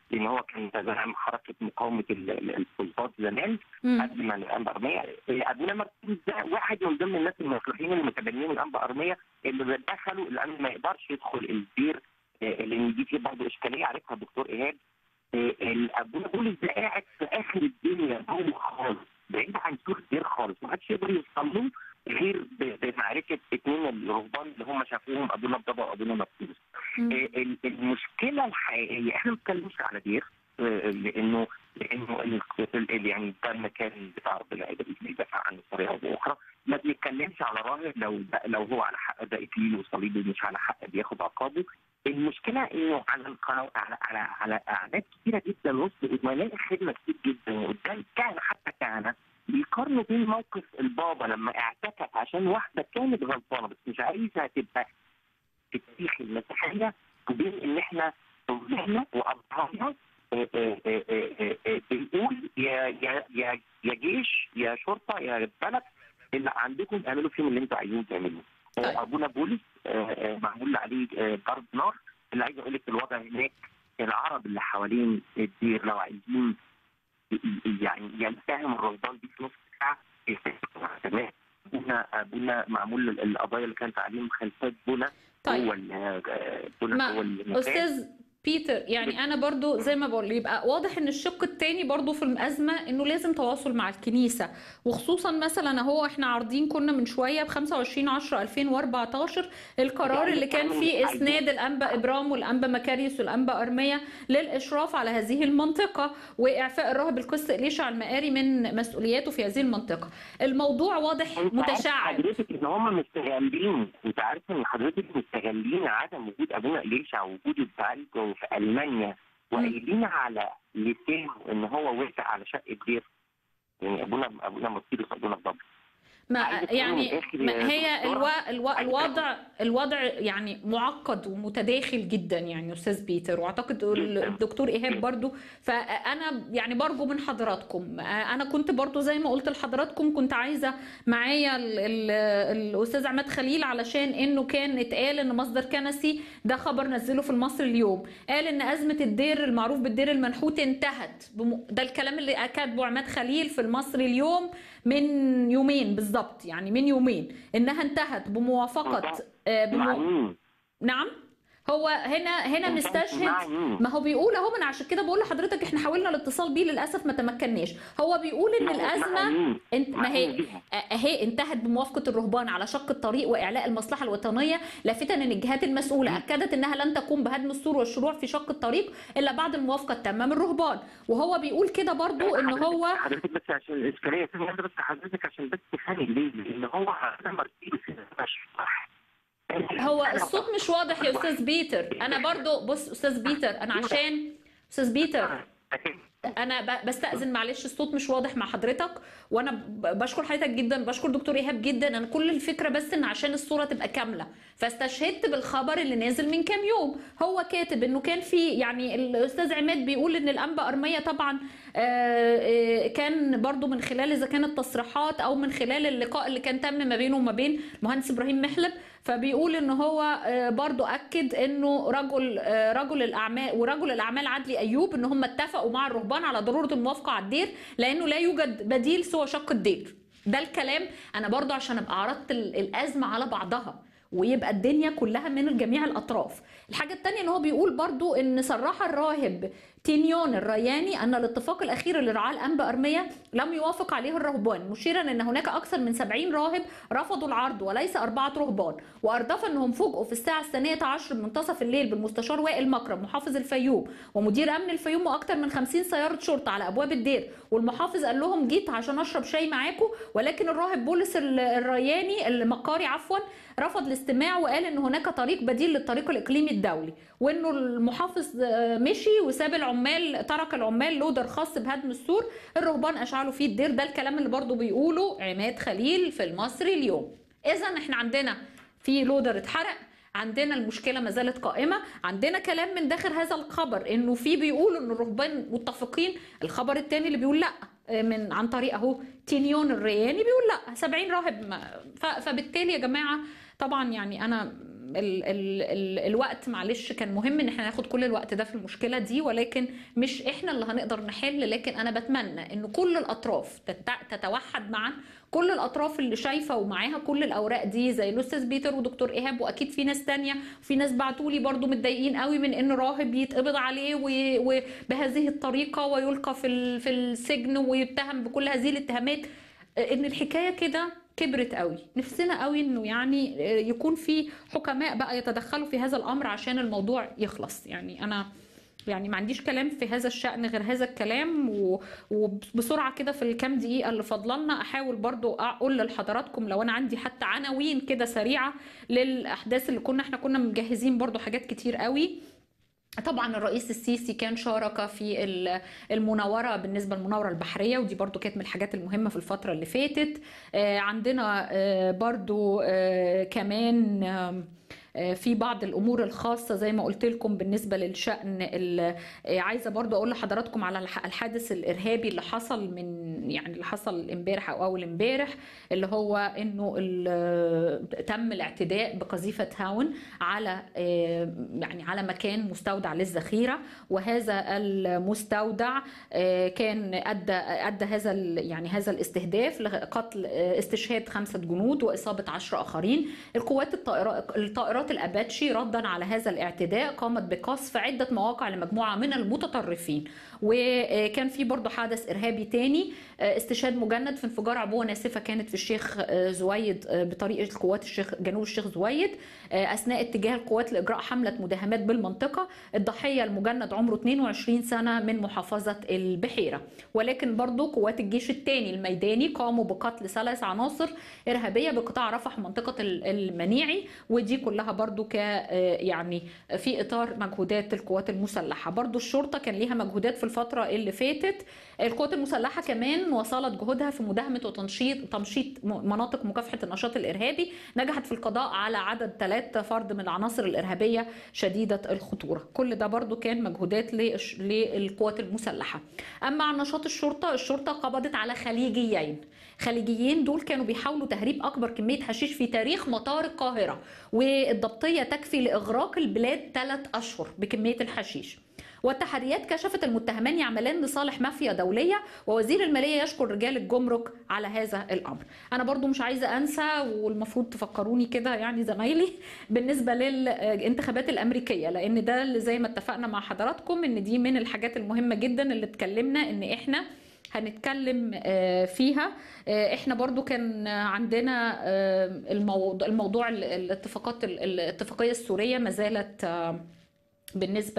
لان هو كان زعم حركه مقاومه ال- ال- السلطات زمان مم. قبل ما الانبا ارميه ابونا مرتين ده واحد من ضمن الناس المصلحين المتبنيين الانبا ارميه اللي دخلوا لان ما يقدرش يدخل الدير آه، لان دي في برضه اشكاليه عارفها الدكتور ايهاب آه، ال- ابونا بولس ده قاعد في اخر الدنيا جوه خالص بعيد عن سور الدير خالص ما حدش يقدر يوصل له غير ب- بمعرفه اثنين الرهبان اللي هم شافوهم ابونا بابا وابونا مرتين آه، ال- المشكله الحقيقيه احنا ما بنتكلمش على دير آه، لانه لانه ال- ال- يعني ده المكان بتاع ربنا اللي بيدافع عنه بطريقه او باخرى ما بنتكلمش على راهب لو ده لو هو على حق ده اكليل وصليبي مش على حق بياخد عقابه المشكله انه على القناه على على على اعداد كثيره جدا وسط ولاقي خدمه كتير جدا وقدام كهنه حتى كهنه بيقارنوا بين موقف البابا لما اعتكف عشان واحده كانت غلطانه بس مش عايزه تبقى في تاريخ المسيحيه وبين ان احنا اولادنا وابهاتنا آه، آه، آه، آه، آه، بنقول يا يا يا يا جيش يا شرطه يا بلد اللي عندكم اعملوا فيهم اللي انتوا عايزين تعملوه. آه، ابونا بولس آه، آه، معمول عليه آه، ضرب نار اللي عايز اقول لك الوضع هناك العرب اللي حوالين الدير لو عايزين ي- ي- يعني يلتهم الرهبان دي في نص ساعه يستحقوا تمام ابونا ابونا معمول ال- القضايا اللي كانت عليه مخالفات بنا طيب. هو ال- آه، بنا هو ما المكان. استاذ بيتر يعني انا برضو زي ما بقول يبقى واضح ان الشق التاني برضو في الازمه انه لازم تواصل مع الكنيسه وخصوصا مثلا اهو احنا عارضين كنا من شويه ب 25 10 2014 القرار اللي كان فيه اسناد الانبا ابرام والانبا مكاريوس والانبا ارميه للاشراف على هذه المنطقه واعفاء الراهب القس اليشع المقاري من مسؤولياته في هذه المنطقه الموضوع واضح انت عارف متشعب حضرتك ان هم مستغلين انت عارف ان حضرتك مستغلين عدم وجود ابونا اليشع ووجوده بتاعته في المانيا وقايلين على لسانه ان هو وافق على شقه دير يعني ابونا ابونا مرسيدس ابونا بابا ما عايز أقول يعني من الآخر ما يا هي دكتورة، الو... الو... الوضع الوضع يعني معقد ومتداخل جدا يعني استاذ بيتر واعتقد ال- الدكتور ايهاب برضو فانا يعني برجو من حضراتكم انا كنت برضو زي ما قلت لحضراتكم كنت عايزه معايا ال... ال... الاستاذ عماد خليل علشان انه كان اتقال ان مصدر كنسي ده خبر نزله في المصري اليوم قال ان ازمه الدير المعروف بالدير المنحوت انتهت بم... ده الكلام اللي كاتبه عماد خليل في المصري اليوم من يومين بالظبط يعني من يومين انها انتهت بموافقه آه، بمو... نعم هو هنا هنا انتهت مع مستشهد مين؟ ما هو بيقول اهو من عشان كده بقول لحضرتك احنا حاولنا الاتصال بيه للاسف ما تمكناش هو بيقول ان مع الازمه مين؟ انت مع ما هي مين بيها؟ اهي انتهت بموافقه الرهبان على شق الطريق واعلاء المصلحه الوطنيه لافتا ان الجهات المسؤوله اكدت انها لن تقوم بهدم السور والشروع في شق الطريق الا بعد الموافقه التامه من الرهبان وهو بيقول كده برضو ان هو حضرتك بس عشان الاشكاليه ثانيه واحده بس حضرتك عشان بس تفهمي ليه لان هو انا مرسيدس مش صح هو الصوت مش واضح يا استاذ بيتر انا برضو بص استاذ بيتر انا عشان استاذ بيتر انا ب- بستاذن معلش الصوت مش واضح مع حضرتك وانا ب- بشكر حضرتك جدا بشكر دكتور ايهاب جدا انا كل الفكره بس ان عشان الصوره تبقى كامله فاستشهدت بالخبر اللي نازل من كام يوم هو كاتب انه كان في يعني الاستاذ عماد بيقول ان الانبا ارميه طبعا آه، آه، كان برضو من خلال اذا كانت تصريحات او من خلال اللقاء اللي كان تم ما بينه وما بين المهندس ابراهيم محلب فبيقول ان هو آه، برضو اكد انه رجل آه، رجل الاعمال ورجل الاعمال عدلي ايوب ان هم اتفقوا مع الرهبان على ضروره الموافقه على الدير لانه لا يوجد بديل سوى شق الدير ده الكلام انا برضو عشان ابقى عرضت ال- الازمه على بعضها ويبقى الدنيا كلها من جميع الاطراف الحاجه الثانيه ان هو بيقول برضو ان صرح الراهب تينيون الرياني ان الاتفاق الاخير اللي رعاه الانبا ارميه لم يوافق عليه الرهبان مشيرا ان هناك اكثر من 70 راهب رفضوا العرض وليس اربعه رهبان واردف انهم فوجئوا في الساعه الثانيه عشر من منتصف الليل بالمستشار وائل مكرم محافظ الفيوم ومدير امن الفيوم واكثر من 50 سياره شرطه على ابواب الدير والمحافظ قال لهم جيت عشان اشرب شاي معاكم ولكن الراهب بولس ال- الرياني المقاري عفوا رفض الاستماع وقال ان هناك طريق بديل للطريق الاقليمي الدولي وانه المحافظ آه، مشي وساب العمال ترك العمال لودر خاص بهدم السور الرهبان اشعلوا فيه الدير ده الكلام اللي برضو بيقوله عماد خليل في المصري اليوم اذا احنا عندنا في لودر اتحرق عندنا المشكله ما زالت قائمه عندنا كلام من داخل هذا الخبر انه في بيقولوا ان الرهبان متفقين الخبر الثاني اللي بيقول لا من عن طريق اهو تينيون الرياني بيقول لا 70 راهب ما- ف- فبالتالي يا جماعه طبعا يعني انا ال ال ال الوقت معلش كان مهم ان احنا ناخد كل الوقت ده في المشكله دي ولكن مش احنا اللي هنقدر نحل لكن انا بتمنى ان كل الاطراف تت- تتوحد معا كل الاطراف اللي شايفه ومعاها كل الاوراق دي زي الاستاذ بيتر ودكتور ايهاب واكيد في ناس تانية في ناس بعتوا لي برضو متضايقين قوي من ان راهب يتقبض عليه و- وبهذه الطريقه ويلقى في ال- في السجن ويتهم بكل هذه الاتهامات ان الحكايه كده كبرت قوي نفسنا قوي انه يعني يكون في حكماء بقى يتدخلوا في هذا الامر عشان الموضوع يخلص يعني انا يعني ما عنديش كلام في هذا الشأن غير هذا الكلام و- وبسرعة كده في الكام دقيقة اللي فاضلنا أحاول برضو أقول لحضراتكم لو أنا عندي حتى عناوين كده سريعة للأحداث اللي كنا احنا كنا مجهزين برضو حاجات كتير قوي طبعا الرئيس السيسي كان شارك في ال- المناوره بالنسبه للمناوره البحريه ودي برضو كانت من الحاجات المهمه في الفتره اللي فاتت آه، عندنا آه، برضو آه، كمان آم، آه، في بعض الامور الخاصه زي ما قلت لكم بالنسبه للشان ال- آه، عايزه برضو اقول لحضراتكم على الح- الحادث الارهابي اللي حصل من يعني اللي حصل امبارح او اول امبارح اللي هو انه ال- تم الاعتداء بقذيفه هاون على آه، يعني على مكان مستودع للذخيره وهذا المستودع آه، كان ادى ادى هذا ال- يعني هذا الاستهداف لقتل آه، استشهاد خمسه جنود واصابه عشرة اخرين القوات الطائرات الطائرات الاباتشي ردا على هذا الاعتداء قامت بقصف عده مواقع لمجموعه من المتطرفين وكان في برضه حدث ارهابي تاني آه، استشهاد مجند في انفجار عبوه ناسفه كانت في الشيخ آه، زويد آه، بطريق القوات الشيخ جنوب الشيخ زويد آه، اثناء اتجاه القوات لاجراء حمله مداهمات بالمنطقه الضحيه المجند عمره 22 سنه من محافظه البحيره ولكن برضه قوات الجيش الثاني الميداني قاموا بقتل ثلاث عناصر ارهابيه بقطاع رفح منطقه ال- المنيعي ودي كلها برضه ك آه، يعني في اطار مجهودات القوات المسلحه برضه الشرطه كان ليها مجهودات في الفتره اللي فاتت القوات المسلحه كمان واصلت جهودها في مداهمه وتنشيط تمشيط م- مناطق مكافحه النشاط الارهابي نجحت في القضاء على عدد ثلاث فرد من العناصر الارهابيه شديده الخطوره كل ده برضو كان مجهودات للش- للقوات المسلحه اما عن نشاط الشرطه الشرطه قبضت على خليجيين خليجيين دول كانوا بيحاولوا تهريب اكبر كميه حشيش في تاريخ مطار القاهره والضبطيه تكفي لاغراق البلاد ثلاث اشهر بكميه الحشيش والتحريات كشفت المتهمان يعملان لصالح مافيا دولية ووزير المالية يشكر رجال الجمرك على هذا الأمر أنا برضو مش عايزة أنسى والمفروض تفكروني كده يعني زمايلي بالنسبة للانتخابات الأمريكية لأن ده اللي زي ما اتفقنا مع حضراتكم إن دي من الحاجات المهمة جدا اللي اتكلمنا إن إحنا هنتكلم آه، فيها آه، احنا برضو كان عندنا آه، الموضوع, الموضوع ال- الاتفاقات ال- الاتفاقية السورية ما زالت آه، بالنسبه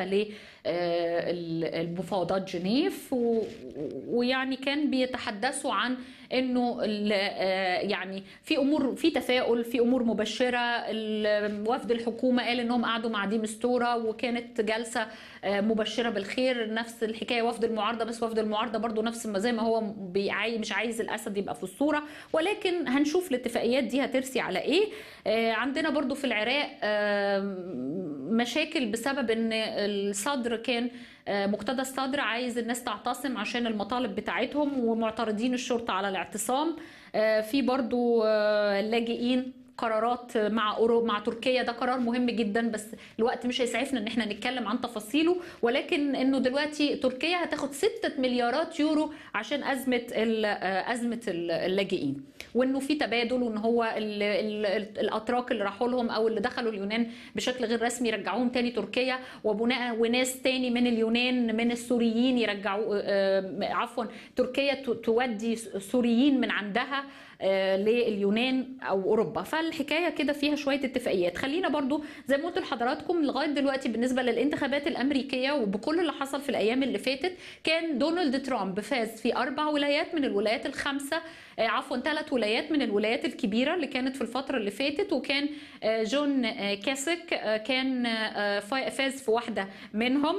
للمفاوضات جنيف و- ويعني كان بيتحدثوا عن انه ال- آه، يعني في امور في تفاؤل في امور مبشره ال- وفد الحكومه قال انهم قعدوا مع دي مستوره وكانت جلسه آه، مبشره بالخير نفس الحكايه وفد المعارضه بس وفد المعارضه برضو نفس ما زي ما هو بيعاي مش عايز الاسد يبقى في الصوره ولكن هنشوف الاتفاقيات دي هترسي على ايه آه، عندنا برضو في العراق آه، مشاكل بسبب ان الصدر كان آه، مقتدى الصدر عايز الناس تعتصم عشان المطالب بتاعتهم ومعترضين الشرطة على الاعتصام آه، في برضو آه، اللاجئين قرارات مع أورو مع تركيا ده قرار مهم جدا بس الوقت مش هيسعفنا ان احنا نتكلم عن تفاصيله ولكن انه دلوقتي تركيا هتاخد 6 مليارات يورو عشان ازمه ال- آه، ازمه ال- اللاجئين وانه في تبادل وان هو ال ال الاتراك اللي راحوا لهم او اللي دخلوا اليونان بشكل غير رسمي يرجعوهم تاني تركيا وبناء وناس تاني من اليونان من السوريين يرجعوا آه، عفوا تركيا ت- تودي سوريين من عندها آه، لليونان او اوروبا فالحكايه كده فيها شويه اتفاقيات خلينا برضو زي ما قلت لحضراتكم لغايه دلوقتي بالنسبه للانتخابات الامريكيه وبكل اللي حصل في الايام اللي فاتت كان دونالد ترامب فاز في اربع ولايات من الولايات الخمسه آه، عفوا ثلاث ولايات من الولايات الكبيره اللي كانت في الفتره اللي فاتت وكان آه، جون آه، كاسك آه، كان آه، فا- فاز في واحده منهم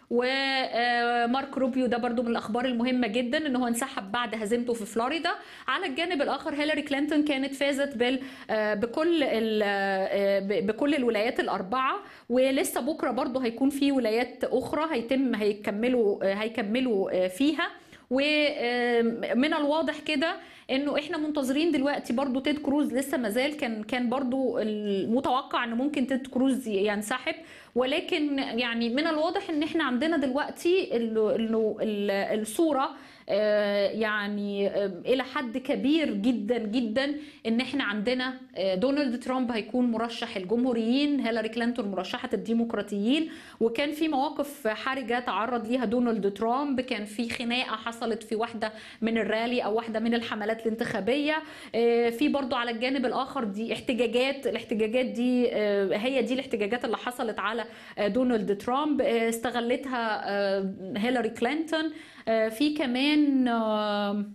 ومارك روبيو ده برضو من الاخبار المهمه جدا ان هو انسحب بعد هزيمته في فلوريدا على الجانب الاخر هيلاري كلينتون كانت فازت بال آه، بكل ال- آه، ب- بكل الولايات الاربعه ولسه بكره برضو هيكون في ولايات اخرى هيتم هيكملوا آه، هيكملوا آه، فيها ومن الواضح كده انه احنا منتظرين دلوقتي برضو تيد كروز لسه مازال كان كان برضو المتوقع انه ممكن تيد كروز ينسحب ولكن يعني من الواضح ان احنا عندنا دلوقتي انه انه ال- الصوره آه، يعني آه، الى حد كبير جدا جدا ان احنا عندنا آه، دونالد ترامب هيكون مرشح الجمهوريين هيلاري كلينتون مرشحه الديمقراطيين وكان في مواقف حرجه تعرض ليها دونالد ترامب كان في خناقه حصلت في واحده من الرالي او واحده من الحملات الانتخابيه آه، في برضو على الجانب الاخر دي احتجاجات الاحتجاجات دي آه، هي دي الاحتجاجات اللي حصلت على آه، دونالد ترامب آه، استغلتها آه، هيلاري كلينتون آه، في كمان آه،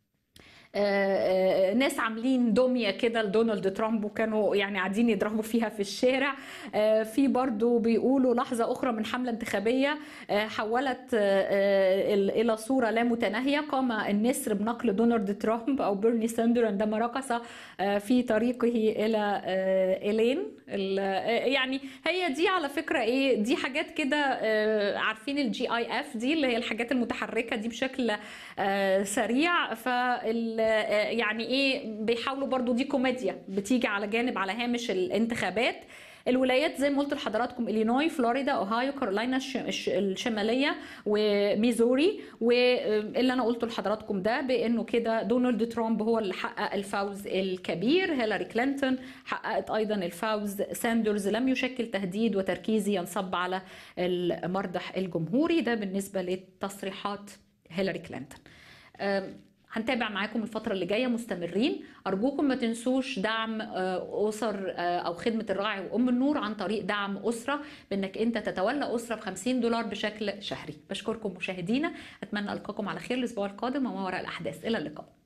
آه، آه، ناس عاملين دميه كده لدونالد ترامب وكانوا يعني قاعدين يضربوا فيها في الشارع آه، في برضو بيقولوا لحظه اخرى من حمله انتخابيه آه، حولت آه، آه، ال- الى صوره لا متناهيه قام النسر بنقل دونالد ترامب او بيرني ساندر عندما رقص آه، في طريقه الى آه، الين ال- آه، يعني هي دي على فكره ايه دي حاجات كده آه، عارفين الجي اي اف دي اللي هي الحاجات المتحركه دي بشكل آه، سريع فال آه، يعني ايه بيحاولوا برضو دي كوميديا بتيجي على جانب على هامش الانتخابات الولايات زي ما قلت لحضراتكم الينوي فلوريدا اوهايو كارولاينا الش- الش- الشماليه وميزوري واللي انا قلته لحضراتكم ده بانه كده دونالد ترامب هو اللي حقق الفوز الكبير هيلاري كلينتون حققت ايضا الفوز ساندرز لم يشكل تهديد وتركيزي ينصب على المرضح الجمهوري ده بالنسبه لتصريحات هيلاري كلينتون أم، هنتابع معاكم الفترة اللي جاية مستمرين أرجوكم ما تنسوش دعم آه، أسر آه، أو خدمة الراعي وأم النور عن طريق دعم أسرة بأنك أنت تتولى أسرة ب 50 دولار بشكل شهري بشكركم مشاهدينا أتمنى ألقاكم على خير الأسبوع القادم وما وراء الأحداث إلى اللقاء